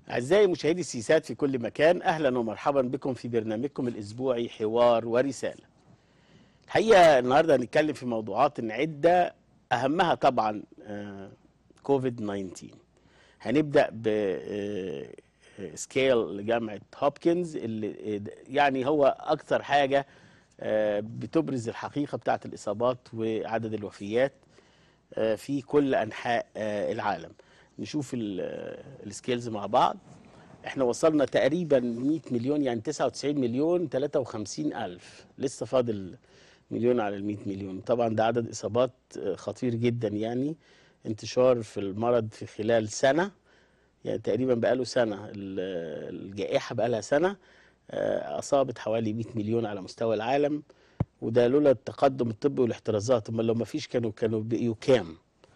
أعزائي مشاهدي السيسات في كل مكان أهلا ومرحبا بكم في برنامجكم الأسبوعي حوار ورسالة الحقيقة النهاردة هنتكلم في موضوعات عدة أهمها طبعا آه، كوفيد 19 هنبدأ ب آه، سكيل لجامعة هوبكنز اللي آه، يعني هو أكثر حاجة آه، بتبرز الحقيقة بتاعت الإصابات وعدد الوفيات آه، في كل أنحاء آه، العالم نشوف ال- آه، السكيلز مع بعض احنا وصلنا تقريبا 100 مليون يعني 99 مليون 53 ألف لسه فاضل مليون على ال 100 مليون طبعا ده عدد إصابات آه، خطير جدا يعني انتشار في المرض في خلال سنة يعني تقريبا بقاله سنة ال- الجائحة بقالها سنة آه، أصابت حوالي 100 مليون على مستوى العالم وده لولا التقدم الطبي والاحترازات امال لو ما فيش كانوا كانوا بقيوا كام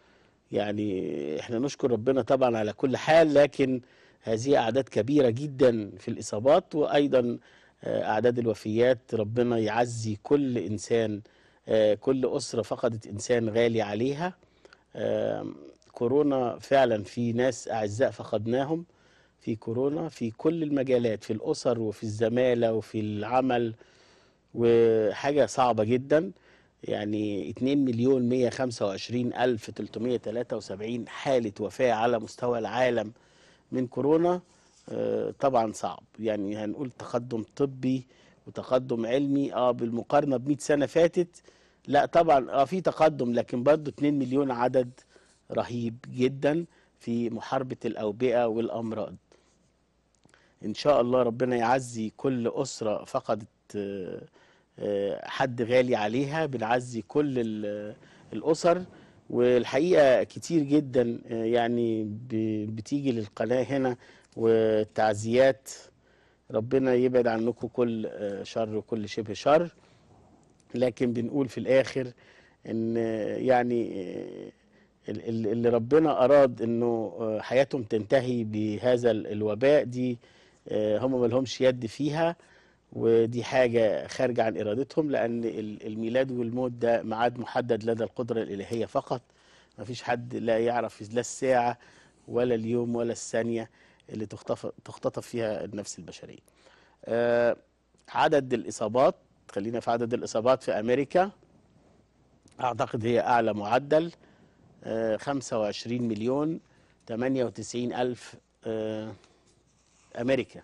يعني احنا نشكر ربنا طبعا على كل حال لكن هذه اعداد كبيره جدا في الاصابات وايضا آه، اعداد الوفيات ربنا يعزي كل انسان آه، كل اسره فقدت انسان غالي عليها آم، كورونا فعلا في ناس اعزاء فقدناهم في كورونا في كل المجالات في الاسر وفي الزماله وفي العمل وحاجة صعبة جدا يعني 2 مليون 125 ألف 373 حالة وفاة على مستوى العالم من كورونا آه، طبعا صعب يعني هنقول تقدم طبي وتقدم علمي اه بالمقارنة ب 100 سنة فاتت لا طبعا اه في تقدم لكن برضه 2 مليون عدد رهيب جدا في محاربة الأوبئة والأمراض ان شاء الله ربنا يعزي كل اسره فقدت آه، آه، حد غالي عليها بنعزي كل ال- الاسر والحقيقه كتير جدا آه، يعني ب- بتيجي للقناه هنا والتعزيات ربنا يبعد عنكم كل آه، شر وكل شبه شر لكن بنقول في الاخر ان آه، يعني آه، ال- ال- اللي ربنا اراد انه آه، حياتهم تنتهي بهذا ال- الوباء دي آه، هم ما لهمش يد فيها ودي حاجة خارجة عن إرادتهم لأن ال- الميلاد والموت ده ميعاد محدد لدى القدرة الإلهية فقط ما فيش حد لا يعرف لا الساعة ولا اليوم ولا الثانية اللي تختطف, تختطف فيها النفس البشرية آه، عدد الإصابات خلينا في عدد الإصابات في أمريكا أعتقد هي أعلى معدل آه، 25 مليون 98 ألف آه، أمريكا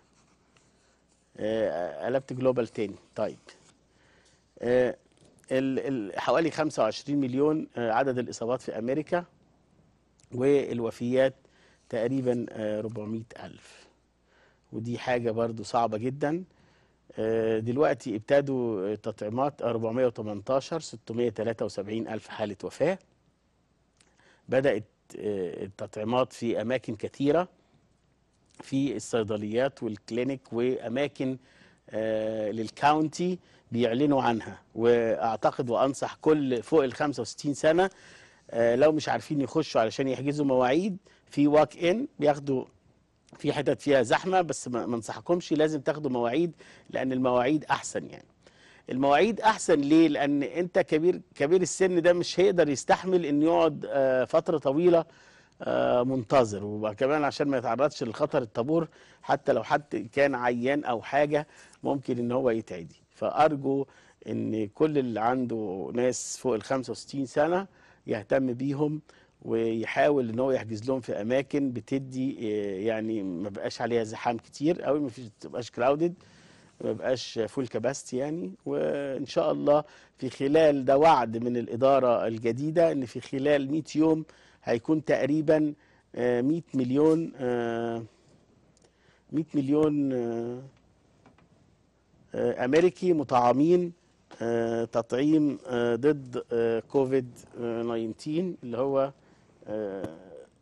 آه، قلبت جلوبال تاني طيب آه، ال- ال- حوالي 25 مليون آه، عدد الإصابات في أمريكا والوفيات تقريبا آه، 400 ألف ودي حاجة برضو صعبة جدا آه، دلوقتي ابتدوا تطعيمات 418 673 ألف حالة وفاة بدأت آه، التطعيمات في أماكن كثيرة في الصيدليات والكلينيك واماكن آه، للكاونتي بيعلنوا عنها واعتقد وانصح كل فوق ال 65 سنه آه، لو مش عارفين يخشوا علشان يحجزوا مواعيد في واك ان بياخدوا في حتت فيها زحمه بس ما ما انصحكمش لازم تاخدوا مواعيد لان المواعيد احسن يعني المواعيد احسن ليه لان انت كبير كبير السن ده مش هيقدر يستحمل انه يقعد آه، فتره طويله آه، منتظر وكمان عشان ما يتعرضش لخطر الطابور حتى لو حد كان عيان او حاجه ممكن ان هو يتعدي فارجو ان كل اللي عنده ناس فوق ال 65 سنه يهتم بيهم ويحاول ان هو يحجز لهم في اماكن بتدي آه، يعني ما بقاش عليها زحام كتير قوي ما فيش تبقاش كراودد ما بقاش فول كاباستي يعني وان شاء الله في خلال ده وعد من الاداره الجديده ان في خلال 100 يوم هيكون تقريبا آه، 100 مليون آه، 100 مليون آه، آه، امريكي مطعمين آه، تطعيم آه، ضد آه، كوفيد آه، 19 اللي هو آه،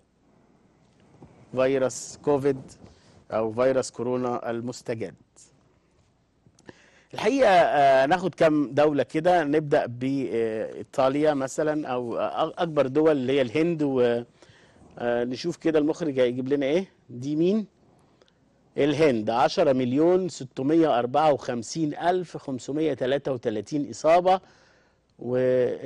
فيروس كوفيد او فيروس كورونا المستجد الحقيقه آه، ناخد كم دوله كده نبدا بايطاليا مثلا او آه، اكبر دول اللي هي الهند ونشوف كده المخرج هيجيب لنا ايه دي مين الهند 10 مليون 654 ألف 533 إصابة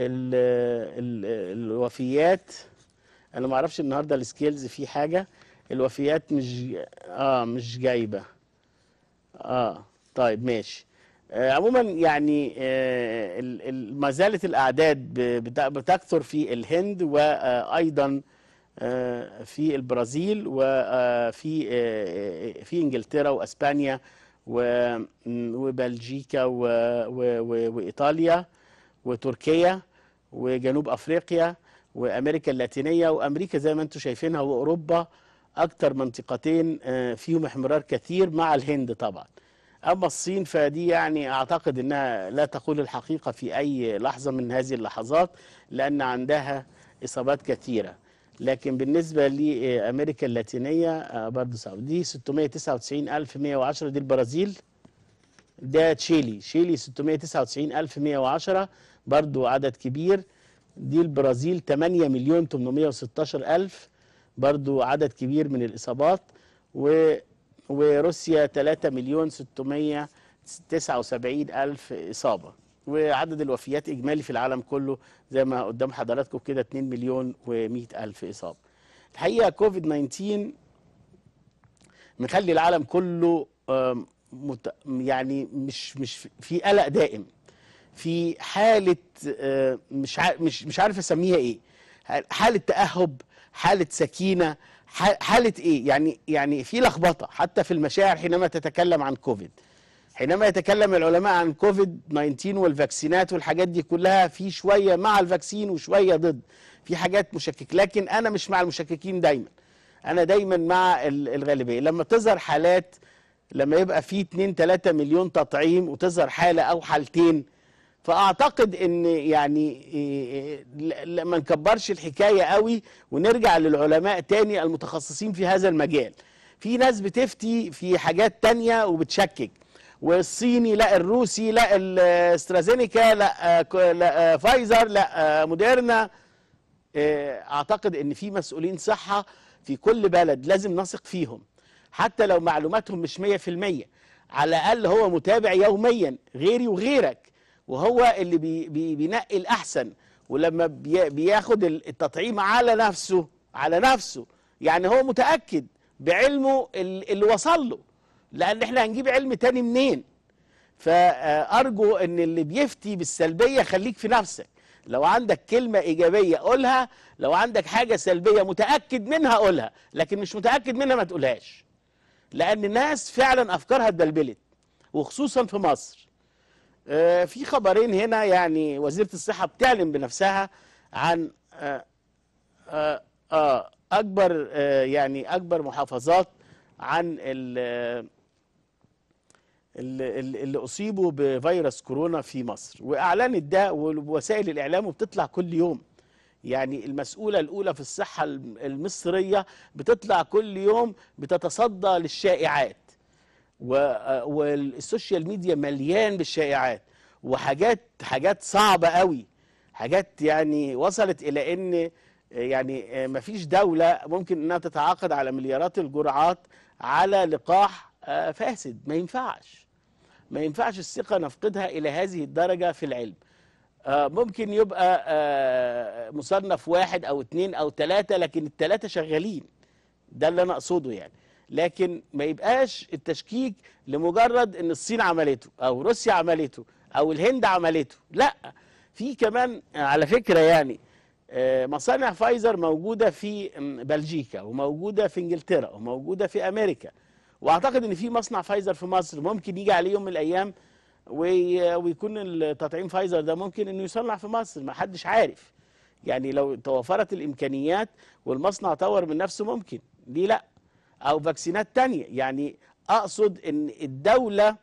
والوفيات أنا ما أعرفش النهاردة السكيلز فيه حاجة الوفيات مش اه مش جايبه اه طيب ماشي آه عموما يعني آه ال- ال- ما زالت الاعداد ب- بت- بتكثر في الهند وايضا آه في البرازيل وفي في انجلترا واسبانيا و- وبلجيكا و- و- و- وايطاليا وتركيا وجنوب افريقيا وامريكا اللاتينيه وامريكا زي ما انتم شايفينها واوروبا اكتر منطقتين آه، فيهم احمرار كثير مع الهند طبعا اما الصين فدي يعني اعتقد انها لا تقول الحقيقه في اي لحظه من هذه اللحظات لان عندها اصابات كثيره لكن بالنسبه لامريكا اللاتينيه آه، برضه صعب دي 699110 دي البرازيل ده تشيلي تشيلي 699110 برضو عدد كبير دي البرازيل 8 مليون 816 ألف برضو عدد كبير من الإصابات و وروسيا 3 مليون 679 ألف إصابة وعدد الوفيات إجمالي في العالم كله زي ما قدام حضراتكم كده 2 مليون و100 ألف إصابة الحقيقة كوفيد 19 مخلي العالم كله آم، مت... يعني مش مش في قلق دائم في حالة آه، مش ع... مش مش عارف اسميها ايه حالة تأهب حالة سكينة ح- حالة ايه يعني يعني في لخبطة حتى في المشاعر حينما تتكلم عن كوفيد حينما يتكلم العلماء عن كوفيد 19 والفاكسينات والحاجات دي كلها في شوية مع الفاكسين وشوية ضد في حاجات مشكك لكن انا مش مع المشككين دايما انا دايما مع ال- الغالبية لما تظهر حالات لما يبقى في 2 3 مليون تطعيم وتظهر حالة او حالتين فاعتقد ان يعني إيه، ل- ل- ما نكبرش الحكايه قوي ونرجع للعلماء تاني المتخصصين في هذا المجال في ناس بتفتي في حاجات تانية وبتشكك والصيني لا الروسي لا الاسترازينيكا لا آه، ك- لا آه، فايزر لا آه، موديرنا آه، اعتقد ان في مسؤولين صحه في كل بلد لازم نثق فيهم حتى لو معلوماتهم مش 100% على الاقل هو متابع يوميا غيري وغيرك وهو اللي بي بي بينقي الاحسن ولما بي بياخد التطعيم على نفسه على نفسه يعني هو متاكد بعلمه ال- اللي وصل له لان احنا هنجيب علم تاني منين فارجو ان اللي بيفتي بالسلبيه خليك في نفسك لو عندك كلمه ايجابيه قولها لو عندك حاجه سلبيه متاكد منها قولها لكن مش متاكد منها ما تقولهاش لان الناس فعلا افكارها اتبلبلت وخصوصا في مصر آه، في خبرين هنا يعني وزيره الصحه بتعلن بنفسها عن آه، آه، آه، اكبر آه، يعني اكبر محافظات عن ال- اللي, اللي اصيبوا بفيروس كورونا في مصر واعلنت ده ووسائل الاعلام وبتطلع كل يوم يعني المسؤوله الاولى في الصحه الم- المصريه بتطلع كل يوم بتتصدى للشائعات و- والسوشيال ميديا مليان بالشائعات وحاجات حاجات صعبه قوي حاجات يعني وصلت الى ان يعني مفيش دوله ممكن انها تتعاقد على مليارات الجرعات على لقاح آه، فاسد ما ينفعش ما ينفعش الثقه نفقدها الى هذه الدرجه في العلم آه، ممكن يبقى آه، مصنف واحد او اتنين او تلاتة لكن التلاتة شغالين ده اللي انا اقصده يعني لكن ما يبقاش التشكيك لمجرد ان الصين عملته او روسيا عملته او الهند عملته لا في كمان على فكرة يعني آه، مصانع فايزر موجودة في م، بلجيكا وموجودة في انجلترا وموجودة في امريكا واعتقد ان في مصنع فايزر في مصر ممكن يجي عليه يوم من الايام وي- ويكون التطعيم فايزر ده ممكن انه يصنع في مصر ما حدش عارف يعني لو توفرت الامكانيات والمصنع طور من نفسه ممكن ليه لا او فاكسينات تانية يعني اقصد ان الدولة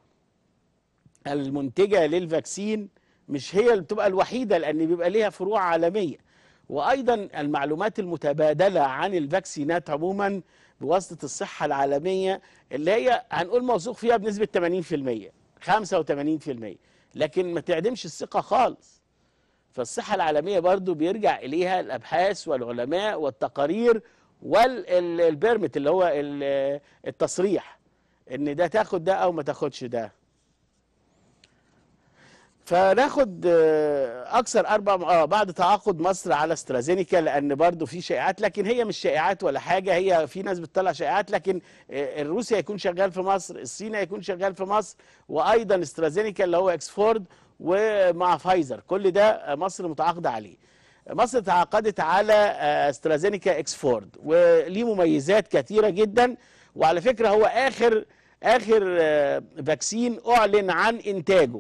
المنتجة للفاكسين مش هي اللي بتبقى الوحيدة لان بيبقى ليها فروع عالمية وايضا المعلومات المتبادلة عن الفاكسينات عموما بواسطة الصحة العالمية اللي هي هنقول موثوق فيها بنسبة 80% 85% لكن ما تعدمش الثقة خالص فالصحة العالمية برضو بيرجع إليها الأبحاث والعلماء والتقارير والبيرمت اللي هو ال- التصريح إن ده تاخد ده أو ما تاخدش ده فناخد آه، اكثر اربع اه بعد تعاقد مصر على استرازينيكا لان برضو في شائعات لكن هي مش شائعات ولا حاجه هي في ناس بتطلع شائعات لكن آه، الروسي هيكون شغال في مصر الصين هيكون شغال في مصر وايضا استرازينيكا اللي هو اكسفورد ومع فايزر كل ده آه، مصر متعاقده عليه مصر تعاقدت على آه، استرازينيكا اكسفورد وليه مميزات كثيره جدا وعلى فكره هو اخر اخر آه، فاكسين اعلن عن انتاجه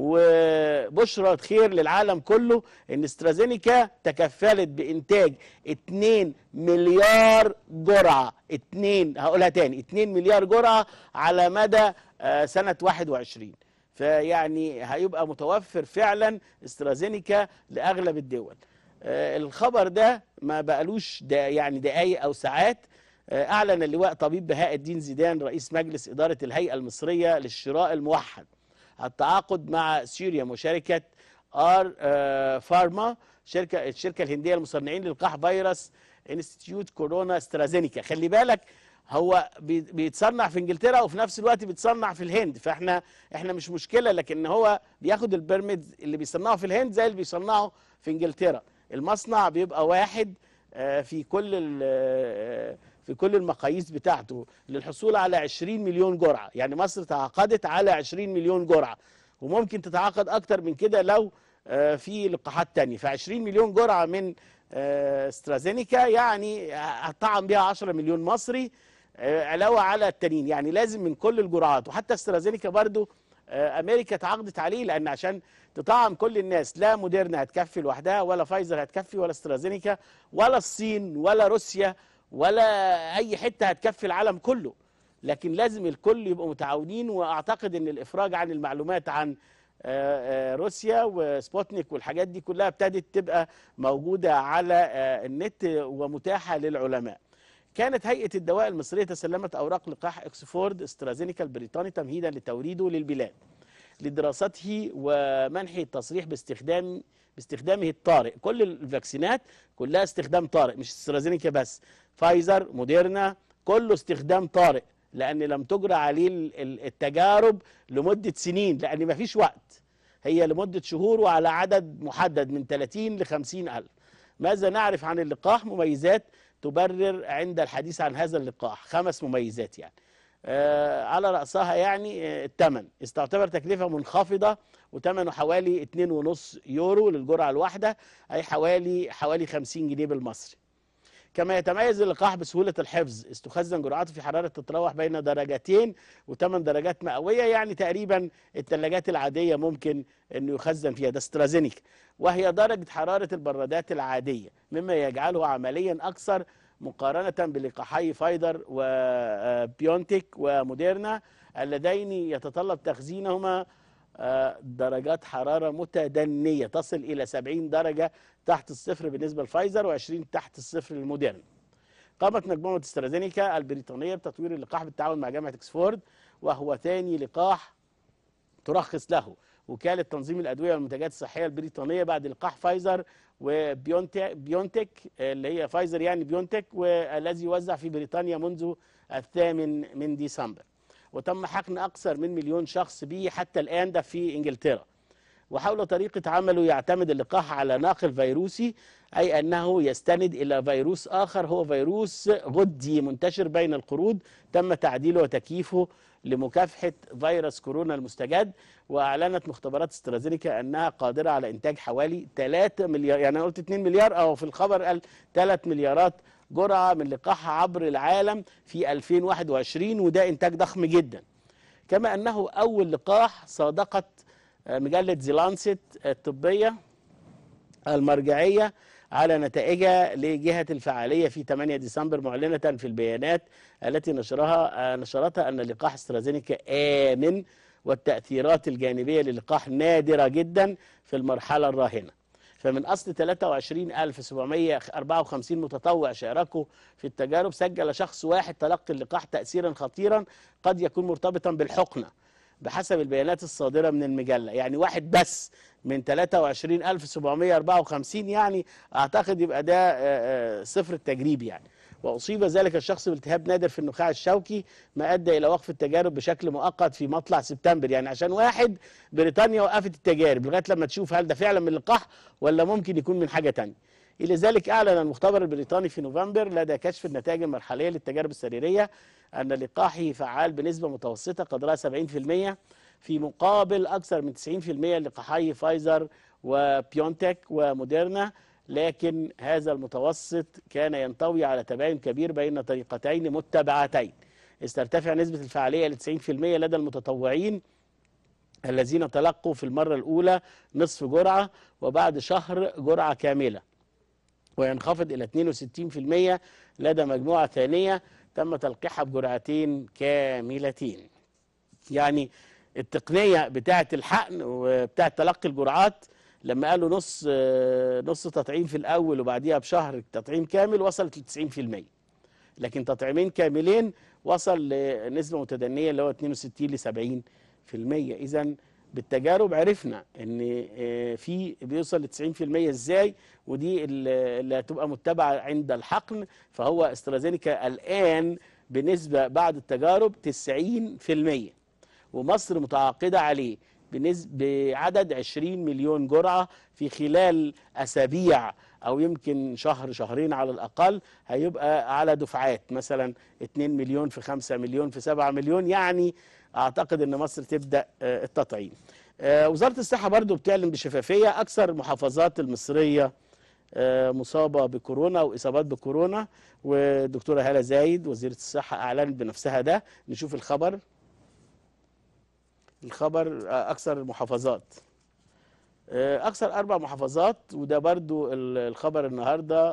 وبشرى خير للعالم كله ان استرازينيكا تكفلت بانتاج 2 مليار جرعه 2 هقولها تاني 2 مليار جرعه على مدى آه، سنه 21 فيعني هيبقى متوفر فعلا استرازينيكا لاغلب الدول آه، الخبر ده ما بقالوش دا يعني دقايق او ساعات آه، اعلن اللواء طبيب بهاء الدين زيدان رئيس مجلس اداره الهيئه المصريه للشراء الموحد التعاقد مع سوريا وشركه ار آه، فارما شركه الشركه الهنديه المصنعين للقاح فيروس انستيتيوت كورونا استرازينيكا خلي بالك هو بي- بيتصنع في انجلترا وفي نفس الوقت بيتصنع في الهند فاحنا احنا مش مشكله لكن هو بياخد البيرميد اللي بيصنعه في الهند زي اللي بيصنعه في انجلترا المصنع بيبقى واحد آه، في كل ال- آه، في كل المقاييس بتاعته للحصول على 20 مليون جرعه يعني مصر تعاقدت على 20 مليون جرعه وممكن تتعاقد اكتر من كده لو آه، في لقاحات تانية ف 20 مليون جرعه من آه، استرازينيكا يعني هطعم بيها 10 مليون مصري آه، علاوه على التانيين يعني لازم من كل الجرعات وحتى استرازينيكا برضو آه، امريكا تعاقدت عليه لان عشان تطعم كل الناس لا موديرنا هتكفي لوحدها ولا فايزر هتكفي ولا استرازينيكا ولا الصين ولا روسيا ولا اي حته هتكفي العالم كله لكن لازم الكل يبقوا متعاونين واعتقد ان الافراج عن المعلومات عن آه، آه، روسيا وسبوتنيك والحاجات دي كلها ابتدت تبقى موجوده على آه، النت ومتاحه للعلماء كانت هيئه الدواء المصريه تسلمت اوراق لقاح اكسفورد استرازينيكا البريطاني تمهيدا لتوريده للبلاد لدراسته ومنح التصريح باستخدام باستخدامه الطارئ كل الفاكسينات كلها استخدام طارئ مش استرازينيكا بس فايزر موديرنا كله استخدام طارئ لان لم تجرى عليه ال- ال- التجارب لمده سنين لان مفيش وقت هي لمده شهور وعلى عدد محدد من 30 ل 50 الف ماذا نعرف عن اللقاح مميزات تبرر عند الحديث عن هذا اللقاح خمس مميزات يعني آه، على رأسها يعني آه، الثمن تعتبر تكلفة منخفضة وثمنه حوالي 2.5 يورو للجرعة الواحدة أي حوالي حوالي 50 جنيه بالمصري كما يتميز اللقاح بسهولة الحفظ استخزن جرعاته في حرارة تتراوح بين درجتين وثمان درجات مئوية يعني تقريبا الثلاجات العادية ممكن انه يخزن فيها ده استرازينيك وهي درجة حرارة البرادات العادية مما يجعله عمليا أكثر مقارنة بلقاحي فايدر وبيونتيك وموديرنا اللذين يتطلب تخزينهما آه، درجات حرارة متدنية تصل إلى 70 درجة تحت الصفر بالنسبة لفايزر و20 تحت الصفر للموديرنا قامت مجموعة استرازينيكا البريطانية بتطوير اللقاح بالتعاون مع جامعة اكسفورد وهو ثاني لقاح ترخص له وكالة تنظيم الأدوية والمنتجات الصحية البريطانية بعد لقاح فايزر وبيونتك بيونتك اللي هي فايزر يعني بيونتك والذي يوزع في بريطانيا منذ الثامن من ديسمبر وتم حقن أكثر من مليون شخص به حتى الآن ده في إنجلترا وحول طريقة عمله يعتمد اللقاح على ناقل فيروسي أي أنه يستند إلى فيروس آخر هو فيروس غدي منتشر بين القرود تم تعديله وتكييفه لمكافحة فيروس كورونا المستجد وأعلنت مختبرات استرازينيكا أنها قادرة على إنتاج حوالي 3 مليار يعني أنا قلت 2 مليار أو في الخبر قال 3 مليارات جرعة من لقاحها عبر العالم في 2021 وده إنتاج ضخم جدا كما أنه أول لقاح صادقت مجلة زيلانست الطبية المرجعية على نتائجها لجهة الفعالية في 8 ديسمبر معلنة في البيانات التي نشرها نشرتها أن لقاح استرازينيكا آمن والتأثيرات الجانبية للقاح نادرة جدا في المرحلة الراهنة فمن أصل 23754 متطوع شاركوا في التجارب سجل شخص واحد تلقي اللقاح تأثيرا خطيرا قد يكون مرتبطا بالحقنة بحسب البيانات الصادرة من المجلة يعني واحد بس من 23754 يعني أعتقد يبقى ده آه، آه، صفر التجريب يعني واصيب ذلك الشخص بالتهاب نادر في النخاع الشوكي ما ادى الى وقف التجارب بشكل مؤقت في مطلع سبتمبر يعني عشان واحد بريطانيا وقفت التجارب لغايه لما تشوف هل ده فعلا من اللقاح ولا ممكن يكون من حاجه تانية الى ذلك اعلن المختبر البريطاني في نوفمبر لدى كشف النتائج المرحليه للتجارب السريريه ان لقاحه فعال بنسبه متوسطه قدرها 70% في مقابل اكثر من 90% لقاحي فايزر وبيونتك وموديرنا لكن هذا المتوسط كان ينطوي على تباين كبير بين طريقتين متبعتين إذ ترتفع نسبة الفعالية ل 90% لدى المتطوعين الذين تلقوا في المرة الأولى نصف جرعة وبعد شهر جرعة كاملة وينخفض إلى 62% لدى مجموعة ثانية تم تلقيحها بجرعتين كاملتين يعني التقنية بتاعة الحقن وبتاعة تلقي الجرعات لما قالوا نص نص تطعيم في الاول وبعديها بشهر تطعيم كامل وصلت ل 90% لكن تطعيمين كاملين وصل لنسبه متدنيه اللي هو 62 ل 70% اذا بالتجارب عرفنا ان في بيوصل ل 90% ازاي ودي اللي هتبقى متبعه عند الحقن فهو استرازينيكا الان بنسبه بعد التجارب 90% ومصر متعاقده عليه بعدد 20 مليون جرعة في خلال أسابيع أو يمكن شهر شهرين على الأقل هيبقى على دفعات مثلا 2 مليون في 5 مليون في 7 مليون يعني أعتقد أن مصر تبدأ التطعيم وزارة الصحة برضو بتعلن بشفافية أكثر المحافظات المصرية مصابة بكورونا وإصابات بكورونا والدكتورة هالة زايد وزيرة الصحة أعلنت بنفسها ده نشوف الخبر الخبر اكثر المحافظات اكثر اربع محافظات وده برضو الخبر النهارده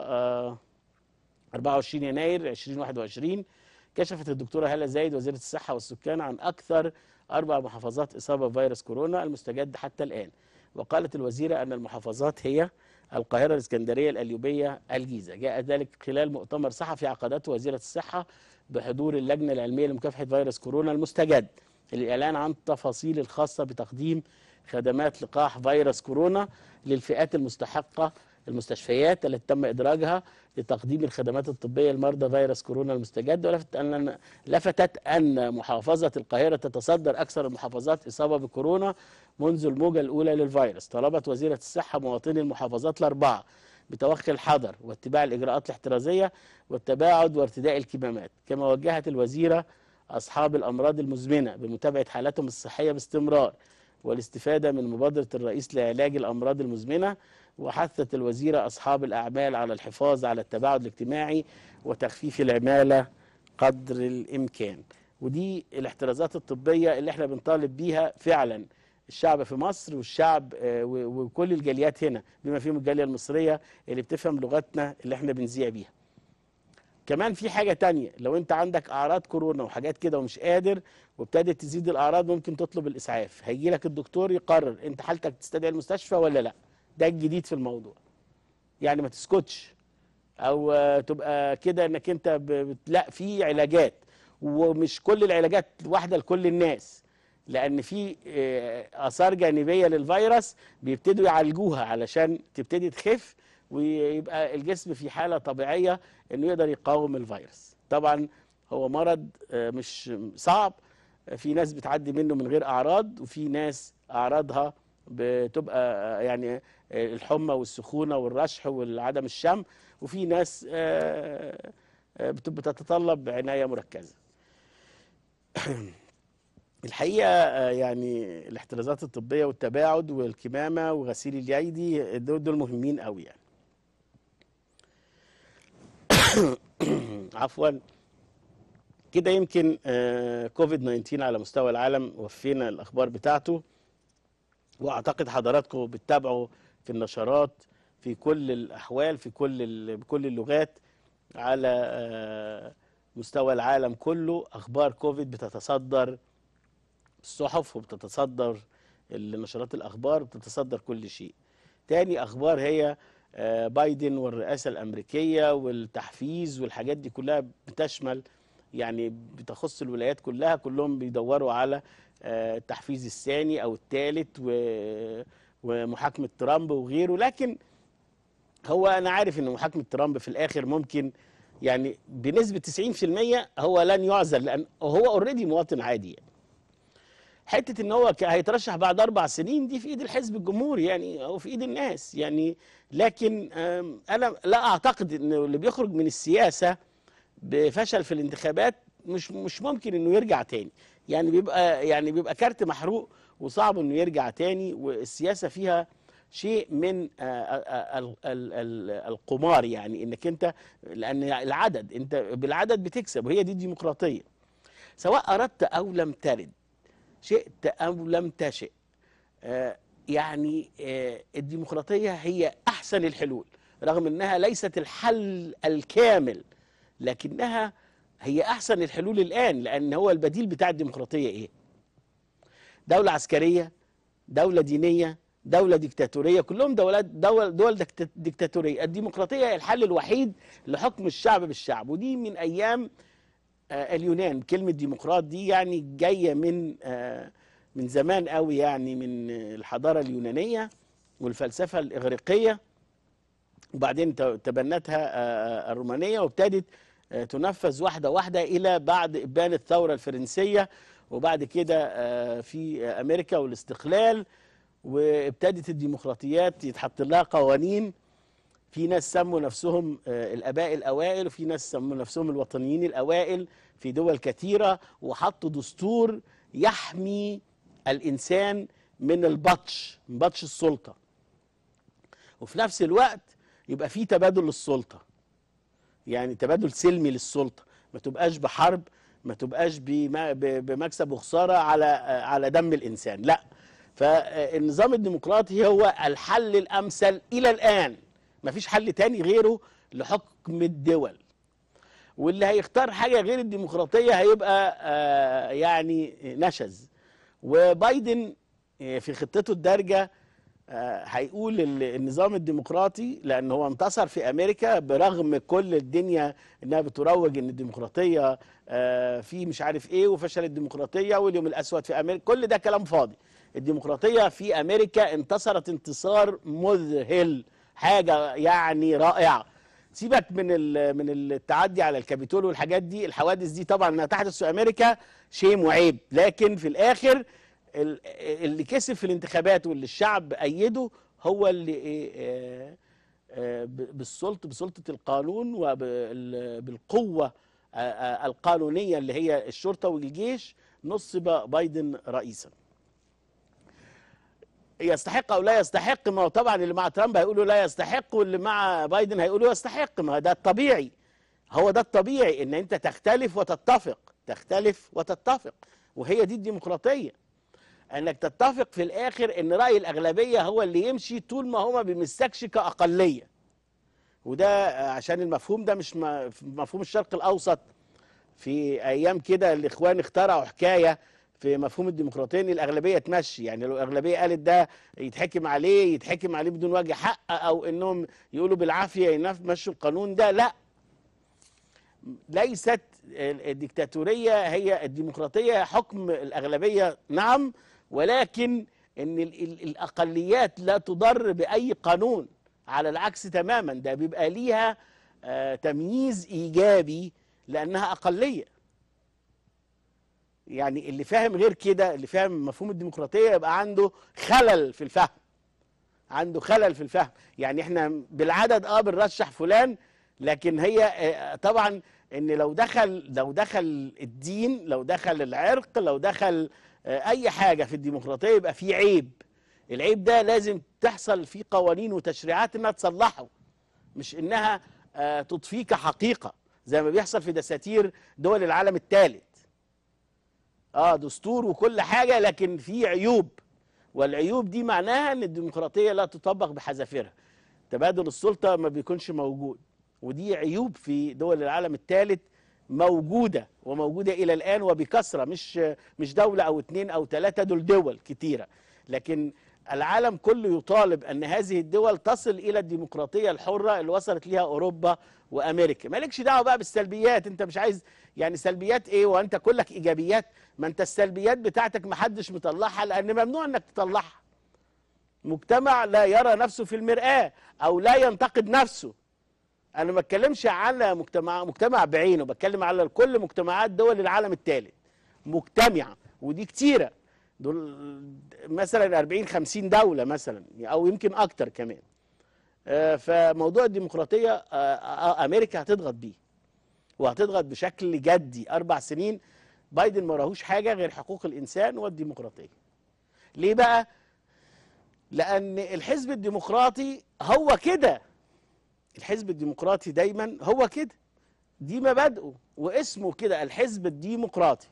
24 يناير 2021 كشفت الدكتوره هاله زايد وزيره الصحه والسكان عن اكثر اربع محافظات اصابه بفيروس كورونا المستجد حتى الان وقالت الوزيره ان المحافظات هي القاهره الاسكندريه القليوبيه الجيزه جاء ذلك خلال مؤتمر صحفي عقدته وزيره الصحه بحضور اللجنه العلميه لمكافحه فيروس كورونا المستجد الإعلان عن التفاصيل الخاصة بتقديم خدمات لقاح فيروس كورونا للفئات المستحقة المستشفيات التي تم إدراجها لتقديم الخدمات الطبية لمرضى فيروس كورونا المستجد ولفت أن لفتت أن محافظة القاهرة تتصدر أكثر المحافظات إصابة بكورونا منذ الموجة الأولى للفيروس طلبت وزيرة الصحة مواطني المحافظات الأربعة بتوخي الحذر واتباع الإجراءات الاحترازية والتباعد وارتداء الكمامات كما وجهت الوزيرة أصحاب الأمراض المزمنة بمتابعة حالاتهم الصحية باستمرار والاستفادة من مبادرة الرئيس لعلاج الأمراض المزمنة وحثت الوزيرة أصحاب الأعمال على الحفاظ على التباعد الاجتماعي وتخفيف العمالة قدر الإمكان ودي الاحترازات الطبية اللي احنا بنطالب بيها فعلا الشعب في مصر والشعب وكل الجاليات هنا بما فيهم الجالية المصرية اللي بتفهم لغتنا اللي احنا بنذيع بيها كمان في حاجة تانية لو انت عندك اعراض كورونا وحاجات كده ومش قادر وابتدت تزيد الاعراض ممكن تطلب الاسعاف هيجي لك الدكتور يقرر انت حالتك تستدعي المستشفى ولا لا ده الجديد في الموضوع يعني ما تسكتش او تبقى كده انك انت ب... لا في علاجات ومش كل العلاجات واحده لكل الناس لان في اثار جانبيه للفيروس بيبتدوا يعالجوها علشان تبتدي تخف ويبقى الجسم في حاله طبيعيه انه يقدر يقاوم الفيروس طبعا هو مرض مش صعب في ناس بتعدي منه من غير اعراض وفي ناس اعراضها بتبقى يعني الحمى والسخونه والرشح وعدم الشم وفي ناس بتتطلب عنايه مركزه الحقيقه يعني الاحترازات الطبيه والتباعد والكمامه وغسيل الايدي دول, دول مهمين قوي يعني عفوا كده يمكن كوفيد 19 على مستوى العالم وفينا الاخبار بتاعته واعتقد حضراتكم بتتابعوا في النشرات في كل الاحوال في كل بكل اللغات على مستوى العالم كله اخبار كوفيد بتتصدر الصحف وبتتصدر نشرات الاخبار بتتصدر كل شيء تاني اخبار هي بايدن والرئاسه الامريكيه والتحفيز والحاجات دي كلها بتشمل يعني بتخص الولايات كلها كلهم بيدوروا على التحفيز الثاني او الثالث ومحاكمه ترامب وغيره لكن هو انا عارف ان محاكمه ترامب في الاخر ممكن يعني بنسبه 90% هو لن يعزل لان هو اوريدي مواطن عادي يعني. حته ان هو ك- هيترشح بعد اربع سنين دي في ايد الحزب الجمهوري يعني او في ايد الناس يعني لكن آم، انا لا اعتقد ان اللي بيخرج من السياسه بفشل في الانتخابات مش مش ممكن انه يرجع تاني يعني بيبقى يعني بيبقى كارت محروق وصعب انه يرجع تاني والسياسه فيها شيء من آه، آه، ال- ال- ال- القمار يعني انك انت لان العدد انت بالعدد بتكسب وهي دي الديمقراطيه سواء اردت او لم ترد شئت او لم تشئ آه، يعني آه، الديمقراطيه هي احسن الحلول رغم انها ليست الحل الكامل لكنها هي احسن الحلول الان لان هو البديل بتاع الديمقراطيه ايه دوله عسكريه دوله دينيه دوله ديكتاتوريه كلهم دولات دول دول دكت- ديكتاتوريه الديمقراطيه هي الحل الوحيد لحكم الشعب بالشعب ودي من ايام آه، اليونان كلمه ديمقراط دي يعني جايه من آه، من زمان قوي يعني من آه، الحضاره اليونانيه والفلسفه الاغريقيه وبعدين ت- تبنتها آه، آه، الرومانيه وابتدت آه، تنفذ واحده واحده الى بعد ابان الثوره الفرنسيه وبعد كده آه، في آه، امريكا والاستقلال وابتدت الديمقراطيات يتحط لها قوانين في ناس سموا نفسهم آه، الاباء الاوائل وفي ناس سموا نفسهم الوطنيين الاوائل في دول كثيره وحطوا دستور يحمي الانسان من البطش من بطش السلطه وفي نفس الوقت يبقى في تبادل للسلطه يعني تبادل سلمي للسلطه ما تبقاش بحرب ما تبقاش بما- ب- بمكسب وخساره على على دم الانسان لا فالنظام الديمقراطي هو الحل الامثل الى الان ما فيش حل تاني غيره لحكم الدول واللي هيختار حاجه غير الديمقراطيه هيبقى آه، يعني نشز وبايدن آه، في خطته الدارجه آه، هيقول ال- النظام الديمقراطي لان هو انتصر في امريكا برغم كل الدنيا انها بتروج ان الديمقراطيه آه، في مش عارف ايه وفشل الديمقراطيه واليوم الاسود في امريكا كل ده كلام فاضي الديمقراطيه في امريكا انتصرت انتصار مذهل حاجه يعني رائعه سيبك من ال- من التعدي على الكابيتول والحاجات دي الحوادث دي طبعا انها تحدث في امريكا شيء وعيب لكن في الاخر ال- اللي كسب في الانتخابات واللي الشعب ايده هو اللي إيه، آه، آه، ب- بالسلطه بسلطه القانون وبالقوه القانونيه اللي هي الشرطه والجيش نصب بايدن رئيسا يستحق او لا يستحق ما هو طبعا اللي مع ترامب هيقولوا لا يستحق واللي مع بايدن هيقولوا يستحق ما ده الطبيعي هو ده الطبيعي ان انت تختلف وتتفق تختلف وتتفق وهي دي الديمقراطيه انك تتفق في الاخر ان راي الاغلبيه هو اللي يمشي طول ما هو ما بيمسكش كاقليه وده عشان المفهوم ده مش م- في مفهوم الشرق الاوسط في ايام كده الاخوان اخترعوا حكايه في مفهوم الديمقراطيه ان الاغلبيه تمشي يعني لو الاغلبيه قالت ده يتحكم عليه يتحكم عليه بدون وجه حق او انهم يقولوا بالعافيه ينف- يمشوا القانون ده لا ليست الديكتاتوريه هي الديمقراطيه حكم الاغلبيه نعم ولكن ان ال- ال- الاقليات لا تضر باي قانون على العكس تماما ده بيبقى ليها آه، تمييز ايجابي لانها اقليه يعني اللي فاهم غير كده اللي فاهم مفهوم الديمقراطيه يبقى عنده خلل في الفهم عنده خلل في الفهم يعني احنا بالعدد اه بنرشح فلان لكن هي آه، طبعا ان لو دخل لو دخل الدين لو دخل العرق لو دخل آه، اي حاجه في الديمقراطيه يبقى في عيب العيب ده لازم تحصل فيه قوانين وتشريعات انها تصلحه مش انها آه، تضفيه كحقيقه زي ما بيحصل في دساتير دول العالم الثالث اه دستور وكل حاجه لكن في عيوب والعيوب دي معناها ان الديمقراطيه لا تطبق بحذافيرها تبادل السلطه ما بيكونش موجود ودي عيوب في دول العالم الثالث موجوده وموجوده الى الان وبكثره مش مش دوله او اتنين او ثلاثه دول دول كتيره لكن العالم كله يطالب ان هذه الدول تصل الى الديمقراطيه الحره اللي وصلت ليها اوروبا وامريكا مالكش دعوه بقى بالسلبيات انت مش عايز يعني سلبيات ايه وانت كلك ايجابيات ما انت السلبيات بتاعتك محدش مطلعها لان ممنوع انك تطلعها مجتمع لا يرى نفسه في المرآة او لا ينتقد نفسه انا ما بتكلمش على مجتمع مجتمع بعينه بتكلم على كل مجتمعات دول العالم الثالث مجتمعه ودي كتيره دول مثلا 40 50 دوله مثلا او يمكن اكتر كمان آه، فموضوع الديمقراطيه آه، آه، امريكا هتضغط بيه وهتضغط بشكل جدي اربع سنين بايدن ما راهوش حاجه غير حقوق الانسان والديمقراطيه ليه بقى لان الحزب الديمقراطي هو كده الحزب الديمقراطي دايما هو كده دي مبادئه واسمه كده الحزب الديمقراطي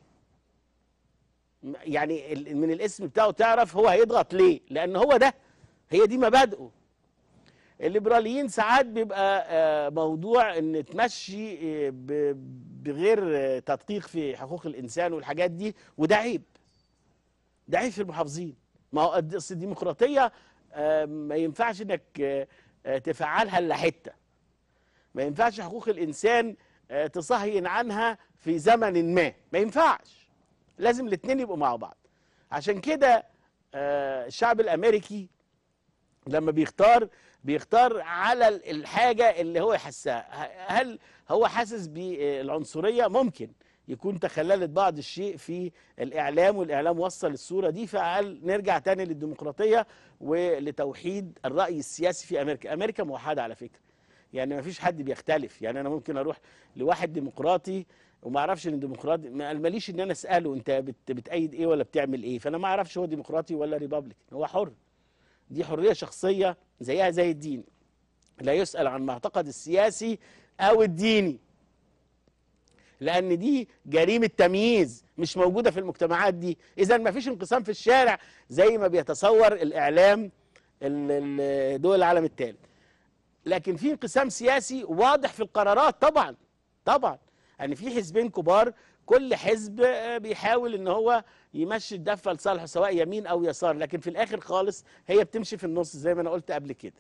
يعني ال- من الاسم بتاعه تعرف هو هيضغط ليه لان هو ده هي دي مبادئه الليبراليين ساعات بيبقى آه، موضوع ان تمشي آه، ب- بغير آه، تدقيق في حقوق الانسان والحاجات دي وده عيب ده عيب في المحافظين ما هو الد- أصل الديمقراطيه آه، ما ينفعش انك آه، آه، تفعلها الا حته ما ينفعش حقوق الانسان آه، تصهين عنها في زمن ما ما ينفعش لازم الاثنين يبقوا مع بعض عشان كده آه، الشعب الامريكي لما بيختار بيختار على ال- الحاجه اللي هو يحسها ه- هل هو حاسس بالعنصريه ممكن يكون تخللت بعض الشيء في الاعلام والاعلام وصل الصوره دي فقال نرجع تاني للديمقراطيه ولتوحيد الراي السياسي في امريكا امريكا موحده على فكره يعني ما فيش حد بيختلف يعني انا ممكن اروح لواحد ديمقراطي وما اعرفش ان ديمقراطي ما ماليش ان انا اساله انت بت بتأيد ايه ولا بتعمل ايه فانا ما اعرفش هو ديمقراطي ولا ريبابليكان هو حر دي حريه شخصيه زيها زي الدين لا يسأل عن معتقد السياسي او الديني لان دي جريمه تمييز مش موجوده في المجتمعات دي اذا ما فيش انقسام في الشارع زي ما بيتصور الاعلام ال- ال- دول العالم الثالث لكن في انقسام سياسي واضح في القرارات طبعا طبعا يعني في حزبين كبار كل حزب آه، بيحاول ان هو يمشي الدفه لصالحه سواء يمين او يسار لكن في الاخر خالص هي بتمشي في النص زي ما انا قلت قبل كده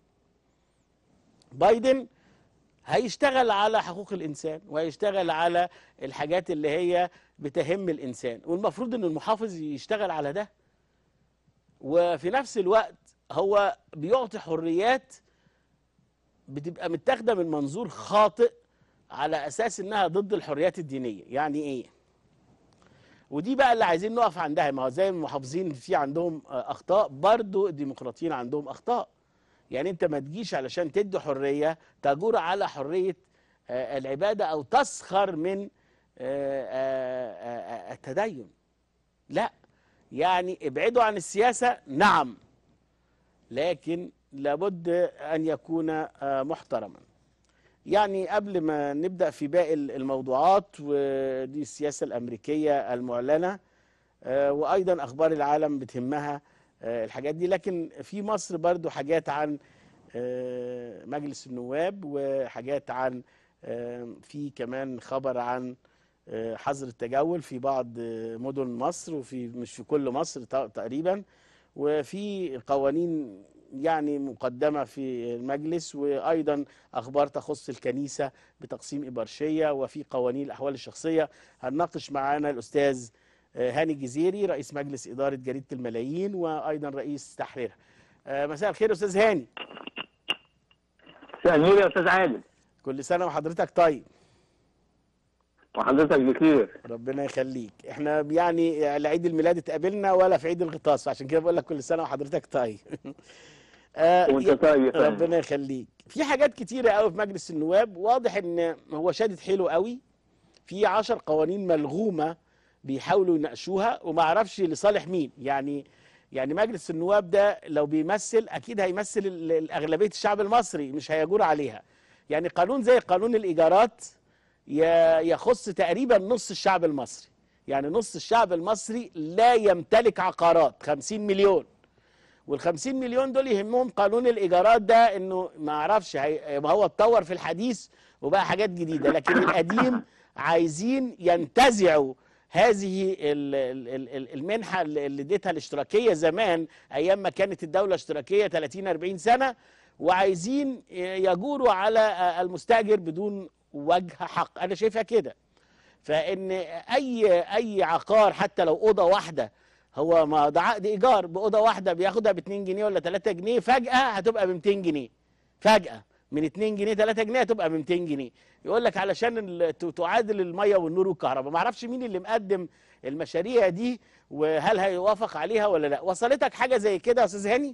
بايدن هيشتغل على حقوق الانسان وهيشتغل على الحاجات اللي هي بتهم الانسان والمفروض ان المحافظ يشتغل على ده وفي نفس الوقت هو بيعطي حريات بتبقى متاخده من منظور خاطئ على اساس انها ضد الحريات الدينيه يعني ايه ودي بقى اللي عايزين نقف عندها ما هو زي المحافظين في عندهم آه، اخطاء برضو الديمقراطيين عندهم اخطاء يعني انت ما تجيش علشان تدي حريه تجور على حريه آه، العباده او تسخر من آه، آه، آه، التدين لا يعني ابعدوا عن السياسه نعم لكن لابد ان يكون آه، محترما يعني قبل ما نبدا في باقي الموضوعات ودي السياسه الامريكيه المعلنه آه، وايضا اخبار العالم بتهمها آه، الحاجات دي لكن في مصر برضو حاجات عن آه، مجلس النواب وحاجات عن آه، في كمان خبر عن آه، حظر التجول في بعض آه، مدن مصر وفي مش في كل مصر ت- تقريبا وفي قوانين يعني مقدمة في المجلس وأيضا أخبار تخص الكنيسة بتقسيم إبرشية وفي قوانين الأحوال الشخصية هنناقش معانا الأستاذ آه، هاني الجزيري رئيس مجلس إدارة جريدة الملايين وأيضا رئيس تحريرها آه، مساء الخير أستاذ هاني مساء النور يا استاذ عادل كل سنة وحضرتك طيب وحضرتك بخير ربنا يخليك احنا يعني لا عيد الميلاد اتقابلنا ولا في عيد الغطاس عشان كده بقول لك كل سنة وحضرتك طيب آه، وانت طيب يا فندم. ربنا يخليك في حاجات كتيرة قوي في مجلس النواب واضح ان هو شادد حيله قوي في عشر قوانين ملغومة بيحاولوا يناقشوها وما اعرفش لصالح مين يعني يعني مجلس النواب ده لو بيمثل اكيد هيمثل ال- ال- اغلبية الشعب المصري مش هيجور عليها يعني قانون زي قانون الايجارات ي- يخص تقريبا نص الشعب المصري يعني نص الشعب المصري لا يمتلك عقارات 50 مليون وال 50 مليون دول يهمهم قانون الايجارات ده انه ما اعرفش هي- ما هو اتطور في الحديث وبقى حاجات جديده لكن القديم عايزين ينتزعوا هذه ال- ال- ال- ال- المنحه اللي اللي اديتها الاشتراكيه زمان ايام ما كانت الدوله اشتراكيه 30 40 سنه وعايزين يجوروا على المستاجر بدون وجه حق انا شايفها كده فان اي اي عقار حتى لو اوضه واحده هو ما ده عقد ايجار باوضه واحده بياخدها ب 2 جنيه ولا 3 جنيه فجاه هتبقى ب 200 جنيه فجاه من 2 جنيه 3 جنيه هتبقى ب 200 جنيه يقول لك علشان ال- ت- تعادل الميه والنور والكهرباء ما اعرفش مين اللي مقدم المشاريع دي وهل هيوافق عليها ولا لا وصلتك حاجه زي كده يا استاذ هاني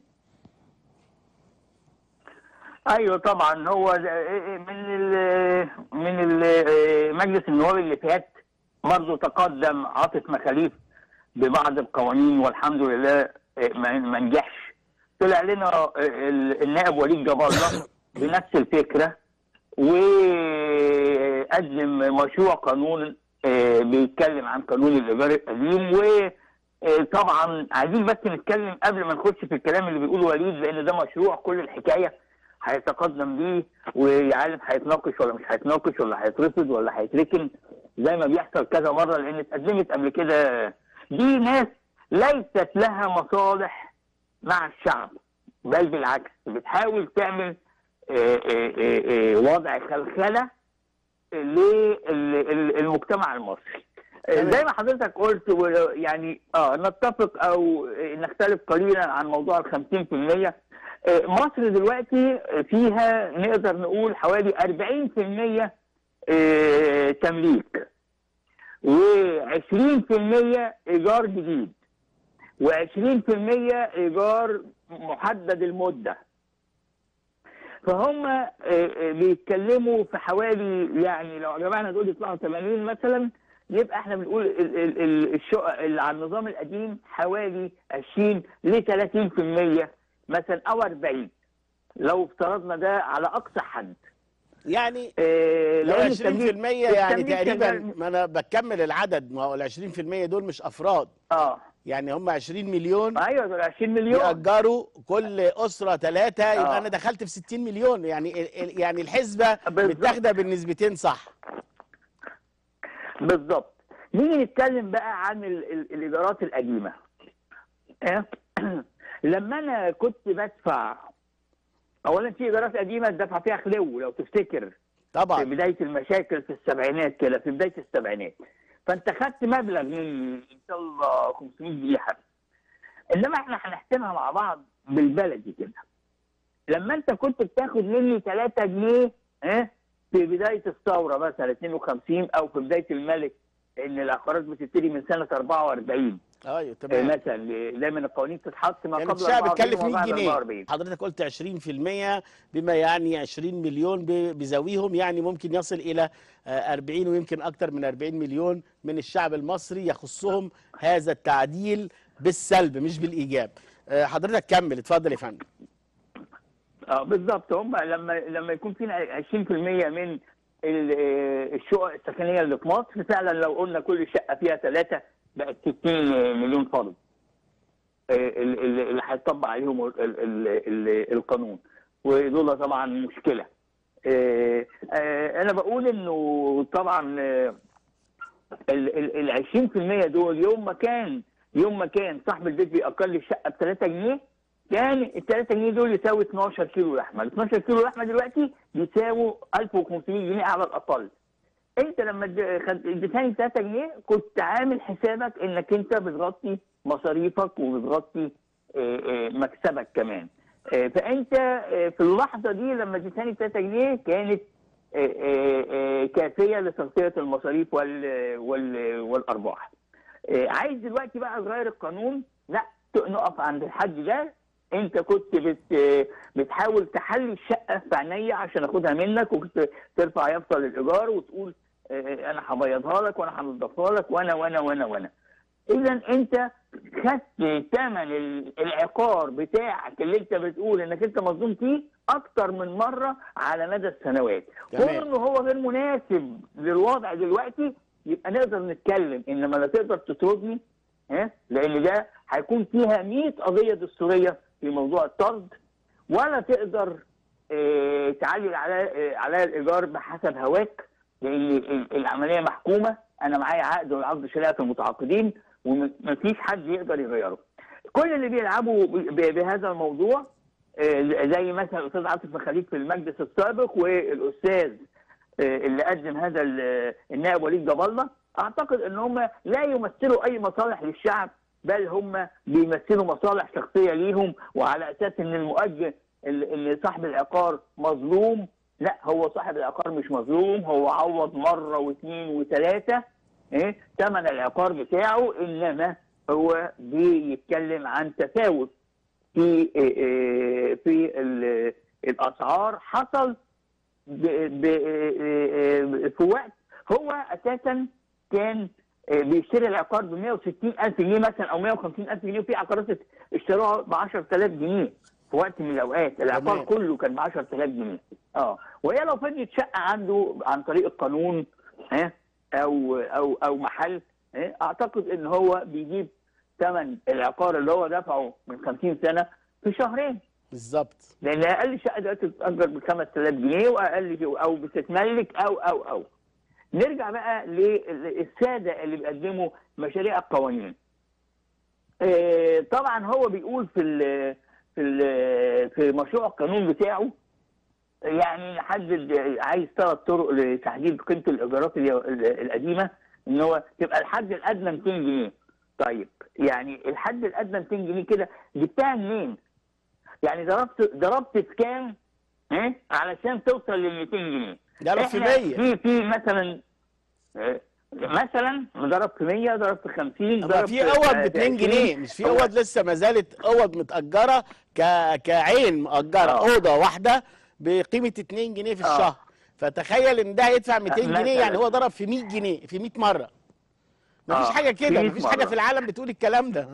ايوه طبعا هو ده- من ال من ال مجلس النواب اللي فات برضه تقدم عاطف مخاليف ببعض القوانين والحمد لله ما ما نجحش طلع لنا ال- النائب وليد جاب الله بنفس الفكره وقدم مشروع قانون آه، بيتكلم عن قانون الايجار القديم وطبعا عايزين بس نتكلم قبل ما نخش في الكلام اللي بيقوله وليد لان ده مشروع كل الحكايه هيتقدم بيه ويعلم هيتناقش ولا مش هيتناقش ولا هيترفض ولا هيتركن زي ما بيحصل كذا مره لان اتقدمت قبل كده دي ناس ليست لها مصالح مع الشعب بل بالعكس بتحاول تعمل آه، آه، آه، آه، وضع خلخله للمجتمع المصري تمام. زي ما حضرتك قلت و- يعني اه نتفق او نختلف قليلا عن موضوع ال 50% آه، مصر دلوقتي فيها نقدر نقول حوالي 40% آه، تمليك و20% ايجار جديد و20% ايجار محدد المده فهم آه، آه، بيتكلموا في حوالي يعني لو جمعنا دول يطلعوا 80 مثلا يبقى احنا بنقول ال- ال- ال- الشقق اللي على النظام القديم حوالي 20 ل 30% مثلا او 40 لو افترضنا ده على اقصى حد يعني آه، لو لأن 20% التمليك- يعني التمليك تقريبا شغال- ما انا بكمل العدد ما هو ال 20% دول مش افراد اه يعني هم 20 مليون ايوه دول 20 مليون يأجروا كل أسرة ثلاثة يبقى آه. أنا دخلت في 60 مليون يعني ال- ال- يعني الحسبة بالظبط. متاخدة بالنسبتين صح بالظبط نيجي نتكلم بقى عن ال ال الايجارات القديمه إيه؟ لما انا كنت بدفع اولا في ايجارات قديمه الدفع فيها خلو لو تفتكر في طبعا بدايه المشاكل في السبعينات كده في بدايه السبعينات فانت خدت مبلغ من ان شاء الله 500 جنيه حتى انما احنا هنحسبها مع بعض بالبلدي كده لما انت كنت بتاخد مني 3 جنيه ها في بدايه الثوره مثلا 52 او في بدايه الملك ان العقارات بتبتدي من سنه 44 ايوه آه، تمام مثلا دايما القوانين تتحط ما كان قبل الشعب 44 بيتكلف 100 وما بعد جنيه 44 حضرتك قلت 20% بما يعني 20 مليون ب- بزاويهم يعني ممكن يصل إلى آه، 40 ويمكن أكثر من 40 مليون من الشعب المصري يخصهم هذا التعديل بالسلب مش بالإيجاب آه، حضرتك كمل اتفضل يا فندم اه بالظبط هم لما لما يكون فينا 20% من ال- آه، الشقق السكنيه اللي في مصر فعلا لو قلنا كل شقه فيها ثلاثه بقت 60 مليون فرد آه، ال- ال- اللي هيطبق عليهم ال- ال- ال- القانون ودول طبعا مشكله آه، آه، انا بقول انه طبعا آه، ال ال- ال 20% دول يوم ما كان يوم ما كان صاحب البيت بيأجر الشقه ب 3 جنيه كان ال 3 جنيه دول يساوي 12 كيلو لحمه، ال 12 كيلو لحمه دلوقتي بيساووا 1500 جنيه على الاقل. انت لما اد- خد- اديتني 3 جنيه كنت عامل حسابك انك انت بتغطي مصاريفك وبتغطي آه، آه، مكسبك كمان. آه، فانت آه، في اللحظه دي لما اديتني 3 جنيه كانت آه، آه، آه، كافيه لتغطيه المصاريف وال وال والارباح. آه، عايز دلوقتي بقى تغير القانون لا ت- نقف عند الحد ده انت كنت بت بتحاول تحلي الشقه في عينيا عشان اخدها منك وكنت ترفع يافطه للايجار وتقول آه، انا هبيضها لك وانا هنضفها لك وانا وانا وانا وانا اذا انت خدت ثمن ال- العقار بتاعك اللي انت بتقول انك انت مظلوم فيه اكتر من مره على مدى السنوات تمام. كون انه هو غير مناسب للوضع دلوقتي يبقى نقدر نتكلم انما لا تقدر تطردني ها لان ده هيكون فيها 100 قضيه دستوريه في موضوع الطرد ولا تقدر آه، تعلي على آه، على الايجار بحسب هواك لان ال- العمليه محكومه انا معايا عقد والعقد شريعه المتعاقدين ومفيش حد يقدر يغيره. كل اللي بيلعبوا ب- ب- بهذا الموضوع آه، زي مثلا الاستاذ عاطف مخاليف في المجلس السابق والاستاذ آه، اللي قدم هذا ال- النائب وليد جاب الله اعتقد ان هم لا يمثلوا اي مصالح للشعب بل هم بيمثلوا مصالح شخصيه ليهم وعلى اساس ان المؤجر ال- ان صاحب العقار مظلوم لا هو صاحب العقار مش مظلوم هو عوض مره واثنين وثلاثه ايه ثمن العقار بتاعه انما هو بيتكلم عن تفاوت في إيه إيه في ال- الاسعار حصل ب ب إيه في وقت هو اساسا كان آه، بيشتري العقار ب 160 الف جنيه مثلا او 150 الف جنيه وفي عقارات اشتروها ب 10000 جنيه في وقت من الاوقات العقار تمام. كله كان ب 10000 جنيه اه وهي لو فضلت شقه عنده عن طريق القانون ها او او او محل ها، اعتقد ان هو بيجيب ثمن العقار اللي هو دفعه من 50 سنه في شهرين بالظبط لان اقل شقه دلوقتي بتتاجر ب 5000 جنيه واقل او بتتملك او او او نرجع بقى للساده اللي بيقدموا مشاريع القوانين آه، طبعا هو بيقول في ال في ال في مشروع القانون بتاعه يعني نحدد عايز ثلاث طرق لتحديد قيمه الايجارات اليو- القديمه ان هو تبقى الحد الادنى 200 جنيه طيب يعني الحد الادنى 200 جنيه كده جبتها منين؟ يعني ضربت ضربت في كام؟ ها علشان توصل لل 200 جنيه ضرب في إحنا 100 في في مثلا آه، مثلا ضرب في 100 ضرب في 50 ما ضرب في اوض ب 2 20. جنيه مش في هو- اوض لسه ما زالت اوض متاجره ك... كعين مؤجره آه. اوضه واحده بقيمه 2 جنيه في آه. الشهر فتخيل ان ده هيدفع 200 جنيه مثلاً. يعني هو ضرب في 100 جنيه في 100 مره مفيش آه، حاجه في كده 100 مفيش حاجه مرة. في العالم بتقول الكلام ده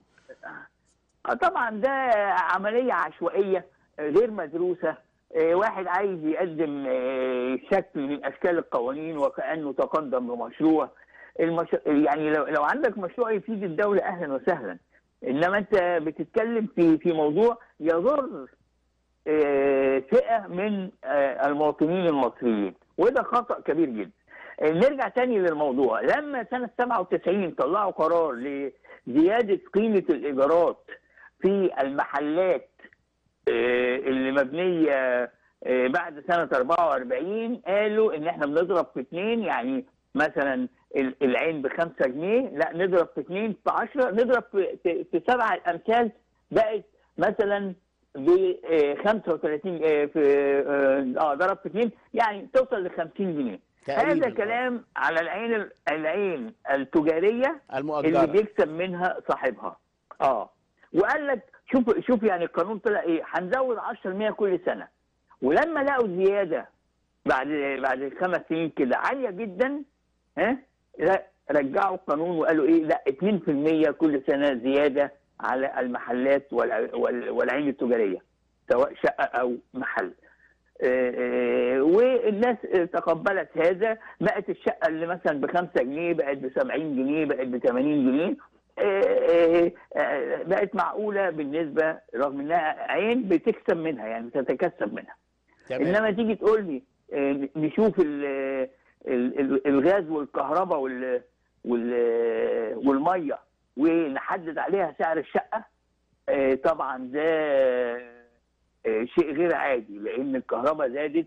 آه، طبعا ده عمليه عشوائيه آه، غير مدروسه آه، واحد عايز يقدم آه، شكل من اشكال القوانين وكانه تقدم بمشروع المش... يعني لو لو عندك مشروع يفيد الدوله اهلا وسهلا انما انت بتتكلم في في موضوع يضر آه، فئه من آه، المواطنين المصريين وده خطا كبير جدا آه، نرجع تاني للموضوع لما سنه 97 طلعوا قرار لزياده قيمه الايجارات في المحلات آه، اللي مبنيه آه، بعد سنه 44 قالوا ان احنا بنضرب في اثنين يعني مثلا ال- العين ب 5 جنيه لا نضرب في اثنين في 10 نضرب في في- في سبعه الامثال بقت مثلا ب 35 آه، في اه آه، ضرب في اثنين يعني توصل ل 50 جنيه تقريباً. هذا كلام على العين ال- العين التجاريه اللي المؤجره بيكسب منها صاحبها اه وقال لك شوف شوف يعني القانون طلع ايه هنزود 10% كل سنه ولما لقوا زياده بعد بعد خمس سنين كده عاليه جدا ها لا رجعوا القانون وقالوا ايه لا 2% كل سنه زياده على المحلات والع- وال- والعين التجاريه سواء شقه او محل آه، آه، والناس آه، تقبلت هذا بقت الشقه اللي مثلا ب 5 جنيه بقت ب 70 جنيه بقت ب 80 جنيه آه، آه، آه، بقت معقوله بالنسبه رغم انها عين بتكسب منها يعني بتتكسب منها تمام انما تيجي تقول لي آه، نشوف ال- ال- ال- الغاز والكهرباء وال وال- والميه ونحدد عليها سعر الشقه آه، طبعا ده آه، شيء غير عادي لان الكهرباء زادت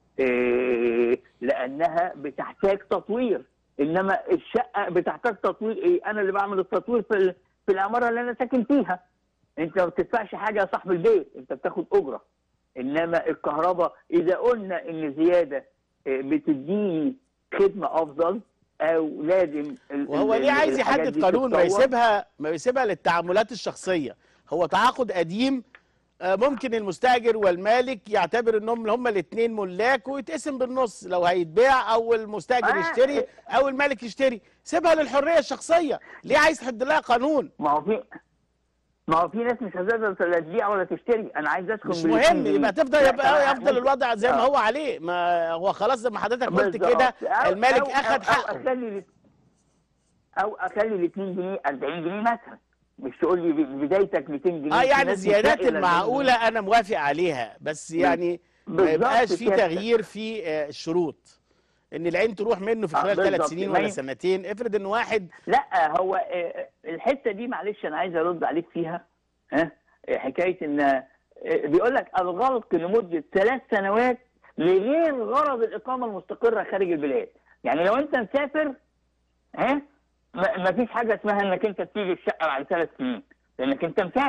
آه، لانها بتحتاج تطوير انما الشقه بتحتاج تطوير ايه انا اللي بعمل التطوير في ال- في العماره اللي انا ساكن فيها انت ما بتدفعش حاجه يا صاحب البيت انت بتاخد اجره انما الكهرباء اذا قلنا ان زياده آه، بتديني خدمه افضل او لازم ال- وهو ال- ليه عايز الحاجات يحدد دي قانون ما تتطور؟ يسيبها ما يسيبها للتعاملات الشخصيه هو تعاقد قديم آه، ممكن المستاجر والمالك يعتبر انهم هما الاثنين ملاك ويتقسم بالنص لو هيتباع او المستاجر آه. يشتري او المالك يشتري سيبها للحريه الشخصيه ليه عايز تحط لها قانون ما هو في ما هو في ناس مش هتقدر لا تبيع ولا تشتري انا عايز اسكن مش ب مهم 200 يبقى جنيه. تفضل لا، يبقى طبعاً يفضل ممكن. الوضع زي ما آه. هو عليه ما هو خلاص زي ما حضرتك قلت بالظبط. كده أو- المالك أو- اخد أو- حقه او اخلي ال- او اخلي ال 2 جنيه 40 جنيه مثلا مش تقول لي ب- بدايتك 200 جنيه اه في يعني ناس الزيادات بتلاقي ال 40 المعقوله انا موافق عليها بس يعني ما بالظبط يبقاش في كده. تغيير في آه، الشروط ان العين تروح منه في آه، خلال ثلاث بالظبط. سنين ما ولا ي- سنتين افرض ان واحد لا هو آه، الحته دي معلش انا عايز ارد عليك فيها ها آه، حكايه ان آه، بيقول لك الغلق لمده ثلاث سنوات لغير غرض الاقامه المستقره خارج البلاد يعني لو انت مسافر ها ما ما فيش حاجه اسمها انك انت تسيب الشقه بعد ثلاث سنين لانك انت مسافر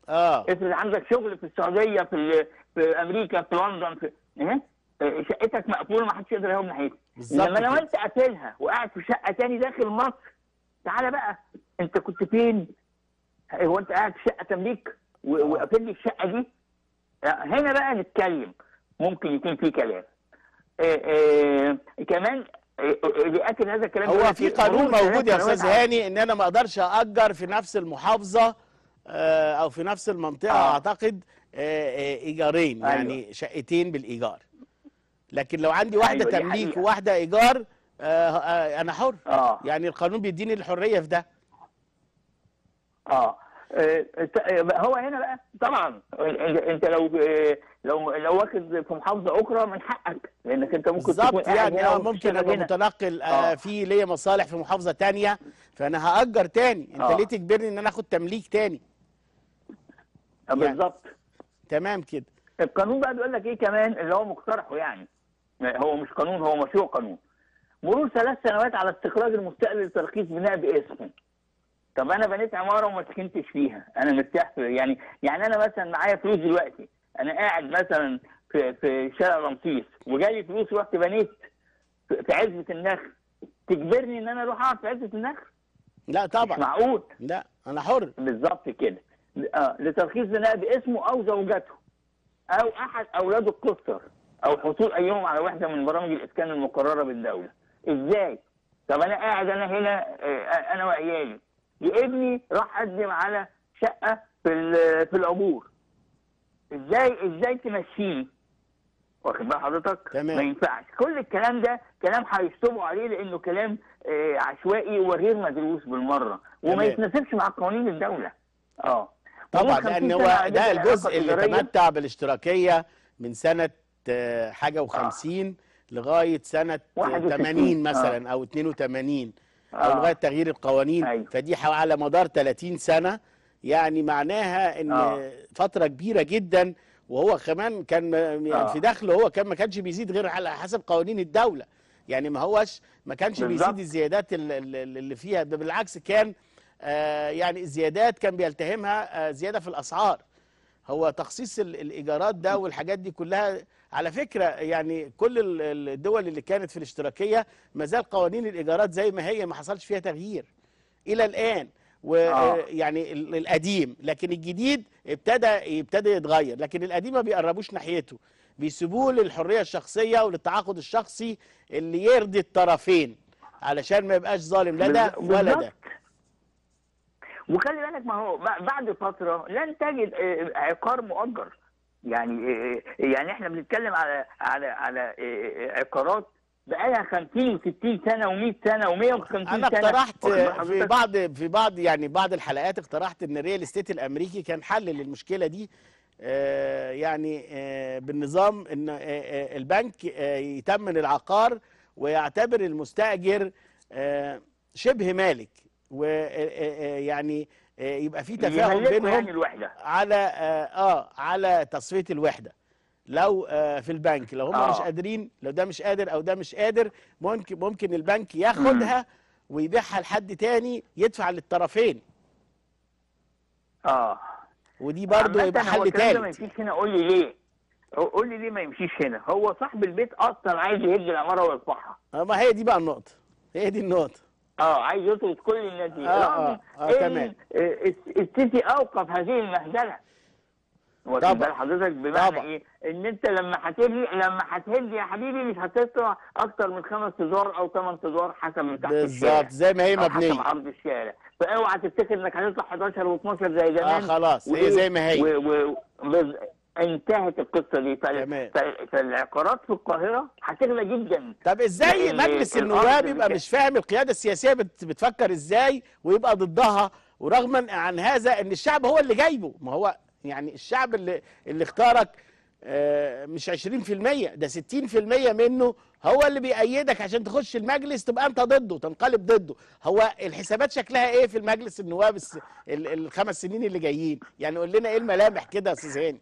اه افرض عندك شغل في السعوديه في ال- في امريكا في لندن في إيه؟ آه، شقتك مقفوله ما حدش يقدر يهوب ناحيتها بالظبط لما لو كده. انت قاتلها وقاعد في شقه تاني داخل مصر تعالى بقى انت كنت فين؟ هو انت قاعد في شقه تمليك و- آه. وقافل لي الشقه دي؟ هنا بقى نتكلم ممكن يكون في كلام آه، آه، كمان آه، آه، بيأكد هذا الكلام هو بيقول في لك قانون مرور موجود يا ثلاث سنوات استاذ على- هاني ان انا ما اقدرش اجر في نفس المحافظه آه، او في نفس المنطقه آه. اعتقد آه، آه، ايجارين أيوة. يعني شقتين بالايجار لكن لو عندي واحده أيوة، دي تمليك حقيقة. وواحده ايجار آه، آه، انا حر اه يعني القانون بيديني الحريه في ده اه آه، ت- هو هنا بقى طبعا انت أنت لو آه، لو لو واخد في محافظه اخرى من حقك لانك انت ممكن تكون بالظبط قاعد يعني هنا اه ممكن وبتشتغل ابقى هنا. متنقل آه، آه. في ليا مصالح في محافظه تانية فانا هاجر تاني انت آه. ليه تجبرني ان انا اخد تمليك تاني آه، بالظبط تمام كده القانون بقى بيقول لك ايه كمان اللي هو مقترحه يعني هو مش قانون هو مشروع قانون مرور ثلاث سنوات على استخراج المستقل لترخيص بناء باسمه طب انا بنيت عماره وما سكنتش فيها انا مرتاح في يعني يعني انا مثلا معايا فلوس دلوقتي انا قاعد مثلا في في شارع رمسيس وجالي فلوس رحت بنيت في في عزبه النخل تجبرني ان انا اروح اقعد في عزبه النخل لا مش طبعا معقول لا انا حر بالظبط كده آه لترخيص بناء باسمه او زوجته او احد اولاده القصر او حصول ايهم على واحده من برامج الاسكان المقرره بالدوله ازاي طب انا قاعد انا هنا آه، انا وعيالي ابني راح قدم على شقه في ال- في العبور ازاي ازاي تمشيه واخد بال حضرتك تمام. ما ينفعش كل الكلام ده كلام هيشطبوا عليه لانه كلام آه، عشوائي وغير مدروس بالمره وما تمام. يتناسبش مع قوانين الدوله اه طبعا مرور لان 50 هو سنة على ده جد الجزء العلاقة اللي التجارية. تمتع بالاشتراكيه من سنه آه، حاجه و50 لغايه سنه 61. 80 مثلا او 82 او آه. لغايه تغيير القوانين أيوة. فدي حو- على مدار 30 سنه يعني معناها ان آه. فتره كبيره جدا وهو كمان كان يعني آه. في دخله هو كان ما كانش بيزيد غير على حسب قوانين الدوله يعني ما هوش ما كانش بالظبط. بيزيد الزيادات ال- ال- اللي فيها ده بالعكس كان آه، يعني الزيادات كان بيلتهمها آه، زياده في الاسعار هو تخصيص ال- الايجارات ده والحاجات دي كلها على فكره يعني كل ال- ال- الدول اللي كانت في الاشتراكيه ما زال قوانين الايجارات زي ما هي ما حصلش فيها تغيير الى الان آه. ويعني القديم لكن الجديد ابتدى يبتدى يتغير لكن القديم ما بيقربوش ناحيته بيسيبوه للحريه الشخصيه وللتعاقد الشخصي اللي يرضي الطرفين علشان ما يبقاش ظالم لا ده بالظبط. ولا ده وخلي بالك ما هو ب- بعد فتره لن تجد آه، عقار مؤجر يعني آه، يعني احنا بنتكلم على على على آه، عقارات بقالها 50 و60 سنه و100 سنه و150 سنه انا اقترحت واخد بال في حضرتك؟ بعض في بعض يعني بعض الحلقات اقترحت ان الريال استيت الامريكي كان حل للمشكله دي آه، يعني آه، بالنظام ان آه، آه، البنك آه، يتمن العقار ويعتبر المستاجر آه، شبه مالك ويعني يبقى في تفاهم يملكوا بينهم يعني الوحده على اه آه، على تصفيه الوحده لو آه في البنك لو هم آه. مش قادرين لو ده مش قادر او ده مش قادر ممكن ممكن البنك ياخدها ويبيعها لحد تاني يدفع للطرفين اه ودي برضه عامة يبقى هو حل الكلام ده ما تالت يمشيش هنا قول لي ليه قول لي ليه ما يمشيش هنا هو صاحب البيت اصلا عايز يهد العماره ويرفعها آه، ما هي دي بقى النقطه هي دي النقطه اه عايز يطرد كل الناس دي آه، رغم آه، آه، إن تمام. الس- السيسي اوقف هذه المهزله واخد طبعا. بال حضرتك بمعنى طبعا. ايه؟ ان انت لما هتبني لما هتهد يا حبيبي مش هتطلع اكتر من خمس ادوار او ثمان ادوار حسب مساحه الشارع بالظبط زي ما هي أو حسب مبنيه عرض الشارع فاوعى تفتكر انك هتطلع 11 و12 زي زمان اه خلاص هي وإيه؟ زي ما هي و... و... بز... انتهت القصه دي فال... تمام. فال- فالعقارات في القاهره هتغلى جدا طب ازاي لأن مجلس الأرض النواب اللي يبقى كان- مش فاهم القياده السياسيه بت بتفكر ازاي ويبقى ضدها ورغما عن هذا ان الشعب هو اللي جايبه ما هو يعني الشعب اللي اللي اختارك آه، مش 20% ده 60% منه هو اللي بيأيدك عشان تخش المجلس تبقى انت ضده تنقلب ضده هو الحسابات شكلها ايه في المجلس النواب الس- ال- الخمس سنين اللي جايين يعني قول لنا ايه الملامح كده يا استاذ هاني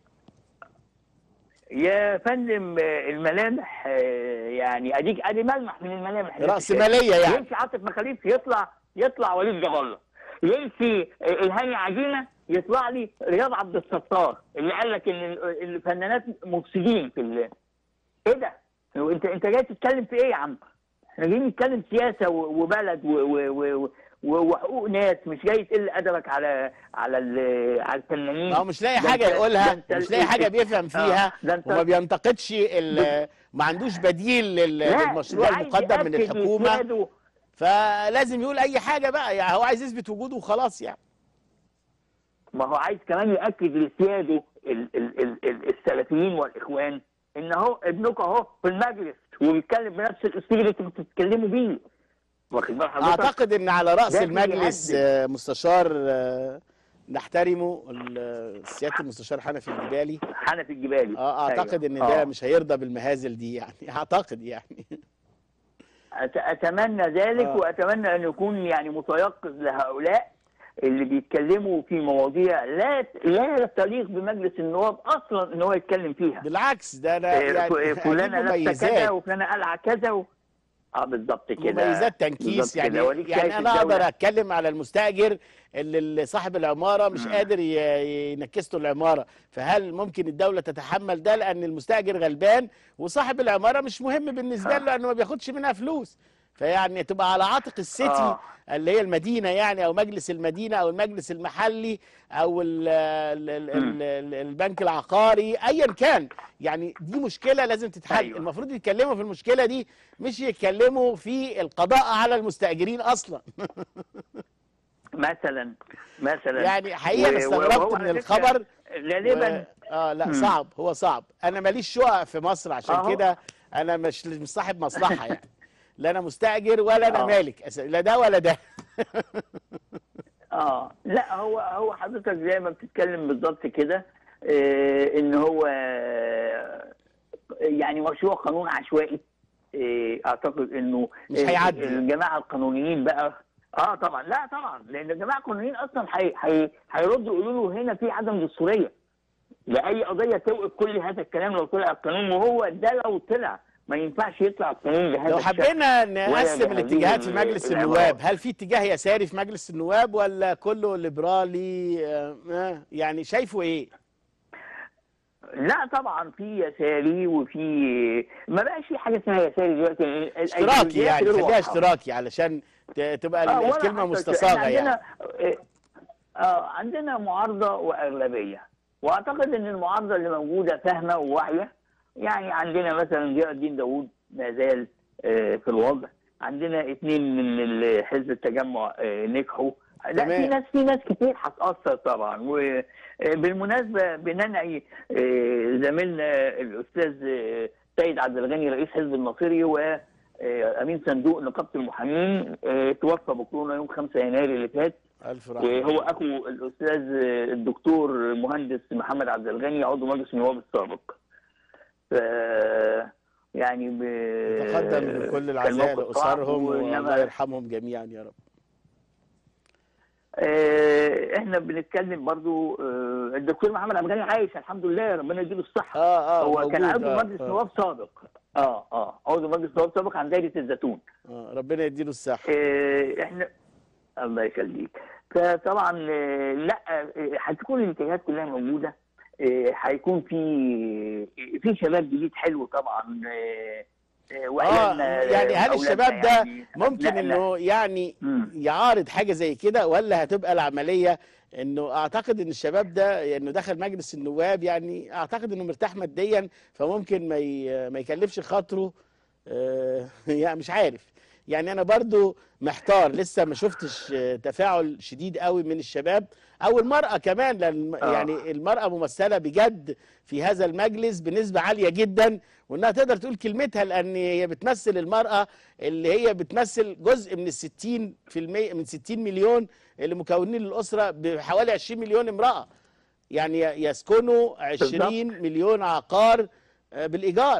يا فندم آه، الملامح آه، يعني اديك ادي ملمح من الملامح رأسمالية يعني. يمشي عاطف مخاليف يطلع يطلع وليد جاب الله يمشي آه، الهاني عجينه يطلع لي رياض عبد الستار اللي قال لك ان ال- الفنانات مفسدين في ال... ايه ده؟ هو انت انت جاي تتكلم في ايه يا عم؟ احنا جايين نتكلم سياسه و- وبلد و- و- و- و- وحقوق ناس مش جاي تقل ادبك على على ال- على الفنانين ما هو مش لاقي ده حاجه انت- يقولها ده انت مش لاقي ال- حاجه بيفهم فيها ده انت- وما بينتقدش ال- ما عندوش بديل لل- لا، للمشروع ده عايز المقدم من يأكد الحكومه لسياده فلازم يقول اي حاجه بقى يعني هو عايز يثبت وجوده وخلاص يعني ما هو عايز كمان ياكد لسياده ال- ال- ال- ال- السلفيين والاخوان ان اهو ابنك اهو في المجلس وبيتكلم بنفس الاسلوب اللي انتوا بتتكلموا بيه واخد بال حضرتك؟ اعتقد ان على راس ده المجلس بيهدد. آه، مستشار آه، نحترمه ال- سياده المستشار حنفي الجبالي حنفي الجبالي اه اعتقد ان أيوة. ده آه. مش هيرضى بالمهازل دي يعني اعتقد يعني أت- اتمنى ذلك آه. واتمنى ان يكون يعني متيقظ لهؤلاء اللي بيتكلموا في مواضيع لا لا تليق بمجلس النواب اصلا ان هو يتكلم فيها بالعكس ده انا إيه، يعني ف- أجيب فلانه لابسه كذا مميزات وفلانه قلعه كذا و... اه بالظبط كده مميزات تنكيس بالظبط يعني كده. وليك يعني شايف انا الدولة. اقدر اتكلم على المستاجر اللي اللي صاحب العماره مش مم. قادر ي- ينكس له العماره فهل ممكن الدوله تتحمل ده لان المستاجر غلبان وصاحب العماره مش مهم بالنسبه آه. له لانه ما بياخدش منها فلوس فيعني تبقى على عاتق السيتي آه. اللي هي المدينه يعني او مجلس المدينه او المجلس المحلي او ال ال ال ال ال البنك العقاري ايا كان يعني دي مشكله لازم تتحل أيوة. المفروض يتكلموا في المشكله دي مش يتكلموا في القضاء على المستاجرين اصلا مثلا مثلا يعني حقيقه انا و- استغربت وهو من على فكرة الخبر غالبا و... اه لا مم. صعب هو صعب انا ماليش شقق في مصر عشان أهو. كده انا مش مش صاحب مصلحه يعني لا انا مستاجر ولا انا آه. مالك أس- لا ده ولا ده اه لا هو هو حضرتك زي ما بتتكلم بالظبط كده آه ان هو آه، يعني مشروع قانون عشوائي آه اعتقد انه مش آه، هيعدي. الجماعه القانونيين بقى اه طبعا لا طبعا لان الجماعه القانونيين اصلا هي- هي- هيردوا يقولوا له هنا في عدم دستوريه لاي قضيه توقف كل هذا الكلام لو طلع القانون وهو ده لو طلع ما ينفعش يطلع القانون بهذا لو الشكل حبينا نقسم بهذه الاتجاهات في مجلس العبارة. النواب هل في اتجاه يساري في مجلس النواب ولا كله ليبرالي آه، آه، يعني شايفه ايه لا طبعا في يساري وفي ما بقاش في حاجه اسمها يساري دلوقتي ال- اشتراكي الأيديولوجيات يعني غير خليها واضحة. اشتراكي علشان ت- تبقى آه، ولا الكلمه حتى مستصاغه إحنا يعني عندنا آه، آه عندنا معارضه واغلبيه واعتقد ان المعارضه اللي موجوده فاهمه وواعيه يعني عندنا مثلا ضياء الدين داوود ما زال آه، في الوضع عندنا اثنين من ال- حزب التجمع آه، نجحوا لا تمام. في ناس في ناس كتير هتاثر طبعا وبالمناسبه بننعي آه، زميلنا الاستاذ آه، سيد عبد الغني رئيس حزب الناصري و آه، امين صندوق نقابه المحامين آه، توفى بكورونا يوم 5 يناير اللي فات الف رحمه وهو اخو الاستاذ آه، الدكتور المهندس محمد عبد الغني عضو مجلس النواب السابق. ف يعني ب... تقدم بكل كان العزاء موقف صعب لاسرهم وإنما- والله يرحمهم جميعا يا رب آه، احنا بنتكلم برضو آه، الدكتور محمد عبد الغني عايش الحمد لله ربنا يديله الصحه اه اه هو كان موجود، عضو آه، مجلس آه، نواب سابق اه اه عضو مجلس نواب سابق عن دايره الزيتون آه ربنا يديله الصحه آه، احنا الله يخليك فطبعا آه، لا آه، هتكون الاتجاهات كلها موجوده آه، هيكون في في شباب جديد حلو طبعا آه، آه، اه وعيالنا يعني هل وأولادنا الشباب ده يعني ممكن أبنائنا. انه يعني مم. يعارض حاجه زي كده ولا هتبقى العمليه انه اعتقد ان الشباب ده انه دخل مجلس النواب يعني اعتقد انه مرتاح ماديا فممكن ما ي- ما يكلفش خاطره آه، يعني مش عارف يعني انا برضو محتار لسه ما شفتش آه، تفاعل شديد قوي من الشباب او المرأة كمان لان آه. يعني المرأة ممثلة بجد في هذا المجلس بنسبة عالية جدا وانها تقدر تقول كلمتها لان هي بتمثل المرأة اللي هي بتمثل جزء من الستين في المية من ستين مليون اللي مكونين الأسرة بحوالي 20 مليون امرأة يعني يسكنوا 20 مليون عقار آه، بالإيجار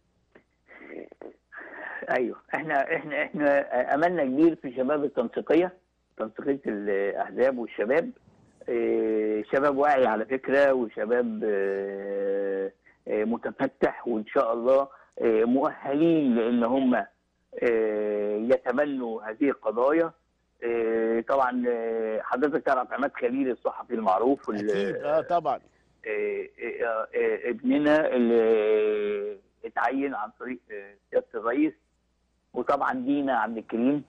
ايوه احنا احنا احنا املنا كبير في شباب التنسيقيه تنسيقيه الاحزاب والشباب إيه، شباب واعي على فكره وشباب آه، آه، متفتح وان شاء الله آه، مؤهلين لان هم آه، يتبنوا هذه القضايا آه، طبعا آه، حضرتك تعرف عماد خليل الصحفي المعروف وال- اكيد اه طبعا آه، آه، آه، ابننا اللي اتعين عن طريق آه، سياده الرئيس وطبعا دينا عبد الكريم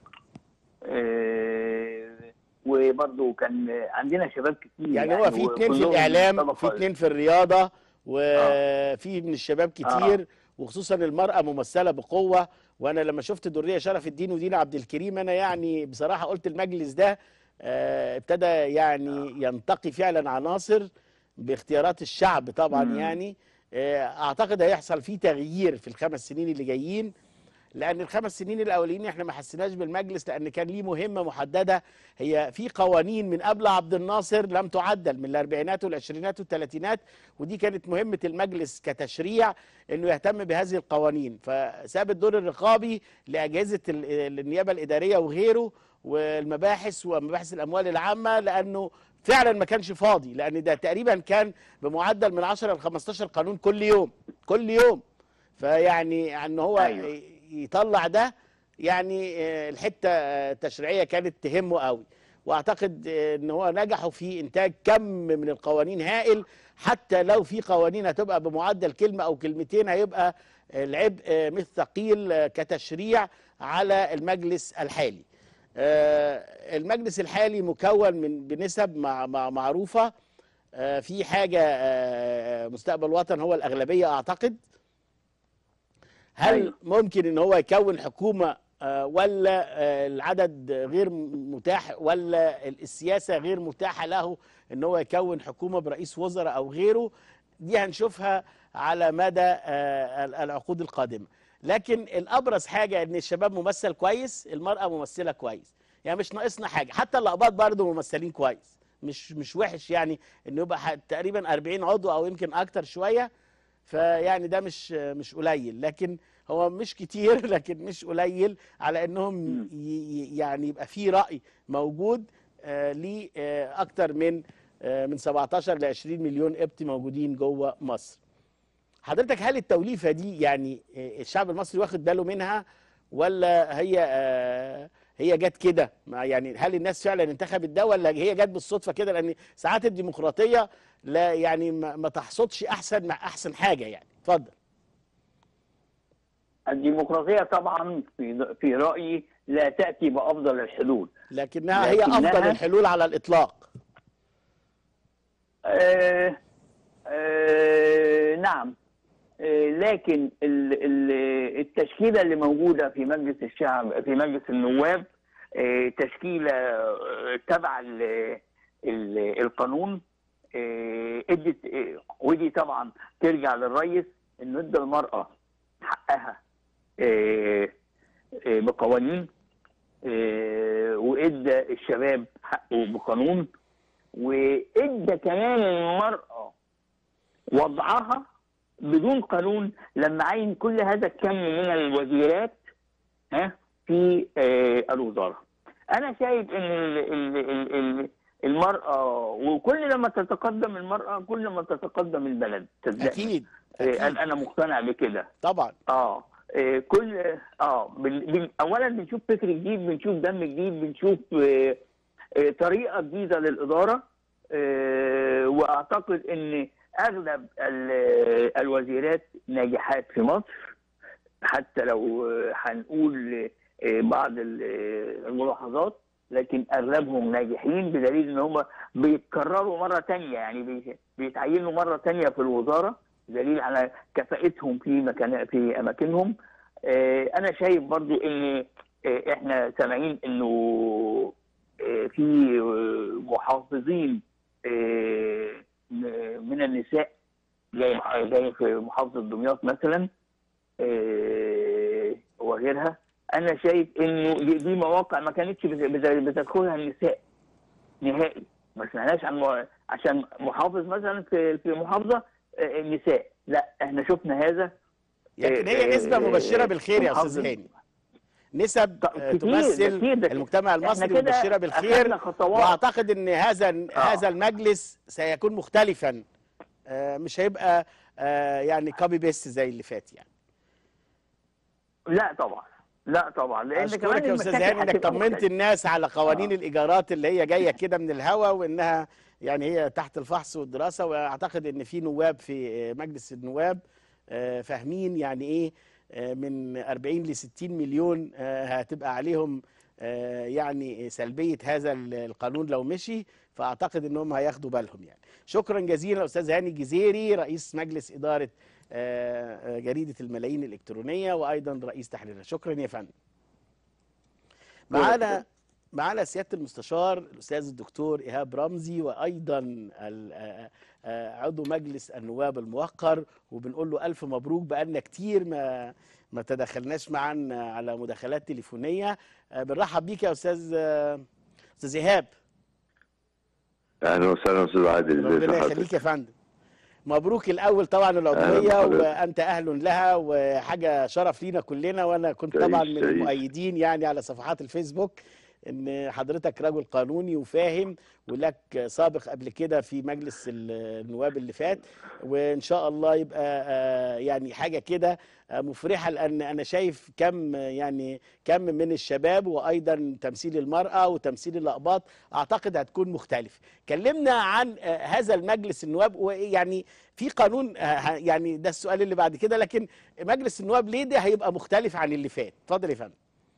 آه، وبرضه كان عندنا شباب كتير يعني هو في اتنين في وكلهم الاعلام طبقة- وفي اتنين في الرياضه وفي من الشباب كتير وخصوصا المراه ممثله بقوه وانا لما شفت دريه شرف الدين ودينا عبد الكريم انا يعني بصراحه قلت المجلس ده آه، ابتدى يعني ينتقي فعلا عناصر باختيارات الشعب طبعا مم. يعني آه، اعتقد هيحصل فيه تغيير في الخمس سنين اللي جايين لان الخمس سنين الاولين احنا ما حسيناش بالمجلس لان كان ليه مهمه محدده هي في قوانين من قبل عبد الناصر لم تعدل من الاربعينات والعشرينات والثلاثينات ودي كانت مهمه المجلس كتشريع انه يهتم بهذه القوانين فساب الدور الرقابي لاجهزه ال- النيابه الاداريه وغيره والمباحث ومباحث الاموال العامه لانه فعلا ما كانش فاضي لان ده تقريبا كان بمعدل من 10 ل 15 قانون كل يوم كل يوم فيعني ان هو أيوة. يطلع ده يعني آه، الحته آه، التشريعيه كانت تهمه قوي واعتقد آه، ان هو نجحوا في انتاج كم من القوانين هائل حتى لو في قوانين هتبقى بمعدل كلمه او كلمتين هيبقى العبء آه، مش ثقيل آه، كتشريع على المجلس الحالي آه، المجلس الحالي مكون من بنسب مع مع معروفه آه، في حاجه آه، مستقبل وطن هو الاغلبيه اعتقد هل أيوة. ممكن ان هو يكون حكومه آه، ولا آه، العدد غير متاح ولا السياسه غير متاحه له ان هو يكون حكومه برئيس وزراء او غيره دي هنشوفها على مدى آه، العقود القادمه لكن الابرز حاجه ان الشباب ممثل كويس المراه ممثله كويس يعني مش ناقصنا حاجه حتى الاقباط برضه ممثلين كويس مش مش وحش يعني انه يبقى ح- تقريبا 40 عضو او يمكن اكتر شويه فيعني ده مش مش قليل لكن هو مش كتير لكن مش قليل على انهم ي- ي- يعني يبقى في راي موجود آه ليه آه اكتر من آه من 17 ل 20 مليون قبطي موجودين جوه مصر حضرتك هل التوليفه دي يعني آه، الشعب المصري واخد باله منها ولا هي آه، هي جت كده ما يعني هل الناس فعلا انتخبت ده ولا هي جت بالصدفه كده لان ساعات الديمقراطيه لا يعني ما, ما تحصدش احسن مع احسن حاجه يعني اتفضل الديمقراطيه طبعا في في رايي لا تاتي بافضل الحلول لكنها هي لكنها- افضل الحلول على الاطلاق آه آه نعم آه لكن ال- ال- التشكيله اللي موجوده في مجلس الشعب في مجلس النواب آه تشكيله آه، تبع ال- ال- القانون آه، ادت آه، ودي طبعا ترجع للرئيس انه ادى المراه حقها آه، آه، بقوانين آه، وادى الشباب حقه بقانون وادى كمان المرأة وضعها بدون قانون لما عين كل هذا الكم من الوزيرات ها في آه، الوزارة أنا شايف إن ال- ال- ال- ال- المرأة وكل لما تتقدم المرأة كل ما تتقدم البلد صدقني. اكيد آه، اكيد أنا أنا مقتنع بكده طبعا اه إيه، كل اه بن... بن... اولا بنشوف فكر جديد بنشوف دم جديد بنشوف آه، آه، طريقه جديده للاداره آه، واعتقد ان اغلب ال- الوزيرات ناجحات في مصر حتى لو آه، هنقول آه، بعض ال- آه، الملاحظات لكن اغلبهم ناجحين بدليل ان هم بيتكرروا مره تانية يعني بي- بيتعينوا مره تانية في الوزاره دليل على كفاءتهم في مكان في اماكنهم آه، انا شايف برضو ان آه، احنا سامعين انه آه، في آه، محافظين آه، م- من النساء جاي جاي في محافظه دمياط مثلا آه، وغيرها انا شايف انه دي دي مواقع ما كانتش بت- بت- بتدخلها النساء نهائي ما سمعناش عن مو- عشان محافظ مثلا في في محافظه آه، النساء لا احنا شفنا هذا لكن آه، هي نسبه آه، مبشره بالخير يا محافظ- استاذ هاني نسب طب آه، كتير، تمثل كتير، ده المجتمع احنا المصري كده مبشره بالخير أخدنا خطوات واعتقد ان هذا آه. هذا المجلس سيكون مختلفا آه، مش هيبقى آه، يعني كوبي بيست زي اللي فات يعني لا طبعا لا طبعا لا طبعا لا طبعا لان كمان اشكرك يا استاذ المشاكل هاني انك هتبقى طمنت مختلفة. الناس على قوانين آه. الايجارات اللي هي جايه كده من الهوا وانها يعني هي تحت الفحص والدراسه واعتقد ان في نواب في مجلس النواب آه، فاهمين يعني ايه آه، من 40 ل 60 مليون آه، هتبقى عليهم آه، يعني سلبيه هذا القانون لو مشي فاعتقد انهم هياخدوا بالهم يعني شكرا جزيلا استاذ هاني الجزيري رئيس مجلس اداره آه، آه، جريده الملايين الالكترونيه وايضا رئيس تحريرها شكرا يا فندم معانا معانا سياده المستشار الاستاذ الدكتور ايهاب رمزي وايضا ال- آه، آه، عضو مجلس النواب الموقر وبنقول له الف مبروك بقالنا كتير ما ما تدخلناش معا على مداخلات تليفونيه آه، بنرحب بيك يا استاذ آه، استاذ ايهاب اهلا وسهلا استاذ عادل ازي ربنا حضرتك؟ يخليك يا فندم مبروك الاول طبعا أهلا العضويه بحضرتك. وانت اهل لها وحاجه شرف لينا كلنا وانا كنت تعيش- طبعا من تعيش. المؤيدين يعني على صفحات الفيسبوك ان حضرتك رجل قانوني وفاهم ولك سابق قبل كده في مجلس ال- النواب اللي فات وان شاء الله يبقى آه، يعني حاجه كده آه، مفرحه لان انا شايف كم آه، يعني كم من الشباب وايضا تمثيل المراه وتمثيل الاقباط اعتقد هتكون مختلف كلمنا عن آه، هذا المجلس النواب ويعني في قانون آه، ه- يعني ده السؤال اللي بعد كده لكن مجلس النواب ليه ده هيبقى مختلف عن اللي فات اتفضل يا فندم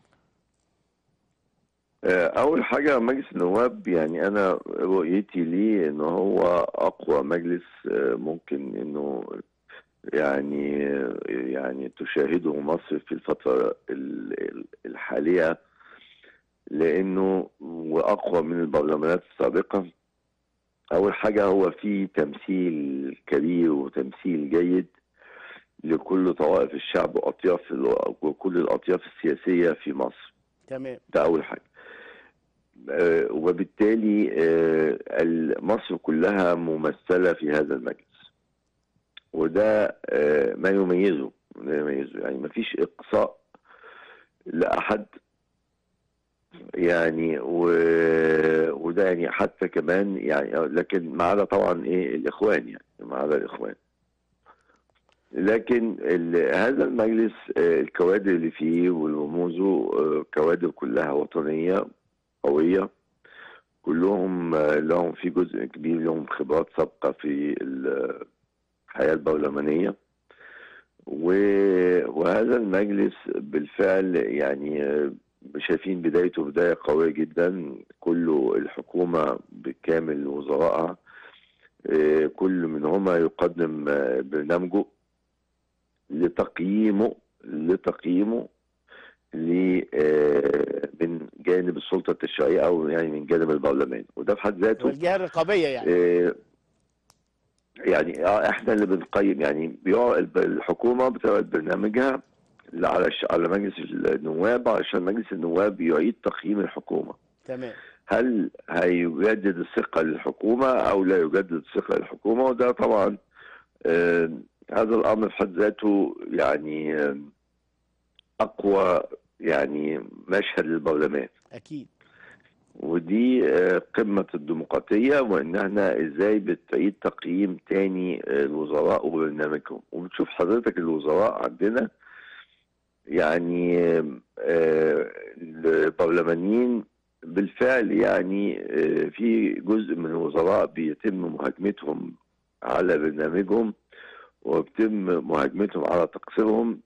آه، اول حاجه مجلس النواب يعني انا رؤيتي ليه ان هو اقوى مجلس آه، ممكن انه يعني يعني تشاهده مصر في الفتره ال- ال- الحاليه لانه واقوى من البرلمانات السابقه اول حاجه هو في تمثيل كبير وتمثيل جيد لكل طوائف الشعب واطياف ال- وكل الاطياف السياسيه في مصر تمام ده اول حاجه آه، وبالتالي آه، ال- مصر كلها ممثله في هذا المجلس وده آه، ما يميزه ما يميزه يعني ما فيش اقصاء لاحد يعني و... وده يعني حتى كمان يعني لكن ما عدا طبعا ايه الاخوان يعني ما عدا الاخوان لكن ال... هذا المجلس آه، الكوادر اللي فيه ورموزه آه، كوادر كلها وطنيه قويه كلهم آه، لهم في جزء كبير لهم خبرات سابقه في الحياه البرلمانيه و- وهذا المجلس بالفعل يعني آه، شايفين بدايته بداية قوية جدا كله الحكومة بكامل وزرائها آه، كل منهما يقدم آه، برنامجه لتقييمه لتقييمه ل آه، من جانب السلطة التشريعية أو يعني من جانب البرلمان وده في حد ذاته والجهه الرقابيه يعني آه، يعني آه، احنا اللي بنقيم يعني بيقع الب- الحكومه بتعمل برنامجها على الش- على مجلس النواب علشان مجلس النواب يعيد تقييم الحكومه تمام هل هيجدد الثقه للحكومه او لا يجدد الثقه للحكومه وده طبعا آه، هذا الامر في حد ذاته يعني آه، اقوى يعني مشهد للبرلمان اكيد ودي آه، قمة الديمقراطية وإن احنا إزاي بتعيد تقييم تاني آه، الوزراء وبرنامجهم وبتشوف حضرتك الوزراء عندنا يعني آه، البرلمانيين بالفعل يعني آه، في جزء من الوزراء بيتم مهاجمتهم على برنامجهم وبيتم مهاجمتهم على تقصيرهم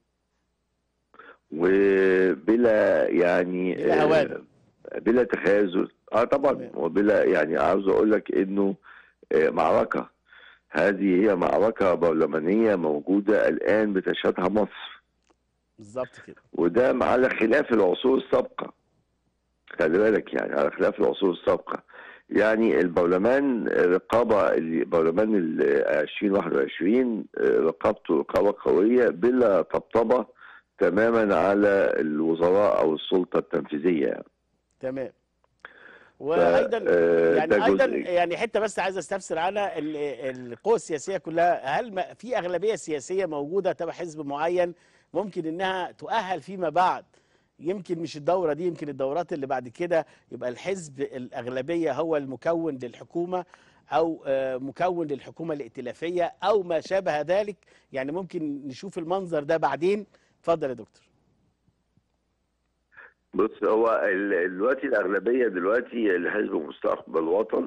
وبلا يعني بلا هوان. بلا تخاذل اه طبعا تمام. وبلا يعني عاوز اقول لك انه آه، معركه هذه هي معركه برلمانيه موجوده الان بتشهدها مصر بالظبط كده وده على خلاف العصور السابقه خلي بالك يعني على خلاف العصور السابقه يعني البرلمان رقابه البرلمان ال 2021 رقابته رقابه قويه بلا طبطبه تماما على الوزراء او السلطه التنفيذيه يعني. تمام وايضا آه، يعني ده ايضا جزء. يعني حته بس عايز استفسر عنها ال- القوى السياسيه كلها هل ما في اغلبيه سياسيه موجوده تبع حزب معين ممكن انها تؤهل فيما بعد يمكن مش الدوره دي يمكن الدورات اللي بعد كده يبقى الحزب الاغلبيه هو المكون للحكومه او آه، مكون للحكومه الائتلافيه او ما شابه ذلك يعني ممكن نشوف المنظر ده بعدين اتفضل يا دكتور بص هو ال- دلوقتي الأغلبية دلوقتي الحزب مستقبل وطن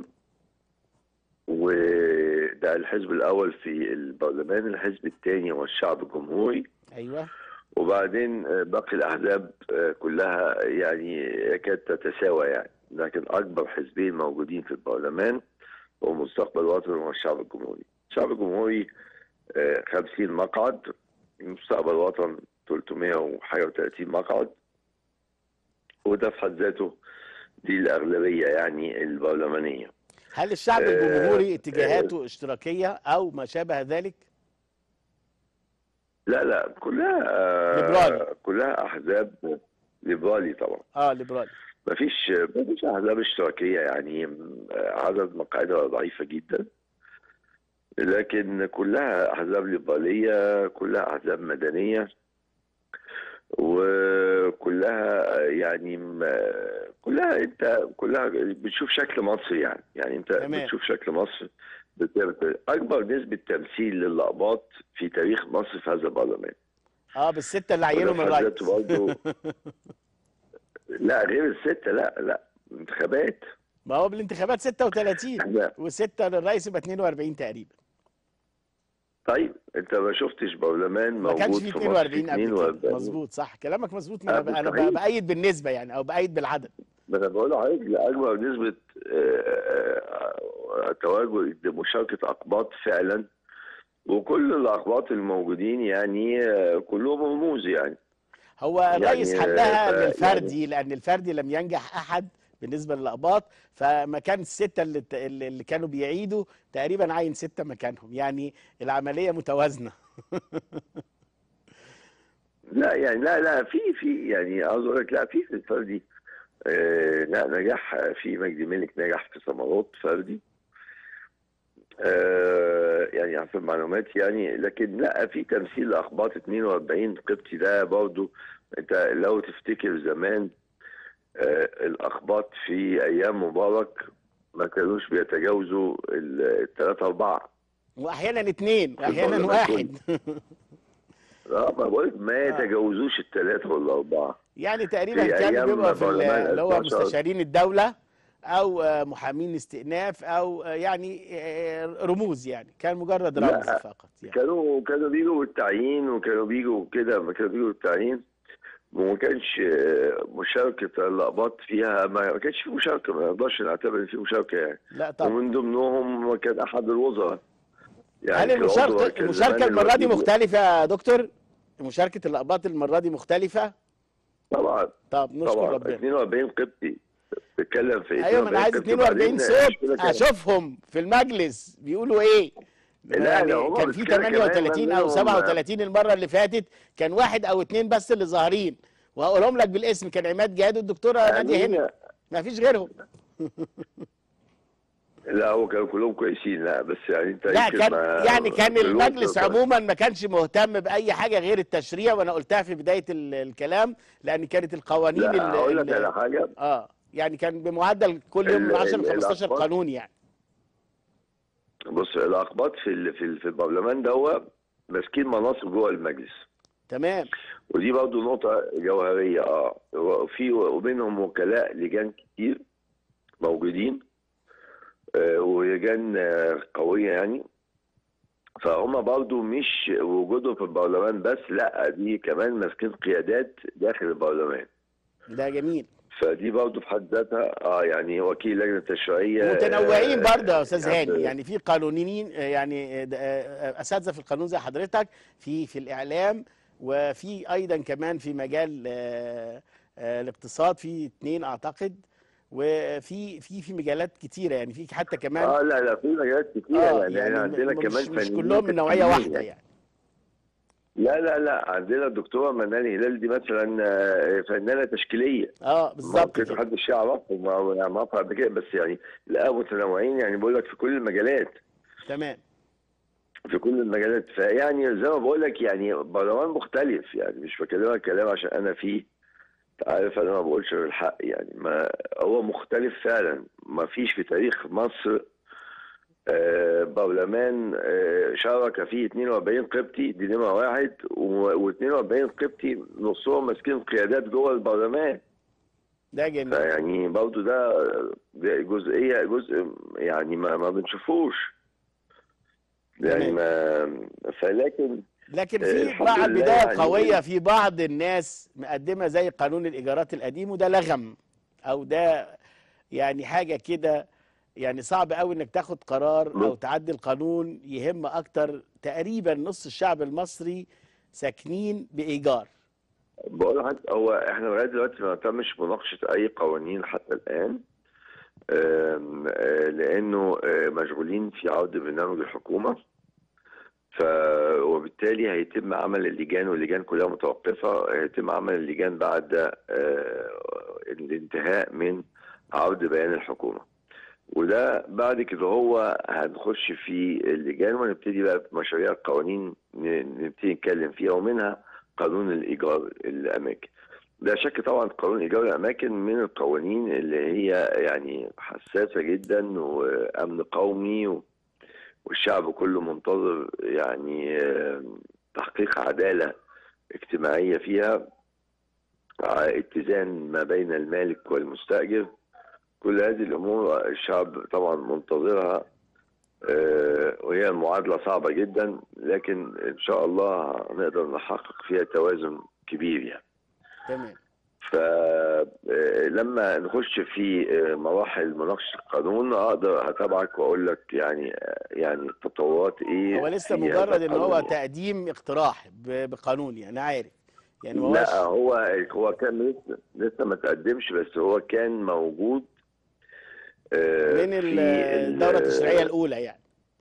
وده الحزب الأول في البرلمان الحزب الثاني هو الشعب الجمهوري ايوه وبعدين آه، باقي الأحزاب آه، كلها يعني يكاد تتساوى يعني لكن أكبر حزبين موجودين في البرلمان هو مستقبل وطن والشعب الجمهوري الشعب الجمهوري آه، 50 مقعد مستقبل وطن 300 وحاجة و30 مقعد وده في حد ذاته دي الأغلبية يعني البرلمانية هل الشعب آه، الجمهوري اتجاهاته اشتراكيه او ما شابه ذلك لا لا كلها آه، ليبرالي. كلها أحزاب ليبرالي طبعا اه ليبرالي مفيش مفيش احزاب اشتراكيه يعني آه، عدد مقاعدها ضعيفه جدا لكن كلها احزاب ليبراليه كلها احزاب مدنيه وكلها يعني م- كلها انت كلها بتشوف شكل مصر يعني يعني انت تمام. بتشوف شكل مصر بت- اكبر نسبه تمثيل للاقباط في تاريخ مصر في هذا البرلمان اه بالسته اللي عينوا من وده في حد الرئيس ذاته برضه لا غير الستة لا لا انتخابات ما هو بالانتخابات 36 احنا وسته للرئيس يبقى 42 تقريبا طيب انت ما شفتش برلمان ما كانش موجود في في مصر 42 قبل كده 42 مظبوط صح كلامك مظبوط ما آه، انا انا مستحيل. بايد بالنسبه يعني او بايد بالعدد ما انا بقول لحضرتك لاكبر نسبه آه، آه، تواجد مشاركه اقباط فعلا وكل الاقباط الموجودين يعني آه، كلهم رموز يعني هو يعني، الرئيس حلها آه، للفردي لان الفردي لم ينجح احد بالنسبه للاقباط فمكان السته اللي اللي اللي كانوا بيعيدوا تقريبا عين سته مكانهم يعني العمليه متوازنه لا يعني لا لا في في يعني عاوز اقول لك لا في في الفردي آه، لا نجاح في مجدي ملك نجح في ثمرات فردي آه، يعني حسب معلوماتي يعني لكن لا في تمثيل لاخباط 42 قبطي ده برضه انت لو تفتكر زمان آه، الاخباط في ايام مبارك ما كانوش بيتجاوزوا الثلاثة أربعة واحيانا اثنين واحيانا البرلمان واحد اه ما بقولك ما آه. يتجاوزوش الثلاثة ولا أربعة يعني تقريبا في كانوا أيام بيبقى في ال- برلمان اللي هو 11. مستشارين الدوله او آه، محامين استئناف او آه، يعني آه، رموز يعني كان مجرد لا. رمز فقط يعني كانوا كانوا بيجوا بالتعيين وكانوا بيجوا كده ما كانوا بيجوا بالتعيين وما كانش آه، مشاركة الأقباط فيها ما ما كانش في مشاركة ما نقدرش نعتبر إن في مشاركة يعني لا طبعا ومن ضمنهم كان أحد الوزراء هل كان عضو المشاركه كان المشاركه زمان المره دي الوزير- مختلفه يا دكتور مشاركه الاقباط المره دي مختلفه طبعا طب نشكر طبعا ربنا 42 قبطي بتتكلم في ايوه ما انا عايز قبطي. 42 وبعدين صوت المشكلة كان- اشوفهم في المجلس بيقولوا ايه لا، يعني لا، هما كان في المشكلة كمان 38 او منهم- 37 المره اللي فاتت كان واحد او اتنين بس اللي ظاهرين وهقولهم لك بالاسم كان عماد جهاد والدكتوره ناديه هنا ما فيش غيرهم لا هو كانوا كلهم كويسين لا بس يعني انت لا يمكن كان ما- يعني كان كلهم المجلس كانوا- عموما ما كانش مهتم باي حاجه غير التشريع وانا قلتها في بدايه ال- الكلام لان كانت القوانين ال- لا هقول لك ال- على حاجه اه يعني كان بمعدل كل يوم من ال- 10 ل ال- 15 الأخبار- قانون يعني بص الاقباط في ال- في ال- في البرلمان ده ماسكين مناصب جوه المجلس تمام ودي برضه نقطة جوهرية اه وفي وبينهم وكلاء لجان كتير موجودين آه، ولجان آه، قوية يعني فهم برضه مش وجودهم في البرلمان بس لا دي كمان ماسكين قيادات داخل البرلمان ده جميل فدي برضه في حد ذاتها اه يعني وكيل لجنة تشريعية متنوعين آه، برضه يا استاذ يعني هاني يعني في قانونيين آه، يعني آه، آه، اساتذه في القانون زي حضرتك في في الاعلام وفي ايضا كمان في مجال آه، آه، الاقتصاد في اثنين اعتقد وفي في في مجالات كتيره يعني في حتى كمان اه لا لا في مجالات كتير اه يعني, يعني عندنا م- كمان مش, مش فنيين كلهم من نوعيه كتير واحده يعني لا لا لا عندنا الدكتوره منال هلال دي مثلا آه، فنانه تشكيليه اه بالظبط ممكن كده محدش يعرفهم ما يعني ما أعرف قبل كده بس يعني لا متنوعين يعني بقول لك في كل المجالات تمام في كل المجالات فيعني زي ما بقول لك يعني برلمان مختلف يعني مش بكلمك كلام عشان انا فيه أنت عارف انا ما بقولش غير الحق يعني ما هو مختلف فعلا ما فيش في تاريخ مصر آه، برلمان آه، شارك فيه 42 قبطي دي نمرة واحد و42 قبطي نصهم ماسكين قيادات جوه البرلمان ده جميل فيعني برضه ده ده جزئيه جزء يعني ما ما بنشوفوش يعني ما فلكن لكن آه، في الحمد بعض لله بداية يعني قوية في بعض الناس مقدمة زي قانون الإيجارات القديم وده لغم أو ده يعني حاجة كده يعني صعب قوي إنك تاخد قرار أو بص. تعدل قانون يهم أكتر تقريبا نص الشعب المصري ساكنين بإيجار بقول لحضرتك هو احنا لغايه دلوقتي ما تمش مناقشه اي قوانين حتى الان آم، آه، لانه آه، مشغولين في عرض برنامج الحكومه ف وبالتالي هيتم عمل اللجان واللجان كلها متوقفه هيتم عمل اللجان بعد آه، الانتهاء من عرض بيان الحكومه وده بعد كده هو هنخش في اللجان ونبتدي بقى في مشاريع القوانين ن- نبتدي نتكلم فيها ومنها قانون الايجار الاماكن لا شك طبعا قانون ايجار الاماكن من القوانين اللي هي يعني حساسه جدا وامن قومي و- والشعب كله منتظر يعني آه، تحقيق عداله اجتماعيه فيها ع- اتزان ما بين المالك والمستاجر كل هذه الامور الشعب طبعا منتظرها آه، وهي معادله صعبه جدا لكن ان شاء الله هنقدر نحقق فيها توازن كبير يعني تمام فلما نخش في آه، مراحل مناقشه القانون اقدر اتابعك واقول لك يعني آه، يعني التطورات ايه هو لسه في هذا مجرد إن هو القانون. تقديم اقتراح ب- بقانون يعني عارف يعني ما لا هوش هو هو كان لسه لسه ما تقدمش بس هو كان موجود آه، من ال- في ال- الدورة التشريعية الأولى يعني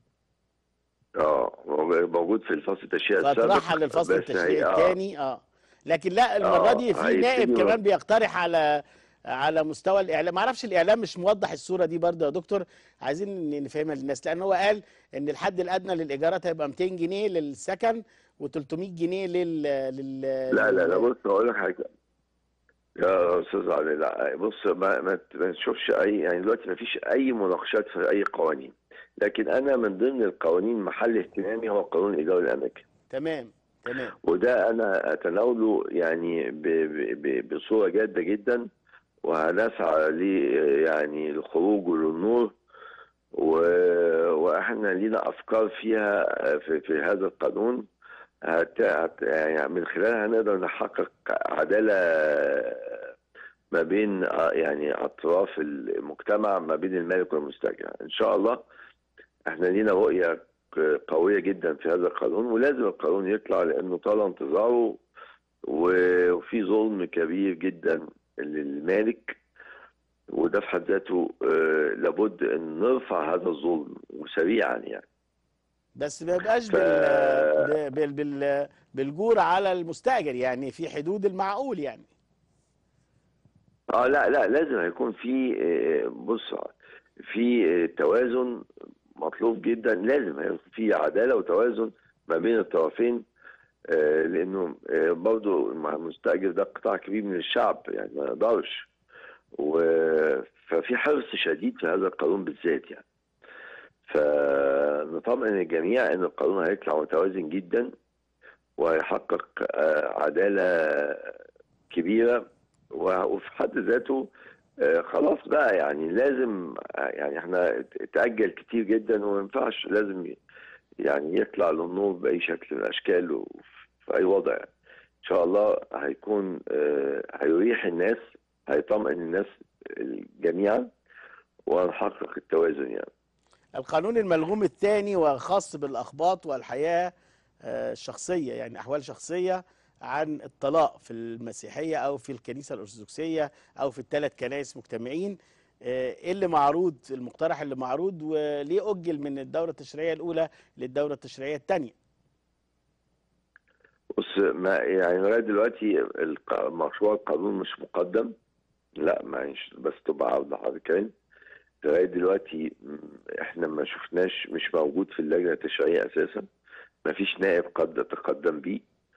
اه هو موجود في الفصل التشريعي السابق فترحل للفصل بس التشريعي هي- آه، الثاني اه لكن لا المره آه، دي في هيبتدي نائب من- كمان بيقترح على على مستوى الاعلام ما اعرفش الاعلام مش موضح الصوره دي برضه يا دكتور عايزين ن- نفهمها للناس لان هو قال ان الحد الادنى للايجارات هيبقى 200 جنيه للسكن و300 جنيه لل لل لا لا لا لل- بص اقول لك حاجه يا استاذ علي لا بص ما ما ت- ما تشوفش اي يعني دلوقتي ما فيش اي مناقشات في اي قوانين لكن انا من ضمن القوانين محل اهتمامي هو قانون ايجار الاماكن تمام تمام وده انا اتناوله يعني ب- ب- ب- بصوره جاده جدا وهنسعى ل يعني لخروجه للنور و- واحنا لينا افكار فيها في, في هذا القانون هت هت يعني من خلالها نقدر نحقق عداله ما بين آه، يعني اطراف المجتمع ما بين المالك والمستاجر ان شاء الله احنا لينا رؤيه ق- قويه جدا في هذا القانون ولازم القانون يطلع لانه طال انتظاره و- وفي ظلم كبير جدا للمالك وده في حد ذاته آه، لابد ان نرفع هذا الظلم وسريعا يعني بس ما يبقاش ف- بال بال بال بالجور على المستاجر يعني في حدود المعقول يعني اه لا لا لازم هيكون في آه، بص في آه، توازن مطلوب جدا لازم هيكون في عداله وتوازن ما بين الطرفين آه، لانه آه، برضه مع المستاجر ده قطاع كبير من الشعب يعني ما يقدرش و- ففي حرص شديد في هذا القانون بالذات يعني فنطمئن الجميع ان القانون هيطلع متوازن جدا وهيحقق آه، عداله كبيره و- وفي حد ذاته آه، خلاص بقى يعني لازم آه، يعني احنا اتأجل كتير جدا وما ينفعش لازم ي- يعني يطلع للنور بأي شكل من الأشكال وفي أي وضع إن شاء الله هيكون آه، هيريح الناس هيطمئن الناس جميعا وهنحقق التوازن يعني القانون الملغوم الثاني وخاص بالأخباط والحياة آه، الشخصية يعني أحوال شخصية عن الطلاق في المسيحية أو في الكنيسة الأرثوذكسية أو في الثلاث كنائس مجتمعين آه، إيه اللي معروض المقترح اللي معروض وليه أجل من الدورة التشريعية الأولى للدورة التشريعية الثانية بص ما يعني لغايه دلوقتي الق- مشروع القانون مش مقدم لا معلش بس تبقى عرض حضرتك لغايه دلوقتي م، احنا ما شفناش مش موجود في اللجنه التشريعيه اساسا ما فيش نائب قد تقدم بيه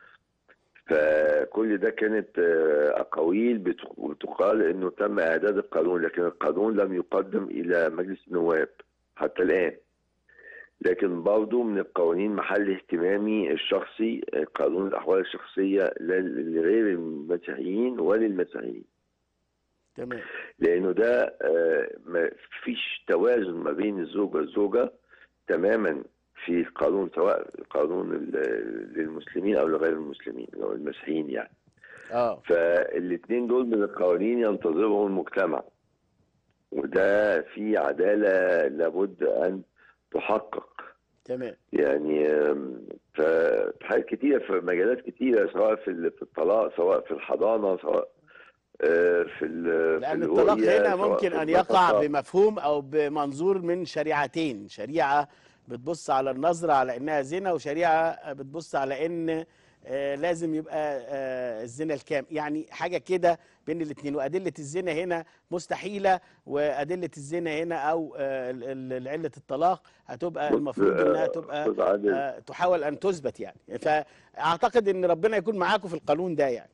فكل ده كانت آه، اقاويل بت- بتقال انه تم اعداد القانون لكن القانون لم يقدم الى مجلس النواب حتى الان لكن برضه من القوانين محل اهتمامي الشخصي آه، قانون الاحوال الشخصيه لل- لغير المسيحيين وللمسيحيين تمام لانه ده آه، ما فيش توازن ما بين الزوج والزوجه تماما في القانون سواء القانون ال- للمسلمين او لغير المسلمين او المسيحيين يعني اه فالاثنين دول من القوانين ينتظرهم المجتمع وده في عداله لابد ان تحقق تمام يعني آم، ف- في حاجات كتيرة في مجالات كتيرة سواء في ال- في الطلاق سواء في الحضانة سواء آه، في ال- في لأن الطلاق الرؤية، هنا سواء ممكن في أن يقع النفقة. بمفهوم أو بمنظور من شريعتين شريعة بتبص على النظرة على إنها زنا وشريعة بتبص على إن آه، لازم يبقى آه، الزنا الكام يعني حاجة كده بين الاثنين وأدلة الزنا هنا مستحيلة وأدلة الزنا هنا أو آه، ال- ال- علة الطلاق هتبقى بص، المفروض إنها آه، تبقى أستاذ عادل، آه، تحاول أن تثبت يعني فأعتقد إن ربنا يكون معاكم في القانون ده يعني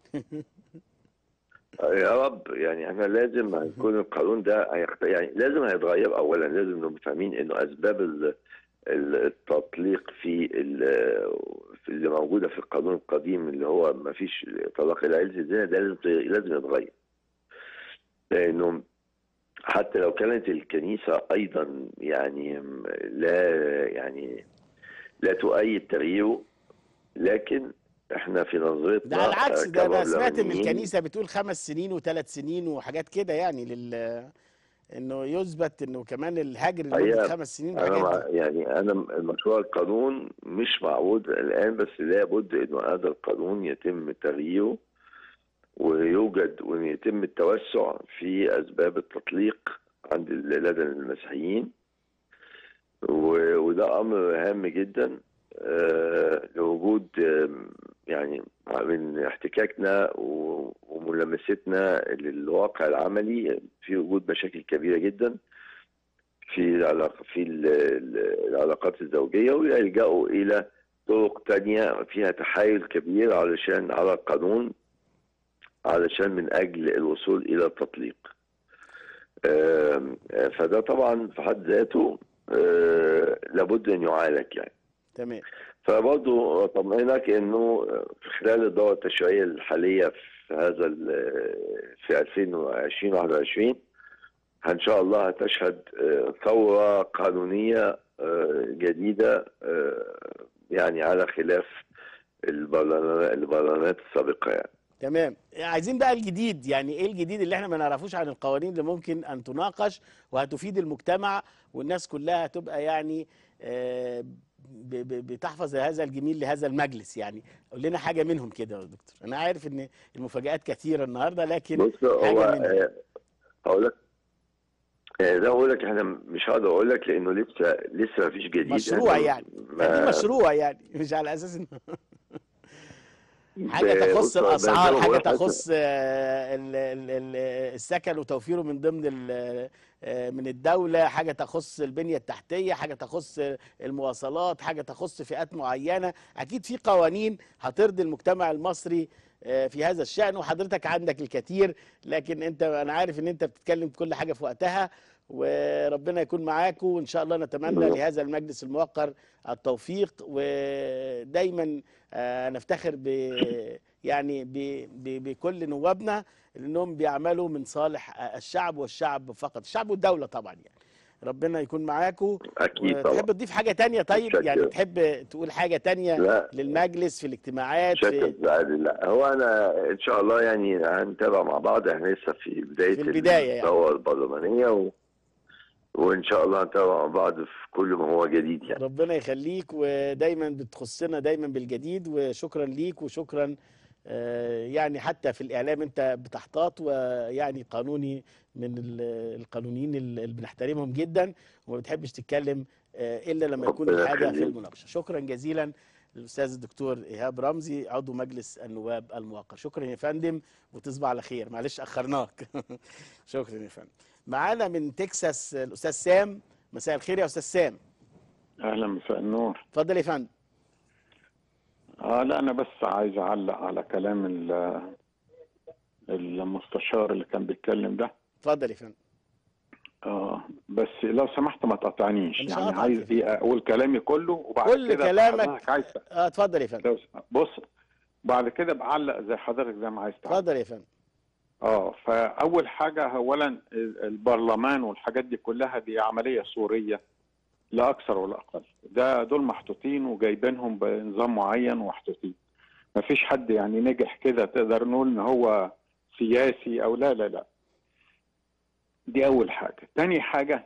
يا رب يعني احنا لازم هيكون القانون ده هيخت... يعني لازم هيتغير اولا لازم نبقى فاهمين انه اسباب ال... ال- التطليق في ال... في اللي موجوده في القانون القديم اللي هو ما فيش طلاق الى عيلة الزنا ده لازم لازم يتغير لانه حتى لو كانت الكنيسه ايضا يعني لا يعني لا تؤيد تغييره لكن احنا في نظرتنا ده على العكس ده انا سمعت ان كبرلمانيين الكنيسه بتقول خمس سنين وثلاث سنين وحاجات كده يعني لل انه يثبت انه كمان الهجر لمده أيام. خمس سنين انا وحاجات مع دي. يعني انا مشروع القانون مش معقود الان بس لابد انه هذا القانون يتم تغييره ويوجد وان يتم التوسع في اسباب التطليق عند ال- لدى المسيحيين و- وده امر هام جدا آه، لوجود آم، يعني من احتكاكنا و- وملامستنا للواقع العملي في وجود مشاكل كبيره جدا في العلاقة في ال- ال- العلاقات الزوجية ويلجأوا إلى طرق تانية فيها تحايل كبير علشان على القانون علشان من أجل الوصول إلى التطليق آم، آه، فده طبعا في حد ذاته آه، لابد أن يعالج يعني تمام فبرضه أطمئنك إنه في خلال الدورة التشريعية الحالية في هذا ال- في 2020 21 ان شاء الله هتشهد آه، ثوره قانونيه آه، جديده آه، يعني على خلاف البرلمان- البرلمانات السابقه يعني تمام عايزين بقى الجديد يعني ايه الجديد اللي احنا ما نعرفوش عن القوانين اللي ممكن ان تناقش وهتفيد المجتمع والناس كلها تبقى يعني آه، ب- ب- بتحفظ هذا الجميل لهذا المجلس يعني قول لنا حاجه منهم كده يا دكتور انا عارف ان المفاجآت كثيره النهارده لكن بص هو حاجه منهم آه، هقول لك آه، ده اقول لك احنا مش هقدر اقول لك لانه لسه لسه ما فيش جديد مشروع إحنا يعني ما- دي مشروع يعني مش على اساس ان حاجه ب- تخص بص، زي الاسعار ما حاجه بقول لك، تخص آه، ال- ال- ال- السكن وتوفيره من ضمن ال- آه، من الدوله حاجه تخص البنيه التحتيه حاجه تخص المواصلات حاجه تخص فئات معينه اكيد في قوانين هترضي المجتمع المصري آه، في هذا الشأن وحضرتك عندك الكثير لكن انت انا عارف ان انت بتتكلم في كل حاجه في وقتها وربنا يكون معاكم وان شاء الله نتمنى بالظبط. لهذا المجلس الموقر التوفيق ودايما آه، نفتخر ب يعني ب ب بكل نوابنا لانهم بيعملوا من صالح آه، الشعب والشعب فقط الشعب والدوله طبعا يعني ربنا يكون معاكم اكيد طبعا وتحب تضيف حاجه تانية طيب متشكر. يعني تحب تقول حاجه تانية لا للمجلس في الاجتماعات شكرا في عادل لا هو انا ان شاء الله يعني هنتابع مع بعض احنا لسه في بدايه في البداية يعني. الدوره البرلمانيه و... وان شاء الله هنتابع مع بعض في كل ما هو جديد يعني ربنا يخليك ودايما بتخصنا دايما بالجديد وشكرا ليك وشكرا آه، يعني حتى في الاعلام انت بتحتاط ويعني قانوني من ال- القانونيين اللي بنحترمهم جدا وما بتحبش تتكلم آه، الا لما يكون ربنا الحاجه في يخليك. المناقشه شكرا جزيلا للاستاذ الدكتور ايهاب رمزي عضو مجلس النواب الموقر شكرا يا فندم وتصبح على خير معلش اخرناك شكرا يا فندم معانا من تكساس الاستاذ سام مساء الخير يا استاذ سام اهلا مساء النور اتفضل يا فندم اه لا انا بس عايز اعلق على كلام ال- المستشار اللي كان بيتكلم ده اتفضل يا فندم اه بس لو سمحت ما تقاطعنيش مش يعني هقطعك عايز يا ايه اقول كلامي كله وبعد كل كده كلامك. حضرتك عايز اه اتفضل يا فندم لو- بص بعد كده بعلق زي حضرتك زي ما عايز تعلق اتفضل يا فندم اه فاول حاجه اولا البرلمان والحاجات دي كلها دي عمليه صوريه لا اكثر ولا اقل ده دول محطوطين وجايبينهم بنظام معين ومحطوطين ما فيش حد يعني نجح كده تقدر نقول ان هو سياسي او لا لا لا دي اول حاجه تاني حاجه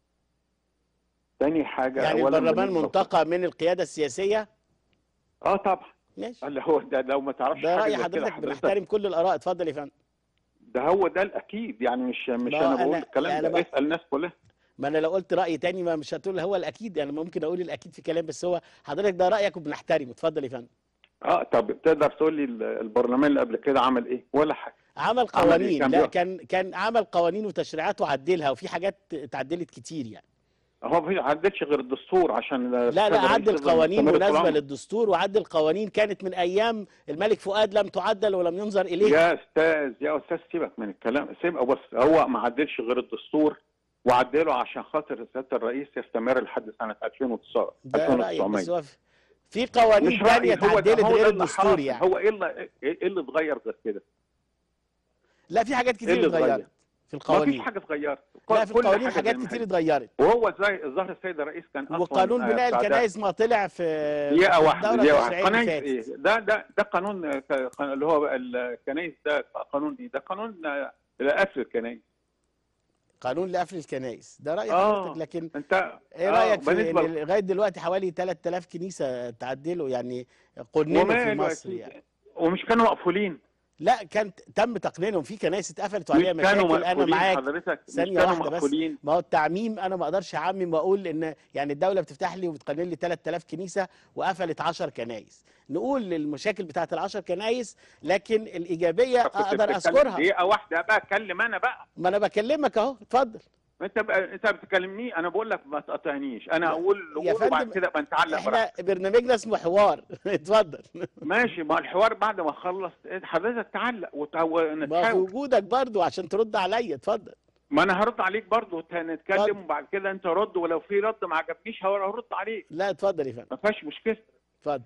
تاني حاجه يعني أولاً البرلمان بالنسبة- منتقى من القياده السياسيه اه طبعا ماشي اللي هو ده لو ما تعرفش ده حاجة راي زي كده حضرتك بنحترم كل الاراء اتفضل يا فندم ده هو ده الاكيد يعني مش مش ما هو انا بقول أنا- الكلام أنا ده بقى- اسال الناس كلها ما انا لو قلت راي تاني ما مش هتقول هو الاكيد يعني ممكن اقول الاكيد في كلام بس هو حضرتك ده رايك وبنحترمه اتفضل يا فندم اه طب تقدر تقول لي ال- البرلمان اللي قبل كده عمل ايه ولا حاجه عمل عمل إيه؟ قوانين كان لا بيقف- كان كان عمل قوانين وتشريعات وعدلها وفي حاجات اتعدلت كتير يعني هو ما عدتش غير الدستور عشان لا السيد لا الرئيس عدل يفضل قوانين مستمر طول مناسبه عمره. للدستور وعدل قوانين كانت من ايام الملك فؤاد لم تعدل ولم ينظر اليها يا استاذ يا استاذ سيبك من الكلام سيبك بس هو ما عدلش غير الدستور وعدله عشان خاطر سياده الرئيس يستمر لحد سنه 2009 ده رايك 2900 بس هو في- في قوانين مش تانية رأيي هو ده اتعدلت هو ده غير اللي الدستور حاصل. يعني هو ايه اللي ايه اللي اتغير غير كده؟ لا في حاجات كتير اللي اتغير؟ اتغيرت في ما فيش القوانين حاجه اتغيرت لا في كل القوانين حاجة حاجات زي ما كتير هي. اتغيرت وهو زي ظهر السيد الرئيس كان اصلا وقانون آه، بناء بتاع ده. الكنائس ما طلع في دقيقة في واحدة الدورة دقيقة واحدة التشريعية اللي قناة فاتت ايه ده ده ده قانون ك- قانون- اللي هو الكنائس ده قانون ايه ده قانون آه، لقفل الكنائس قانون لقفل الكنائس ده رأي آه. حضرتك لكن انت ايه آه، رأيك في بالنسبة ان لغاية دلوقتي حوالي 3000 كنيسة تعدلوا يعني قننوا في وماله يا مصر سيدي؟ يعني ومش كانوا مقفولين لا كان تم تقنينهم في كنائس اتقفلت مش وعليها كانوا مشاكل انا مقفولين معاك حضرتك مش ثانية كانوا واحدة بس مقفولين ما هو التعميم انا ما اقدرش اعمم واقول ان يعني الدولة بتفتح لي وبتقنن لي 3000 كنيسة وقفلت 10 كنائس نقول للمشاكل بتاعت ال 10 كنائس لكن الايجابية كنت اقدر بتتكلم اذكرها دقيقة واحدة بقى اتكلم انا بقى ما انا بكلمك اهو اتفضل انت بقى انت بتكلمني انا بقول لك ما تقاطعنيش انا اقول يا قول وبعد فندم، كده بقى نتعلق براحتك احنا برنامجنا اسمه حوار اتفضل ماشي ما الحوار بعد ما اخلص حضرتك تعلق وت- ما في ونتحاور وجودك برضو عشان ترد عليا اتفضل ما انا هرد عليك برضه اتفضل. نتكلم وبعد كده انت رد ولو في رد ما عجبنيش هرد عليك لا اتفضل يا فندم ما فيهاش مشكله اتفضل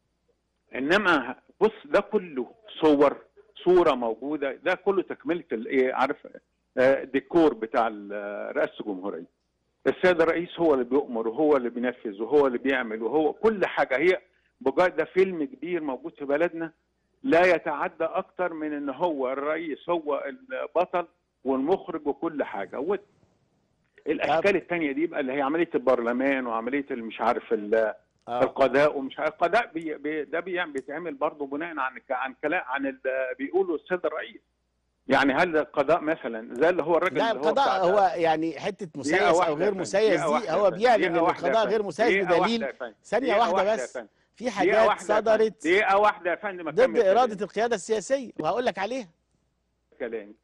انما بص ده كله صور صوره موجوده ده كله تكمله الايه عارف آه، ديكور بتاع ال- رئاسه الجمهوريه السيد الرئيس هو اللي بيؤمر وهو اللي بينفذ وهو اللي بيعمل وهو كل حاجه هي بجد ده فيلم كبير موجود في بلدنا لا يتعدى اكتر من ان هو الرئيس هو البطل والمخرج وكل حاجه هو الاشكال الثانيه دي بقى اللي هي عمليه البرلمان وعمليه مش عارف ال- اه القضاء ومش عارف القضاء بي بي ده بيعمل بيتعمل برضه بناء عن عن كلام عن ال- بيقولوا السيد الرئيس يعني هل القضاء مثلا زي اللي هو الراجل لا اللي هو القضاء بتاع- هو يعني حته دقيقة مسيس او واحدة يا غير فندم، مسيس دقيقة دي واحدة يا هو فندم، بيعلن دقيقة ان واحدة يا القضاء غير فندم، مسيس دقيقة واحدة بدليل يا فندم، ثانية دقيقة واحدة يا بس فندم، في دقيقة حاجات واحدة يا فندم، صدرت دقيقة واحدة يا فندم ضد أكمل إرادة القيادة السياسية وهقول لك عليها كلامي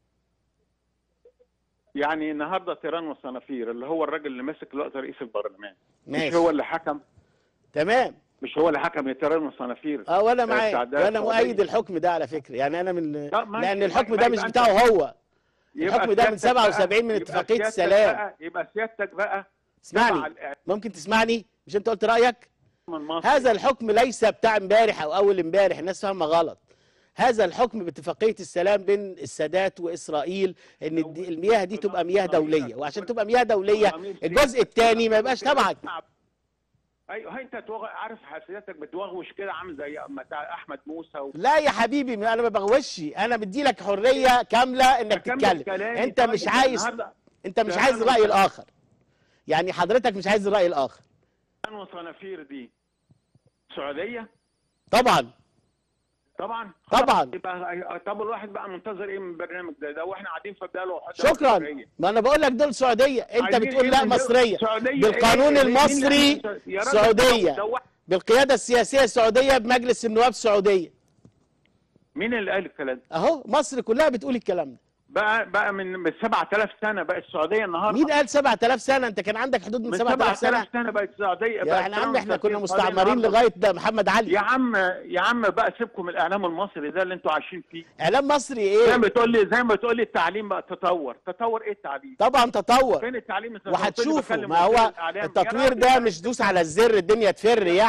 يعني النهارده تيران وصنافير اللي هو الراجل اللي ماسك دلوقتي رئيس البرلمان مش ماشي هو اللي حكم تمام مش هو اللي حكم تيران وصنافير اه وانا بتاع معاك الدولة وانا السعودية. مؤيد الحكم ده على فكرة يعني انا من لا، ماشي، لان ما- الحكم ما ده يبقى مش أنت- بتاعه هو يبقى الحكم ده من سيادتك بقى- 77 من يبقى اتفاقية سيادتك السلام. بقى- يبقى سيادتك بقى اسمعني تبع الإعلام ممكن تسمعني مش انت قلت رأيك المصري. هذا الحكم ليس بتاع امبارح او اول امبارح الناس فاهمه غلط هذا الحكم باتفاقيه السلام بين السادات واسرائيل ان الدي- المياه دي تبقى مياه دوليه وعشان تبقى مياه دوليه الجزء الثاني ما يبقاش تبعك ايوه هي انت توغ... عارف حساسيتك بتوغوش كده عامل زي بتاع احمد موسى و... لا يا حبيبي انا ما بغوش انا مدي لك حريه كامله انك أكمل تتكلم كلامي انت طيب، مش عايز النهارده انت مش كلام عايز الراي أنا- الاخر يعني حضرتك مش عايز الراي الاخر تيران وصنافير دي سعوديه طبعا طبعا طبعا. خلاص، يبقى طب الواحد بقى منتظر ايه من البرنامج ده ده واحنا قاعدين في بقاله شكرا ما انا بقول لك دول سعوديه انت بتقول لا مصريه بالقانون المصري سعوديه بالقياده السياسيه السعوديه بمجلس النواب السعوديه مين اللي قال الكلام ده؟ اهو مصر كلها بتقول الكلام ده بقى بقى من من 7000 سنه بقت السعوديه النهارده مين قال 7000 سنه انت كان عندك حدود من من 7000 سنه 7000 سنه بقت السعوديه يا بقت احنا عم تيران احنا كنا وصنافير السعودية مستعمرين النهاردة. لغايه ده محمد علي يا عم يا عم بقى سيبكم من الاعلام المصري ده اللي انتوا عايشين فيه اعلام مصري زي ايه ما بتقول لي زي ما بتقول لي التعليم بقى تطور تطور ايه التعليم طبعا تطور فين التعليم وهتشوفوا ما هو التطوير ده مش دوس على الزر الدنيا تفر يعني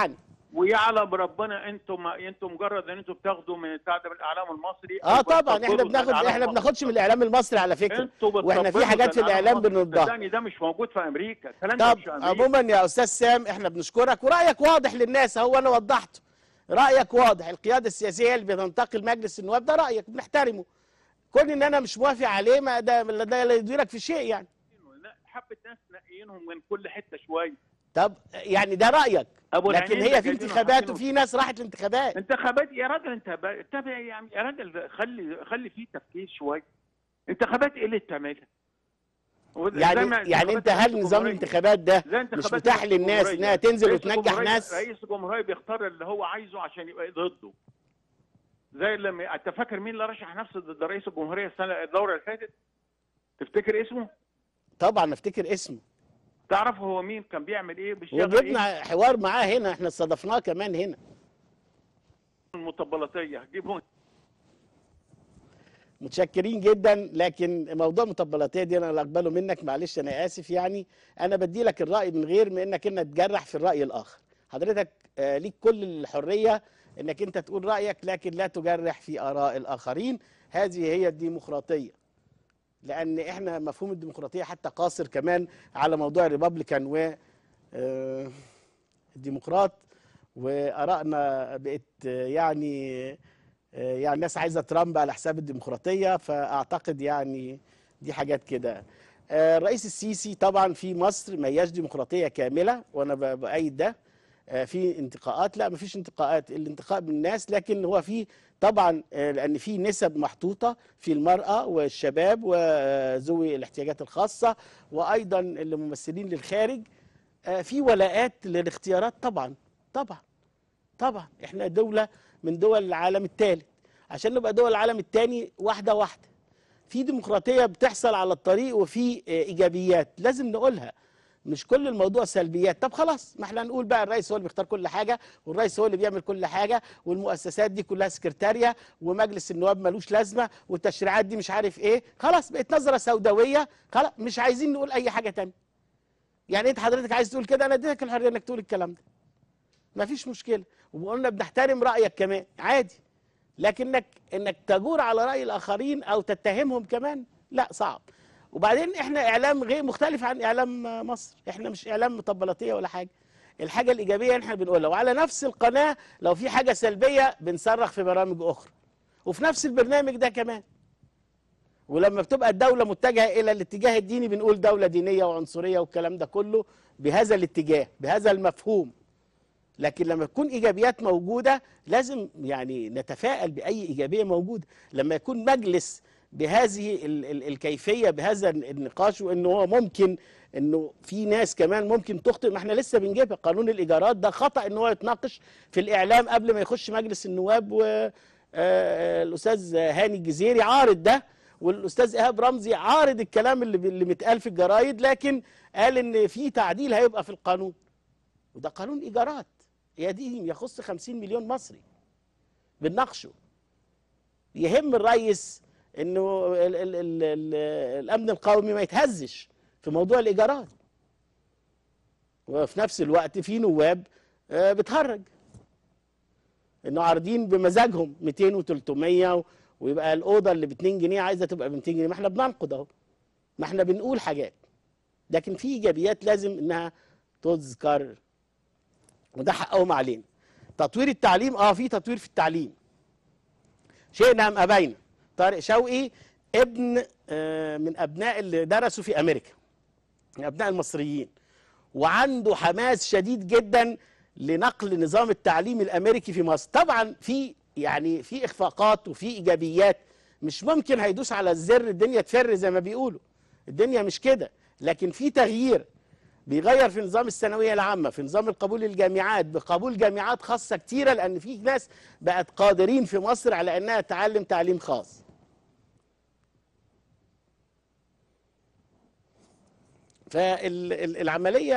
ويعلم ربنا انتم انتم مجرد ان انتم بتاخدوا من بتاع ده من الاعلام المصري اه أو طبعا احنا بتاخدوا من بناخد الإعلام احنا المصري. بناخدش من الاعلام المصري على فكره انتوا واحنا في بتطبلوا حاجات في الإعلام الاعلام المصري. بنردها صدقني ده مش موجود في امريكا الكلام ده طب مش في امريكا عموما يا استاذ سام احنا بنشكرك ورايك واضح للناس هو انا وضحته رايك واضح القياده السياسيه اللي بتنتقل مجلس النواب ده رايك بنحترمه كون ان انا مش موافق عليه ما ده ده لا يديرك في شيء يعني لا، حبه ناس نقيينهم من كل حته شويه طب يعني ده رايك ابو لكن العينين هي ده في جايبينه انتخابات حاطينه وفي ناس راحت الانتخابات انتخابات يا راجل انت ب- تابع يعني يا راجل خلي خلي فيه تفكير شويه انتخابات ايه اللي تعملها؟ وزي يعني ما يعني انت انتخابات هل رئيس نظام الجمهورية- الانتخابات ده زي مش انتخابات متاح رئيس للناس الجمهورية. انها تنزل رئيس وتنجح الجمهورية- ناس رئيس الجمهوريه بيختار اللي هو عايزه عشان يبقى ضده زي لما انت فاكر مين اللي رشح نفسه ضد رئيس الجمهوريه السنه الدوره اللي فاتت؟ تفتكر اسمه؟ طبعا افتكر اسمه تعرف هو مين كان بيعمل ايه بيشتغل ايه؟ وجبنا حوار معاه هنا احنا استضفناه كمان هنا المطبلاتيه جيبهم متشكرين جدا لكن موضوع المطبلاتيه دي انا اللي اقبله منك معلش انا اسف يعني انا بدي لك الراي من غير ما انك انك تجرح في الراي الاخر حضرتك آه، ليك كل الحريه انك انت تقول رايك لكن لا تجرح في اراء الاخرين هذه هي الديمقراطيه لان احنا مفهوم الديمقراطيه حتى قاصر كمان على موضوع الريبابليكان و آه، الديمقراط وارائنا بقت آه، يعني آه، يعني الناس عايزه ترامب على حساب الديمقراطيه فاعتقد يعني دي حاجات كده آه، الرئيس السيسي طبعا في مصر ما هياش ديمقراطيه كامله وانا ب- بايد ده آه، في انتقاءات لا ما فيش انتقاءات الانتقاء بالناس لكن هو في طبعا آه، لان في نسب محطوطه في المراه والشباب وذوي الاحتياجات الخاصه وايضا الممثلين للخارج آه، في ولاءات للاختيارات طبعا طبعا طبعا احنا دولة من دول العالم الثالث عشان نبقى دول العالم الثاني واحدة واحدة في ديمقراطية بتحصل على الطريق وفي آه، إيجابيات لازم نقولها مش كل الموضوع سلبيات طب خلاص ما احنا نقول بقى الرئيس هو اللي بيختار كل حاجة والرئيس هو اللي بيعمل كل حاجة والمؤسسات دي كلها سكرتارية ومجلس النواب ملوش لازمة والتشريعات دي مش عارف ايه خلاص بقت نظرة سوداوية خلاص مش عايزين نقول أي حاجة تانية يعني انت حضرتك عايز تقول كده انا اديتك الحرية انك تقول الكلام ده ما فيش مشكله وقلنا بنحترم رايك كمان عادي لكنك انك تجور على راي الاخرين او تتهمهم كمان لا صعب وبعدين احنا اعلام غير مختلف عن اعلام مصر احنا مش اعلام مطبلاتيه ولا حاجه الحاجه الايجابيه احنا بنقولها وعلى نفس القناه لو في حاجه سلبيه بنصرخ في برامج اخرى وفي نفس البرنامج ده كمان ولما بتبقى الدولة متجهة إلى الاتجاه الديني بنقول دولة دينية وعنصرية والكلام ده كله بهذا الاتجاه بهذا المفهوم لكن لما تكون ايجابيات موجوده لازم يعني نتفائل باي ايجابيه موجوده لما يكون مجلس بهذه ال ال الكيفيه بهذا النقاش وانه هو ممكن انه في ناس كمان ممكن تخطئ ما احنا لسه بنجيبها قانون الايجارات ده خطا ان هو يتناقش في الاعلام قبل ما يخش مجلس النواب والاستاذ هاني الجزيري عارض ده والاستاذ ايهاب رمزي عارض الكلام اللي اللي متقال في الجرايد لكن قال ان في تعديل هيبقى في القانون وده قانون ايجارات يدين يخص 50 مليون مصري بنناقشه يهم الرئيس انه ال ال ال ال الامن القومي ما يتهزش في موضوع الايجارات وفي نفس الوقت في نواب آه، بتهرج انه عارضين بمزاجهم 200 و300 ويبقى الاوضه اللي ب 2 جنيه عايزه تبقى ب 200 جنيه ما احنا بننقد اهو ما احنا بنقول حاجات لكن في ايجابيات لازم انها تذكر وده حقهم علينا تطوير التعليم اه في تطوير في التعليم شئنا ام ابينا طارق شوقي ابن آه، من ابناء اللي درسوا في امريكا من ابناء المصريين وعنده حماس شديد جدا لنقل نظام التعليم الامريكي في مصر طبعا في يعني في اخفاقات وفي ايجابيات مش ممكن هيدوس على الزر الدنيا تفر زي ما بيقولوا الدنيا مش كده لكن في تغيير بيغير في نظام الثانويه العامه في نظام القبول الجامعات بقبول جامعات خاصه كتيره لان في ناس بقت قادرين في مصر على انها تعلم تعليم خاص فالعمليه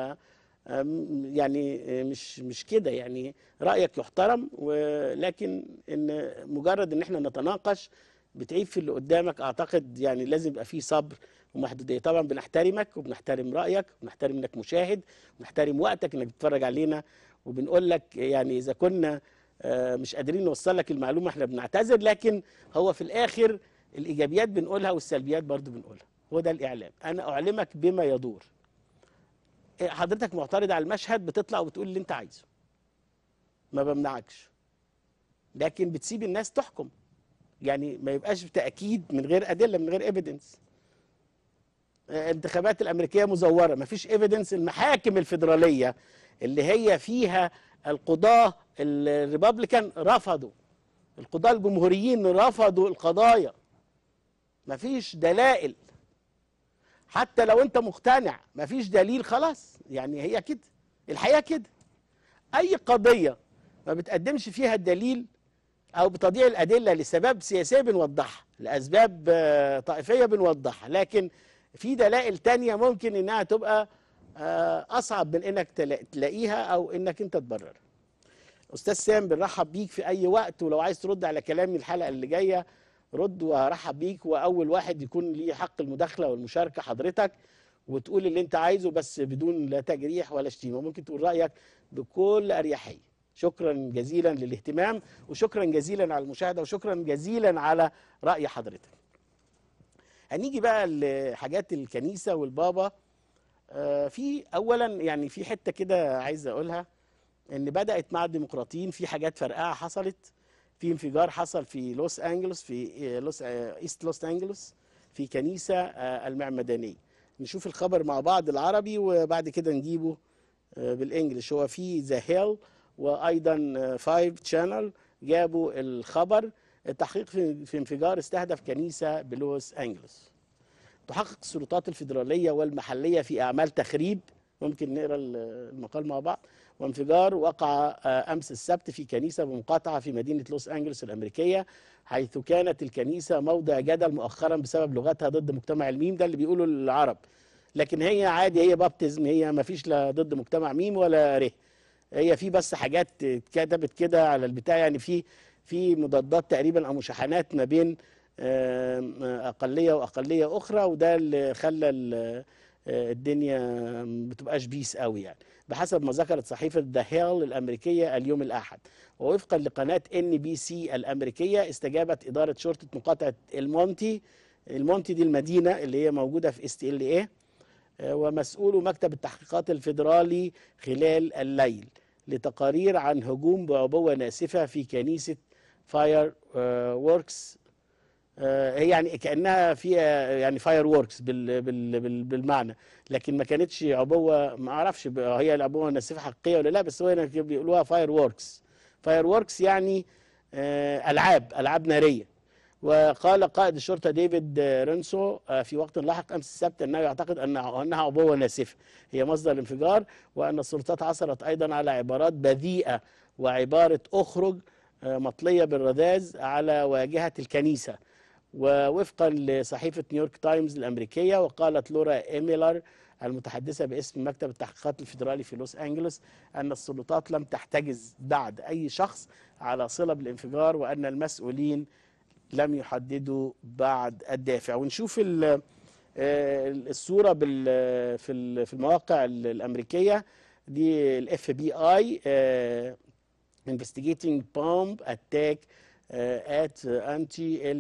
يعني مش مش كده يعني رايك يحترم ولكن ان مجرد ان احنا نتناقش بتعيب في اللي قدامك اعتقد يعني لازم يبقى فيه صبر ومحدوديه طبعا بنحترمك وبنحترم رايك وبنحترم انك مشاهد وبنحترم وقتك انك بتتفرج علينا وبنقول لك يعني اذا كنا آه، مش قادرين نوصل لك المعلومه احنا بنعتذر لكن هو في الاخر الايجابيات بنقولها والسلبيات برضو بنقولها هو ده الاعلام انا اعلمك بما يدور إيه، حضرتك معترض على المشهد بتطلع وبتقول اللي انت عايزه ما بمنعكش لكن بتسيب الناس تحكم يعني ما يبقاش تاكيد من غير ادله من غير ايفيدنس الانتخابات الامريكيه مزوره ما فيش ايفيدنس المحاكم الفيدراليه اللي هي فيها القضاه الريبابليكان رفضوا القضاه الجمهوريين رفضوا القضايا ما فيش دلائل حتى لو انت مقتنع ما فيش دليل خلاص يعني هي كده الحياه كده اي قضيه ما بتقدمش فيها الدليل او بتضييع الادله لسباب سياسيه بنوضحها لاسباب آه، طائفيه بنوضحها لكن في دلائل تانية ممكن انها تبقى آه، اصعب من انك تلا- تلاقيها او انك انت تبررها استاذ سام بنرحب بيك في اي وقت ولو عايز ترد على كلامي الحلقه اللي جايه رد وهرحب بيك واول واحد يكون ليه حق المداخله والمشاركه حضرتك وتقول اللي انت عايزه بس بدون لا تجريح ولا شتيمه ممكن تقول رايك بكل اريحيه شكرا جزيلا للاهتمام وشكرا جزيلا على المشاهده وشكرا جزيلا على راي حضرتك هنيجي بقى لحاجات الكنيسه والبابا آه، في اولا يعني في حته كده عايز اقولها ان بدات مع الديمقراطيين في حاجات فرقعه حصلت في انفجار حصل في لوس انجلوس في آه، لوس آه، ايست لوس انجلوس في كنيسه آه، المعمدانيه نشوف الخبر مع بعض العربي وبعد كده نجيبه آه، بالانجلش هو في ذا هيل وايضا فايف تشانل جابوا الخبر التحقيق في في انفجار استهدف كنيسه بلوس انجلوس تحقق السلطات الفيدراليه والمحليه في اعمال تخريب ممكن نقرا المقال مع بعض وانفجار وقع آه، امس السبت في كنيسه بمقاطعه في مدينه لوس انجلوس الامريكيه حيث كانت الكنيسه موضع جدل مؤخرا بسبب لغتها ضد مجتمع الميم ده اللي بيقوله العرب لكن هي عادي هي بابتزم هي ما فيش لا ضد مجتمع ميم ولا ره هي في بس حاجات اتكتبت كده على البتاع يعني في في مضادات تقريبا او مشاحنات ما بين آم، اقليه واقليه اخرى وده اللي خلى ال- آه، الدنيا ما بتبقاش بيس قوي يعني بحسب ما ذكرت صحيفه ذا هيل الامريكيه اليوم الاحد ووفقا لقناه ان بي سي الامريكيه استجابت اداره شرطه مقاطعه المونتي المونتي دي المدينه اللي هي موجوده في اس ال اي ومسؤول مكتب التحقيقات الفيدرالي خلال الليل لتقارير عن هجوم بعبوة ناسفة في كنيسة فاير ووركس هي يعني كأنها فيها يعني فاير ووركس بال بال بال بالمعنى لكن ما كانتش عبوة ما اعرفش ب- هي العبوة ناسفة حقيقية ولا لا بس هو هنا بيقولوها فاير ووركس فاير ووركس يعني آه، ألعاب ألعاب نارية وقال قائد الشرطه ديفيد رينسو آه، في وقت لاحق امس السبت انه يعتقد ان انها عبوه ناسفه هي مصدر الانفجار وان السلطات عثرت ايضا على عبارات بذيئه وعباره اخرج آه، مطليه بالرذاذ على واجهه الكنيسه ووفقا لصحيفه نيويورك تايمز الامريكيه وقالت لورا ايميلر المتحدثه باسم مكتب التحقيقات الفيدرالي في لوس انجلوس ان السلطات لم تحتجز بعد اي شخص على صله بالانفجار وان المسؤولين لم يحددوا بعد الدافع ونشوف ال- آه، الصوره بال- في ال- في المواقع ال- الامريكيه دي الاف بي اي investigating bomb attack uh, at anti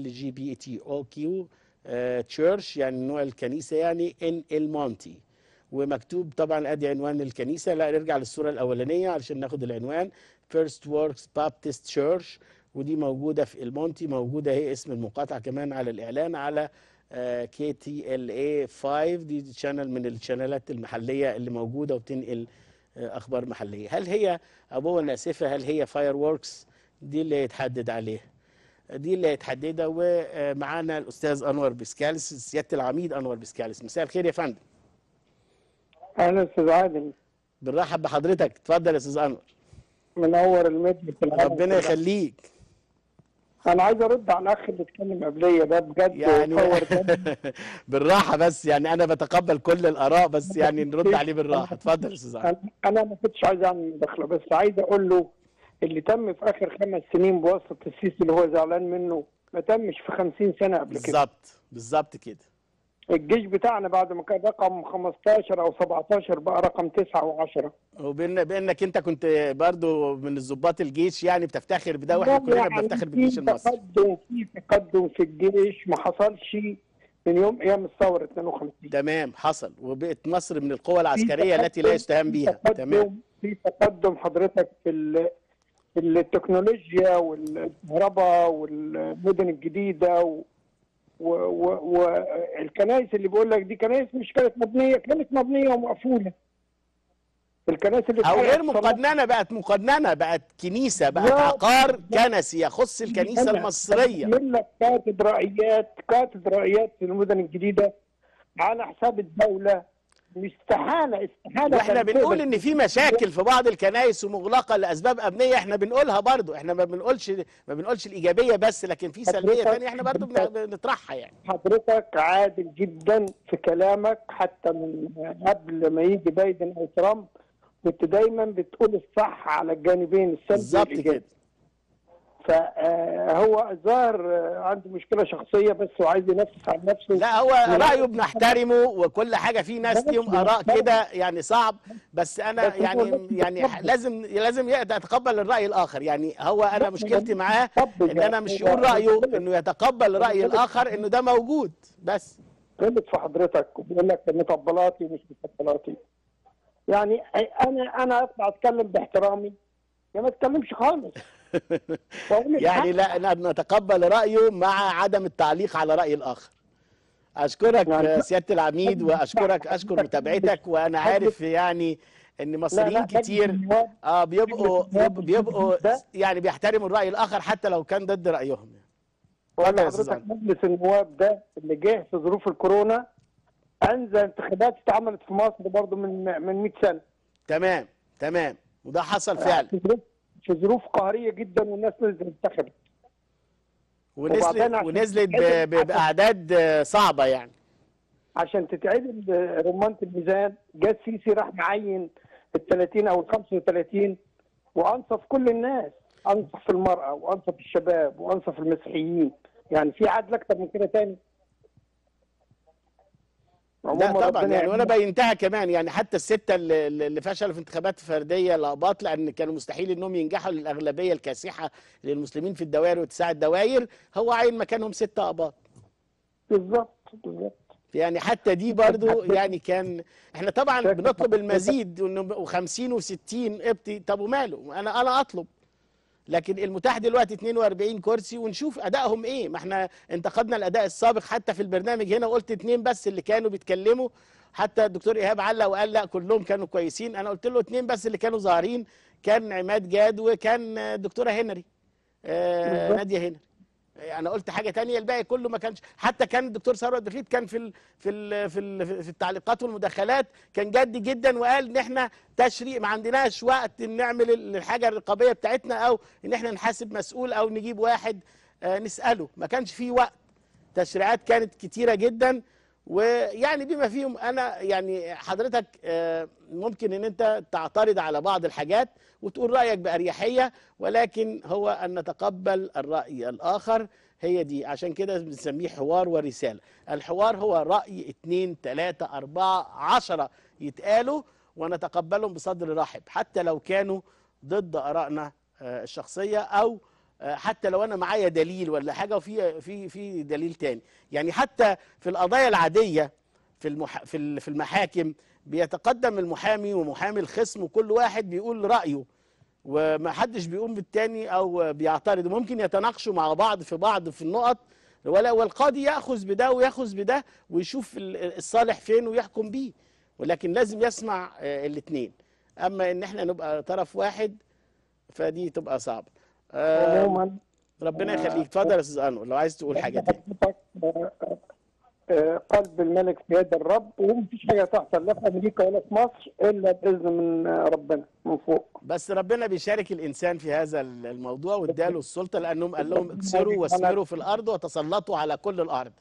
LGBTQ uh, church يعني نوع الكنيسه يعني ان المونتي ومكتوب طبعا ادي عنوان الكنيسه لا نرجع للصوره الاولانيه علشان ناخد العنوان First Works Baptist Church ودي موجوده في المونتي موجوده هي اسم المقاطعه كمان على الاعلان على كي تي ال اي 5 دي شانل من الشانلات المحليه اللي موجوده وبتنقل آه، اخبار محليه هل هي ابوه ناسفه هل هي فاير ووركس دي اللي يتحدد عليها دي اللي هيتحددها ومعانا الاستاذ انور بسكالس سياده العميد انور بسكالس مساء الخير يا فندم اهلا استاذ عادل بنرحب بحضرتك اتفضل يا استاذ انور منور المجلس العام ربنا كله. يخليك انا عايز ارد على الاخ اللي اتكلم قبليه ده بجد يعني صور ده بالراحه بس يعني انا بتقبل كل الاراء بس يعني نرد عليه بالراحه اتفضل يا استاذ انور انا أنا ما كنتش عايز اعمل مداخله بس عايز اقول له اللي تم في اخر خمس سنين بواسطه السيسي اللي هو زعلان منه ما تمش في 50 سنه قبل كده بالظبط بالظبط كده الجيش بتاعنا بعد ما كان رقم 15 او 17 بقى رقم 9 و10 وبان بانك انت كنت برضو من الضباط الجيش يعني بتفتخر بده واحنا كلنا بنفتخر بالجيش في المصري تقدم في تقدم في الجيش ما حصلش من يوم ايام الثوره 52 تمام حصل وبقت مصر من القوى العسكريه التي لا يستهان بها في تمام تقدم في تقدم حضرتك في ال- في التكنولوجيا والكهرباء والمدن الجديده و والكنائس اللي بقول لك دي كنائس مش كانت مبنيه كانت مبنيه ومقفوله الكنائس اللي او اتحرقت غير صلاح- مقننه بقت مقننه بقت كنيسه بقت لا. عقار كنسي يخص الكنيسه أنا المصريه بقول لك كاتدرائيات كاتدرائيات في المدن الجديده على حساب الدوله استحاله استحاله واحنا كانت بنقول تقدر ان في مشاكل في بعض الكنائس ومغلقه لاسباب امنيه احنا بنقولها برضو احنا ما بنقولش ما بنقولش الايجابيه بس لكن في سلبيه حضرتك- ثانيه احنا برضو بن- بنطرحها يعني حضرتك عادل جدا في كلامك حتى من قبل ما يجي بايدن او ترامب كنت دايما بتقول الصح على الجانبين السلبي بالظبط والإيجابي. كده فهو الظاهر آه، عنده مشكله شخصيه بس وعايز ينفس عن نفسه لا هو رايه بنحترمه وكل حاجه في ناس ليهم اراء كده يعني صعب بس انا بس هو يعني لازم يعني يتقبل. لازم لازم يتقبل الراي الاخر يعني هو انا بس مشكلتي لازم معاه يتقبل ان انا يعني. مش هو يقول رايه غلط. انه يتقبل راي الاخر انه ده موجود بس غلط في حضرتك وبيقول لك مطبلاتي ومش مطبلاتي يعني انا انا اطلع اتكلم باحترامي يا ما اتكلمش خالص وأقول يعني الحق. لا نتقبل رايه مع عدم التعليق على راي الاخر اشكرك يعني- سياده العميد واشكرك اشكر متابعتك وانا عارف يعني ان لا مصريين لا كتير النواب- اه بيبقوا ده- بيبقوا ده- يعني بيحترموا الراي الاخر حتى لو كان ضد رايهم بقول اتفضل يا أستاذ لحضرتك علي. مجلس النواب ده اللي جه في ظروف الكورونا انزل انتخابات اتعملت في مصر برضه من من 100 سنه تمام تمام وده حصل فعلا في ظروف في ظروف قهريه جدا والناس نزلت انتخبت ونزلت وبعدين عشان ونزلت ب- ب- باعداد آه، صعبه يعني عشان تتعدل رمانه الميزان جه السيسي راح معين ال 30 او ال 35 وانصف كل الناس انصف المراه وانصف الشباب وانصف المسيحيين يعني في عدل اكتر من كده تاني لا عموما طبعا ربنا يعني وانا يعيننا. بينتهى كمان يعني حتى السته اللي, اللي فشلوا في انتخابات فرديه الاقباط لان كانوا مستحيل انهم ينجحوا للاغلبيه الكاسحه للمسلمين في الدوائر واتساع الدوائر هو عين مكانهم سته اقباط بالظبط بالظبط يعني حتى دي برضو يعني كان احنا طبعا شكل بنطلب حضرتك- المزيد وانه 50 و60 ابتي طب وماله انا انا اطلب لكن المتاح دلوقتي 42 كرسي ونشوف ادائهم ايه ما احنا انتقدنا الاداء السابق حتى في البرنامج هنا وقلت اتنين بس اللي كانوا بيتكلموا حتى الدكتور ايهاب علق وقال لا كلهم كانوا كويسين انا قلت له اتنين بس اللي كانوا ظاهرين كان عماد جاد وكان الدكتوره هنري آه بالظبط. ناديه هنري انا قلت حاجه تانية الباقي كله ما كانش حتى كان الدكتور ثروت بخيت كان في ال في ال في, ال في التعليقات والمداخلات كان جد جدا وقال ان احنا تشريع ما عندناش وقت نعمل ال- الحاجه الرقابيه بتاعتنا او ان احنا نحاسب مسؤول او نجيب واحد آه نساله ما كانش فيه وقت تشريعات كانت كتيره جدا ويعني بما فيهم انا يعني حضرتك آه، ممكن ان انت تعترض على بعض الحاجات وتقول رايك باريحيه ولكن هو ان نتقبل الراي الاخر هي دي عشان كده بنسميه حوار ورساله الحوار هو راي اتنين تلاته اربعه عشره يتقالوا ونتقبلهم بصدر رحب حتى لو كانوا ضد ارائنا آه، الشخصيه او آه، حتى لو انا معايا دليل ولا حاجه وفي في في دليل تاني يعني حتى في القضايا العاديه في المح في ال- في المحاكم بيتقدم المحامي ومحامي الخصم وكل واحد بيقول رايه وما حدش بيقوم بالتاني او بيعترض ممكن يتناقشوا مع بعض في بعض في النقط ولا والقاضي ياخذ بده وياخذ بده ويشوف ال- الصالح فين ويحكم بيه ولكن لازم يسمع الاثنين اما ان احنا نبقى طرف واحد فدي تبقى صعبه آه، عموما ربنا يخليك اتفضل يا استاذ انور لو عايز تقول حاجه تاني حضرتك آه، آه، قلب الملك في يد الرب ومفيش حاجه تحصل لا في امريكا ولا في مصر الا باذن من آه، ربنا من فوق بس ربنا بيشارك الانسان في هذا الموضوع واداله السلطه لانهم قال لهم اكسروا واثمروا في الارض وتسلطوا على كل الارض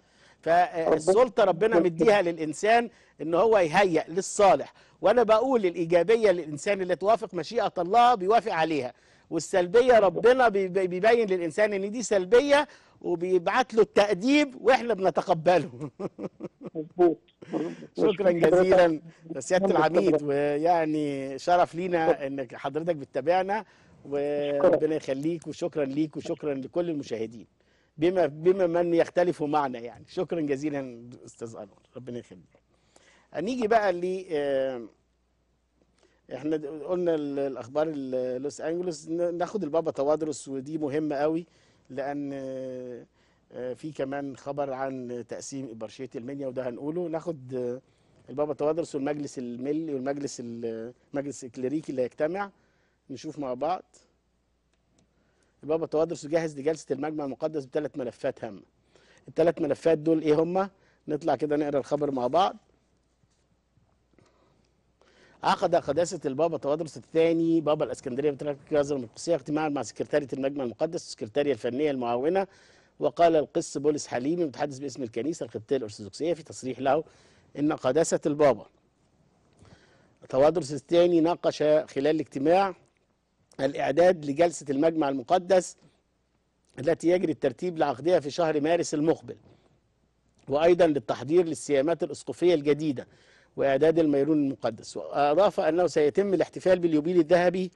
فالسلطه ربنا مديها للانسان ان هو يهيئ للصالح وانا بقول الايجابيه للانسان اللي توافق مشيئه الله بيوافق عليها والسلبيه ربنا بيب- بيبين للانسان ان دي سلبيه وبيبعت له التاديب واحنا بنتقبله مظبوط شكرا جزيلا سياده العميد ويعني شرف لينا انك حضرتك بتتابعنا وربنا يخليك وشكرا ليك وشكرا لكل المشاهدين بما بما من يختلفوا معنا يعني شكرا جزيلا استاذ انور ربنا يخليك هنيجي بقى ل آه، احنا د- قلنا ال- الاخبار ال- لوس انجلوس ن- ناخد البابا توادرس ودي مهمه قوي لان آه، آه، في كمان خبر عن تقسيم ابرشيه المنيا وده هنقوله ناخد آه، البابا توادرس والمجلس الملي والمجلس ال- المجلس الكليريكي اللي هيجتمع نشوف مع بعض البابا توادرس جاهز لجلسه المجمع المقدس بثلاث ملفات هامه الثلاث ملفات دول ايه هما نطلع كده نقرا الخبر مع بعض عقد قداسة البابا توادرس الثاني بابا الاسكندرية بطريقة الكرازة المقدسية اجتماعا مع سكرتارية المجمع المقدس والسكرتارية الفنية المعاونة وقال القس بولس حليمي المتحدث باسم الكنيسة القبطية الأرثوذكسية في تصريح له إن قداسة البابا توادرس الثاني ناقش خلال الاجتماع الإعداد لجلسة المجمع المقدس التي يجري الترتيب لعقدها في شهر مارس المقبل وأيضا للتحضير للسيامات الأسقفية الجديدة وإعداد الميرون المقدس وأضاف أنه سيتم الاحتفال باليوبيل الذهبي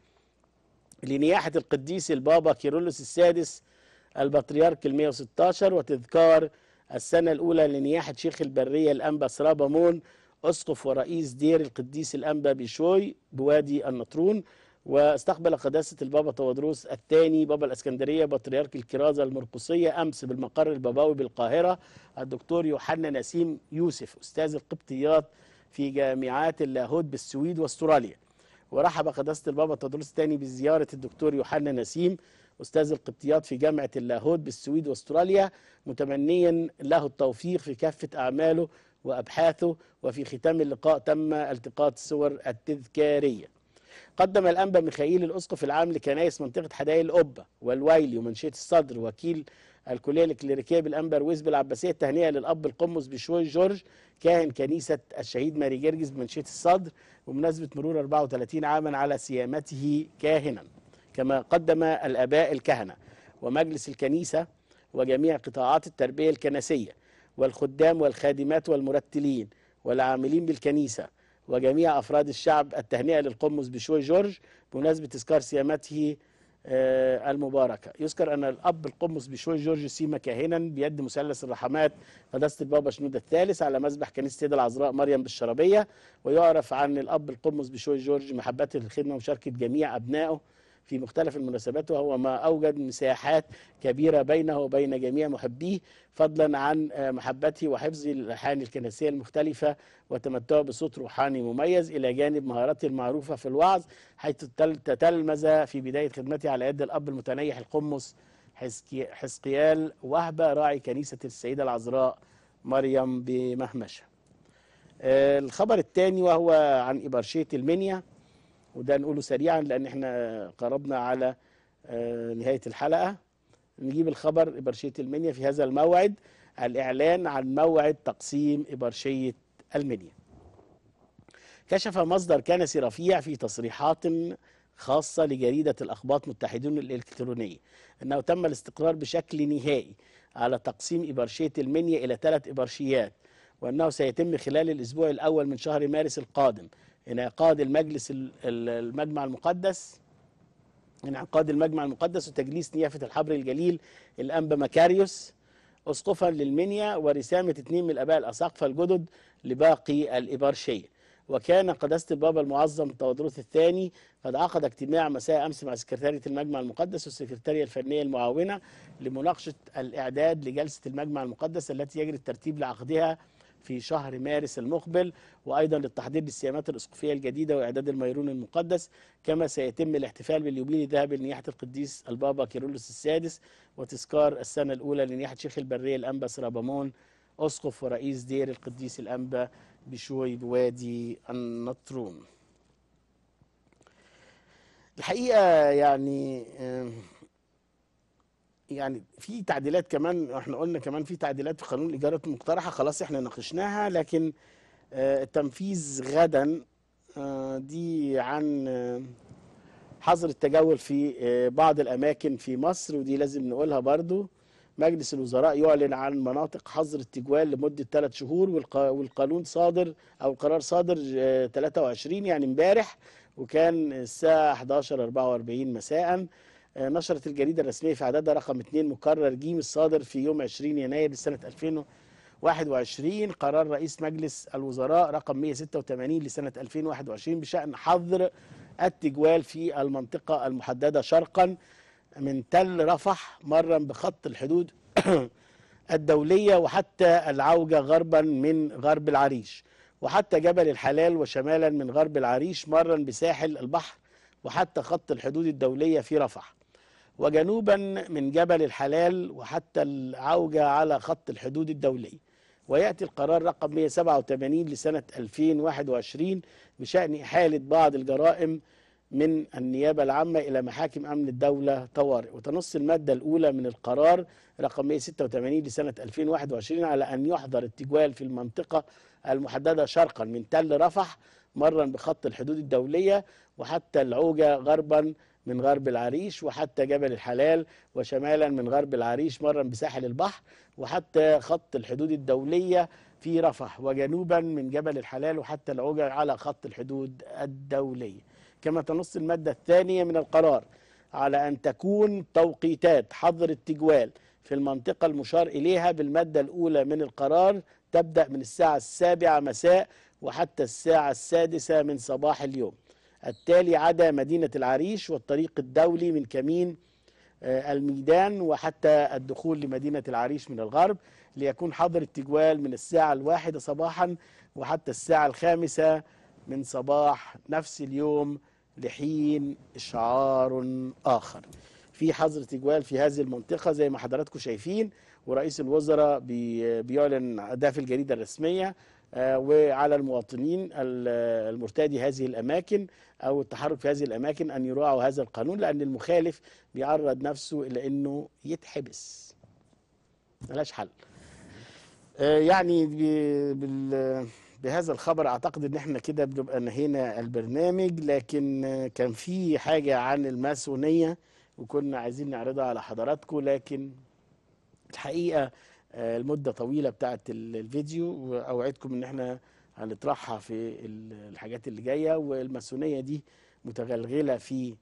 لنياحة القديس البابا كيرلس السادس البطريرك ال 116 وتذكار السنة الأولى لنياحة شيخ البرية الأنبا سرابامون أسقف ورئيس دير القديس الأنبا بشوي بوادي النطرون واستقبل قداسة البابا توادروس الثاني بابا الإسكندرية بطريرك الكرازة المرقصية أمس بالمقر البابوي بالقاهرة الدكتور يوحنا نسيم يوسف أستاذ القبطيات في جامعات اللاهوت بالسويد واستراليا ورحب قداسة البابا تدرس الثاني بزيارة الدكتور يوحنا نسيم أستاذ القبطيات في جامعة اللاهوت بالسويد واستراليا متمنيا له التوفيق في كافة أعماله وأبحاثه وفي ختام اللقاء تم التقاط الصور التذكارية قدم الأنبا ميخائيل الأسقف العام لكنائس منطقة حدائق القبة والويلي ومنشية الصدر وكيل الكلية الكليريكية بالأنبا رويز بالعباسية التهنئة للأب القمص بشوي جورج كاهن كنيسة الشهيد ماري جرجس بمنشية الصدر بمناسبة مرور 34 عاما على سيامته كاهنا كما قدم الآباء الكهنة ومجلس الكنيسة وجميع قطاعات التربية الكنسية والخدام والخادمات والمرتلين والعاملين بالكنيسة وجميع أفراد الشعب التهنئة للقمص بشوي جورج بمناسبة تذكار سيامته آه، المباركة يذكر أن الأب القمص بشوي جورج سيما كاهنا بيد مثلث الرحمات قداسة البابا شنودة الثالث على مذبح كنيسة سيدة العذراء مريم بالشربية ويعرف عن الأب القمص بشوي جورج محبته للخدمة ومشاركة جميع أبنائه في مختلف المناسبات وهو ما أوجد مساحات كبيرة بينه وبين جميع محبيه فضلا عن آه، محبته وحفظ الألحان الكنسية المختلفة وتمتعه بصوت روحاني مميز إلى جانب مهارته المعروفة في الوعظ حيث تل- تتلمذ في بداية خدمته على يد الأب المتنيح القمص حزكي- حزقيال وهبة راعي كنيسة السيدة العذراء مريم بمهمشة آه، الخبر الثاني وهو عن إبرشية المنيا وده نقوله سريعا لأن احنا قربنا على آه، نهاية الحلقة نجيب الخبر إبرشية المنيا في هذا الموعد الإعلان عن موعد تقسيم إبرشية المنيا كشف مصدر كنسي رفيع في تصريحات خاصة لجريدة الأخباط متحدون الإلكترونية أنه تم الاستقرار بشكل نهائي على تقسيم إبرشية المنيا إلى ثلاث إبرشيات وأنه سيتم خلال الأسبوع الأول من شهر مارس القادم انعقاد المجلس ال- ال- المجمع المقدس انعقاد المجمع المقدس وتجليس نيافة الحبر الجليل الأنبا مكاريوس أسقفا للمنيا ورسامة اثنين من الآباء الأساقفة الجدد لباقي الإبرشية وكان قداسة البابا المعظم تودروث الثاني قد عقد اجتماع مساء أمس مع سكرتارية المجمع المقدس والسكرتارية الفنية المعاونة لمناقشة الإعداد لجلسة المجمع المقدس التي يجري الترتيب لعقدها في شهر مارس المقبل وايضا للتحضير للسيامات الاسقفيه الجديده واعداد الميرون المقدس كما سيتم الاحتفال باليوبيل الذهبي لنياحه القديس البابا كيرلس السادس وتذكار السنه الاولى لنياحه شيخ البريه الانبا سرابامون اسقف ورئيس دير القديس الانبا بشوي بوادي النطرون. الحقيقه يعني آم، يعني في تعديلات كمان احنا قلنا كمان في تعديلات في قانون الايجارات المقترحه خلاص احنا ناقشناها لكن آه، التنفيذ غدا آه، دي عن آه، حظر التجول في آه، بعض الاماكن في مصر ودي لازم نقولها برضو مجلس الوزراء يعلن عن مناطق حظر التجوال لمده ثلاث شهور والق- والقانون صادر او القرار صادر آه، 23 يعني امبارح وكان الساعه 11 44 مساء آه، نشرت الجريده الرسميه في عددها رقم 2 مقرر جيم الصادر في يوم 20 يناير لسنه 2021 قرار رئيس مجلس الوزراء رقم 186 لسنه 2021 بشان حظر التجوال في المنطقه المحدده شرقا من تل رفح مرا بخط الحدود الدوليه وحتى العوجه غربا من غرب العريش وحتى جبل الحلال وشمالا من غرب العريش مرا بساحل البحر وحتى خط الحدود الدوليه في رفح وجنوبا من جبل الحلال وحتى العوجة على خط الحدود الدولي ويأتي القرار رقم 187 لسنة 2021 بشأن إحالة بعض الجرائم من النيابة العامة إلى محاكم أمن الدولة طوارئ وتنص المادة الأولى من القرار رقم 186 لسنة 2021 على أن يحظر التجوال في المنطقة المحددة شرقا من تل رفح مرا بخط الحدود الدولية وحتى العوجة غربا من غرب العريش وحتى جبل الحلال وشمالا من غرب العريش مرا بساحل البحر وحتى خط الحدود الدولية في رفح وجنوبا من جبل الحلال وحتى العوجة على خط الحدود الدولية كما تنص المادة الثانية من القرار على أن تكون توقيتات حظر التجوال في المنطقة المشار إليها بالمادة الأولى من القرار تبدأ من الساعة السابعة مساء وحتى الساعة السادسة من صباح اليوم التالي عدا مدينة العريش والطريق الدولي من كمين آه، الميدان وحتى الدخول لمدينة العريش من الغرب ليكون حظر التجوال من الساعة الواحدة صباحا وحتى الساعة الخامسة من صباح نفس اليوم لحين إشعار آخر في حظر تجوال في هذه المنطقة زي ما حضراتكم شايفين ورئيس الوزراء بي- بيعلن ده في الجريدة الرسمية آه، وعلى المواطنين ال- المرتادي هذه الأماكن أو التحرك في هذه الأماكن أن يراعوا هذا القانون لأن المخالف بيعرض نفسه إلى أنه يتحبس ملاش حل آه، يعني ب- بال- بهذا الخبر اعتقد ان احنا كده بنبقى نهينا البرنامج لكن آه، كان في حاجه عن الماسونيه وكنا عايزين نعرضها على حضراتكم لكن الحقيقه آه، المده طويله بتاعت ال- الفيديو واوعدكم ان احنا هنطرحها في ال- الحاجات اللي جايه والماسونيه دي متغلغله في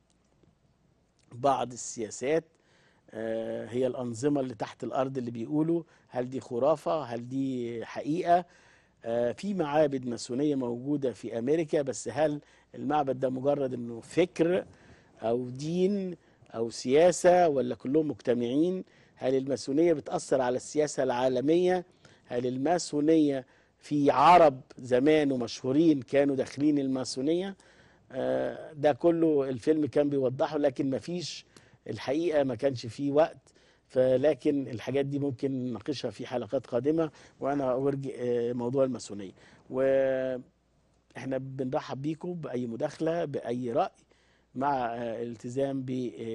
بعض السياسات آه، هي الأنظمة اللي تحت الأرض اللي بيقولوا هل دي خرافة هل دي حقيقة آه، في معابد ماسونية موجودة في أمريكا بس هل المعبد ده مجرد أنه فكر أو دين أو سياسة ولا كلهم مجتمعين هل الماسونية بتأثر على السياسة العالمية هل الماسونية في عرب زمان ومشهورين كانوا داخلين الماسونية آه، ده كله الفيلم كان بيوضحه لكن مفيش الحقيقه ما كانش فيه وقت فلكن الحاجات دي ممكن نناقشها في حلقات قادمه وانا اورجي آه، موضوع الماسونيه واحنا بنرحب بيكم باي مداخله باي راي مع آه، الالتزام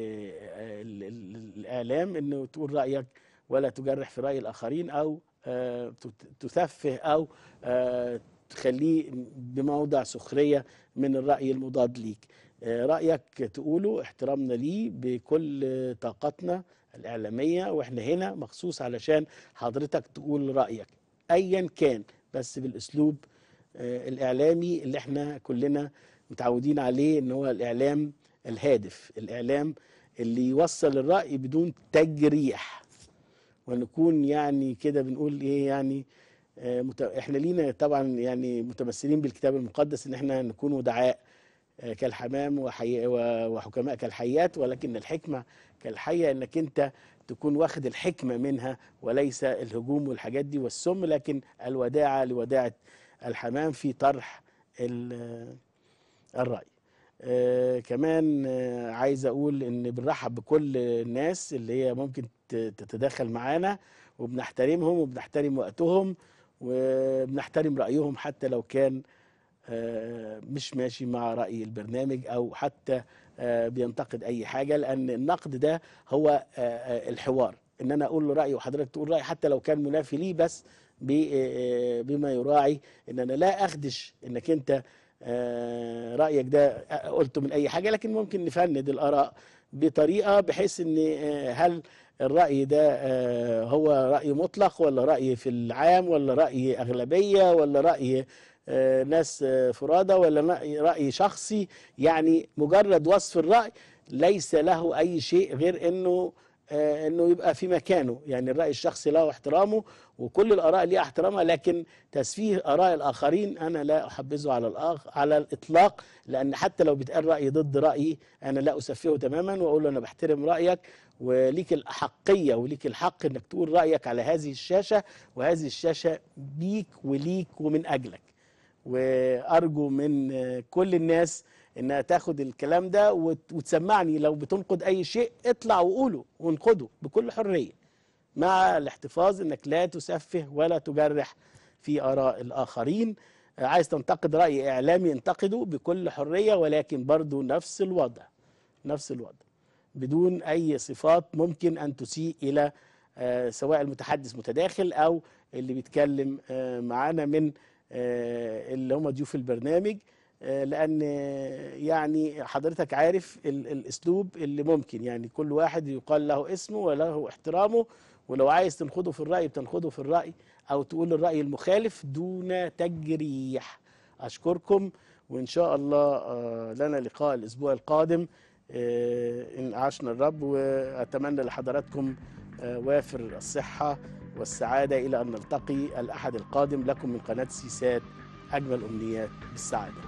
بالاعلام انه تقول رايك ولا تجرح في راي الاخرين او آه، تت- تسفه او آه، تخليه بموضع سخريه من الراي المضاد ليك آه، رأيك تقوله احترامنا ليه بكل طاقتنا الإعلامية وإحنا هنا مخصوص علشان حضرتك تقول رأيك أيا كان بس بالأسلوب آه، الإعلامي اللي إحنا كلنا متعودين عليه إن هو الإعلام الهادف الإعلام اللي يوصل الرأي بدون تجريح ونكون يعني كده بنقول إيه يعني آه، مت- إحنا لينا طبعا يعني متمثلين بالكتاب المقدس إن إحنا نكون ودعاء آه، كالحمام وحي... و- وحكماء كالحيات ولكن الحكمة كالحية انك انت تكون واخد الحكمة منها وليس الهجوم والحاجات دي والسم لكن الوداعة لوداعة الحمام في طرح ال- الرأي آه كمان آه عايز اقول ان بنرحب بكل الناس اللي هي ممكن ت- تتداخل معانا وبنحترمهم وبنحترم وقتهم وبنحترم رأيهم حتى لو كان آه، مش ماشي مع رأي البرنامج أو حتى آه، بينتقد أي حاجة لأن النقد ده هو آه، آه، الحوار إن أنا أقول له رأي وحضرتك تقول رأي حتى لو كان منافي ليه بس ب- آه، بما يراعي إن أنا لا أخدش إنك أنت آه، رايك ده قلته من اي حاجه لكن ممكن نفند الاراء بطريقه بحيث ان آه، هل الراي ده آه، هو راي مطلق ولا راي في العام ولا راي اغلبيه ولا راي آه، ناس آه، فرادى ولا رأي- راي شخصي يعني مجرد وصف الراي ليس له اي شيء غير انه آه، انه يبقى في مكانه يعني الراي الشخصي له احترامه وكل الاراء ليها احترامها لكن تسفيه اراء الاخرين انا لا احبذه على الأخ على الاطلاق لان حتى لو بيتقال رايي ضد رايي انا لا اسفهه تماما واقول له انا بحترم رايك وليك الاحقيه وليك الحق انك تقول رايك على هذه الشاشه وهذه الشاشه بيك وليك ومن اجلك وارجو من آه، كل الناس انها تاخد الكلام ده وت- وتسمعني لو بتنقد اي شيء اطلع وقوله وانقده بكل حريه مع الاحتفاظ انك لا تسفه ولا تجرح في اراء الاخرين آه، عايز تنتقد راي اعلامي انتقده بكل حريه ولكن برضو نفس الوضع نفس الوضع بدون اي صفات ممكن ان تسيء الى آه، سواء المتحدث متداخل او اللي بيتكلم آه، معانا من آه، اللي هم ضيوف البرنامج آه، لان آه، يعني حضرتك عارف ال- الاسلوب اللي ممكن يعني كل واحد يقال له اسمه وله احترامه ولو عايز تنخده في الراي بتنخده في الراي او تقول الراي المخالف دون تجريح اشكركم وان شاء الله آه، لنا لقاء الاسبوع القادم آه، ان عاشنا الرب واتمنى لحضراتكم آه، وافر الصحه والسعاده الى ان نلتقي الاحد القادم لكم من قناه سيسات اجمل امنيات بالسعاده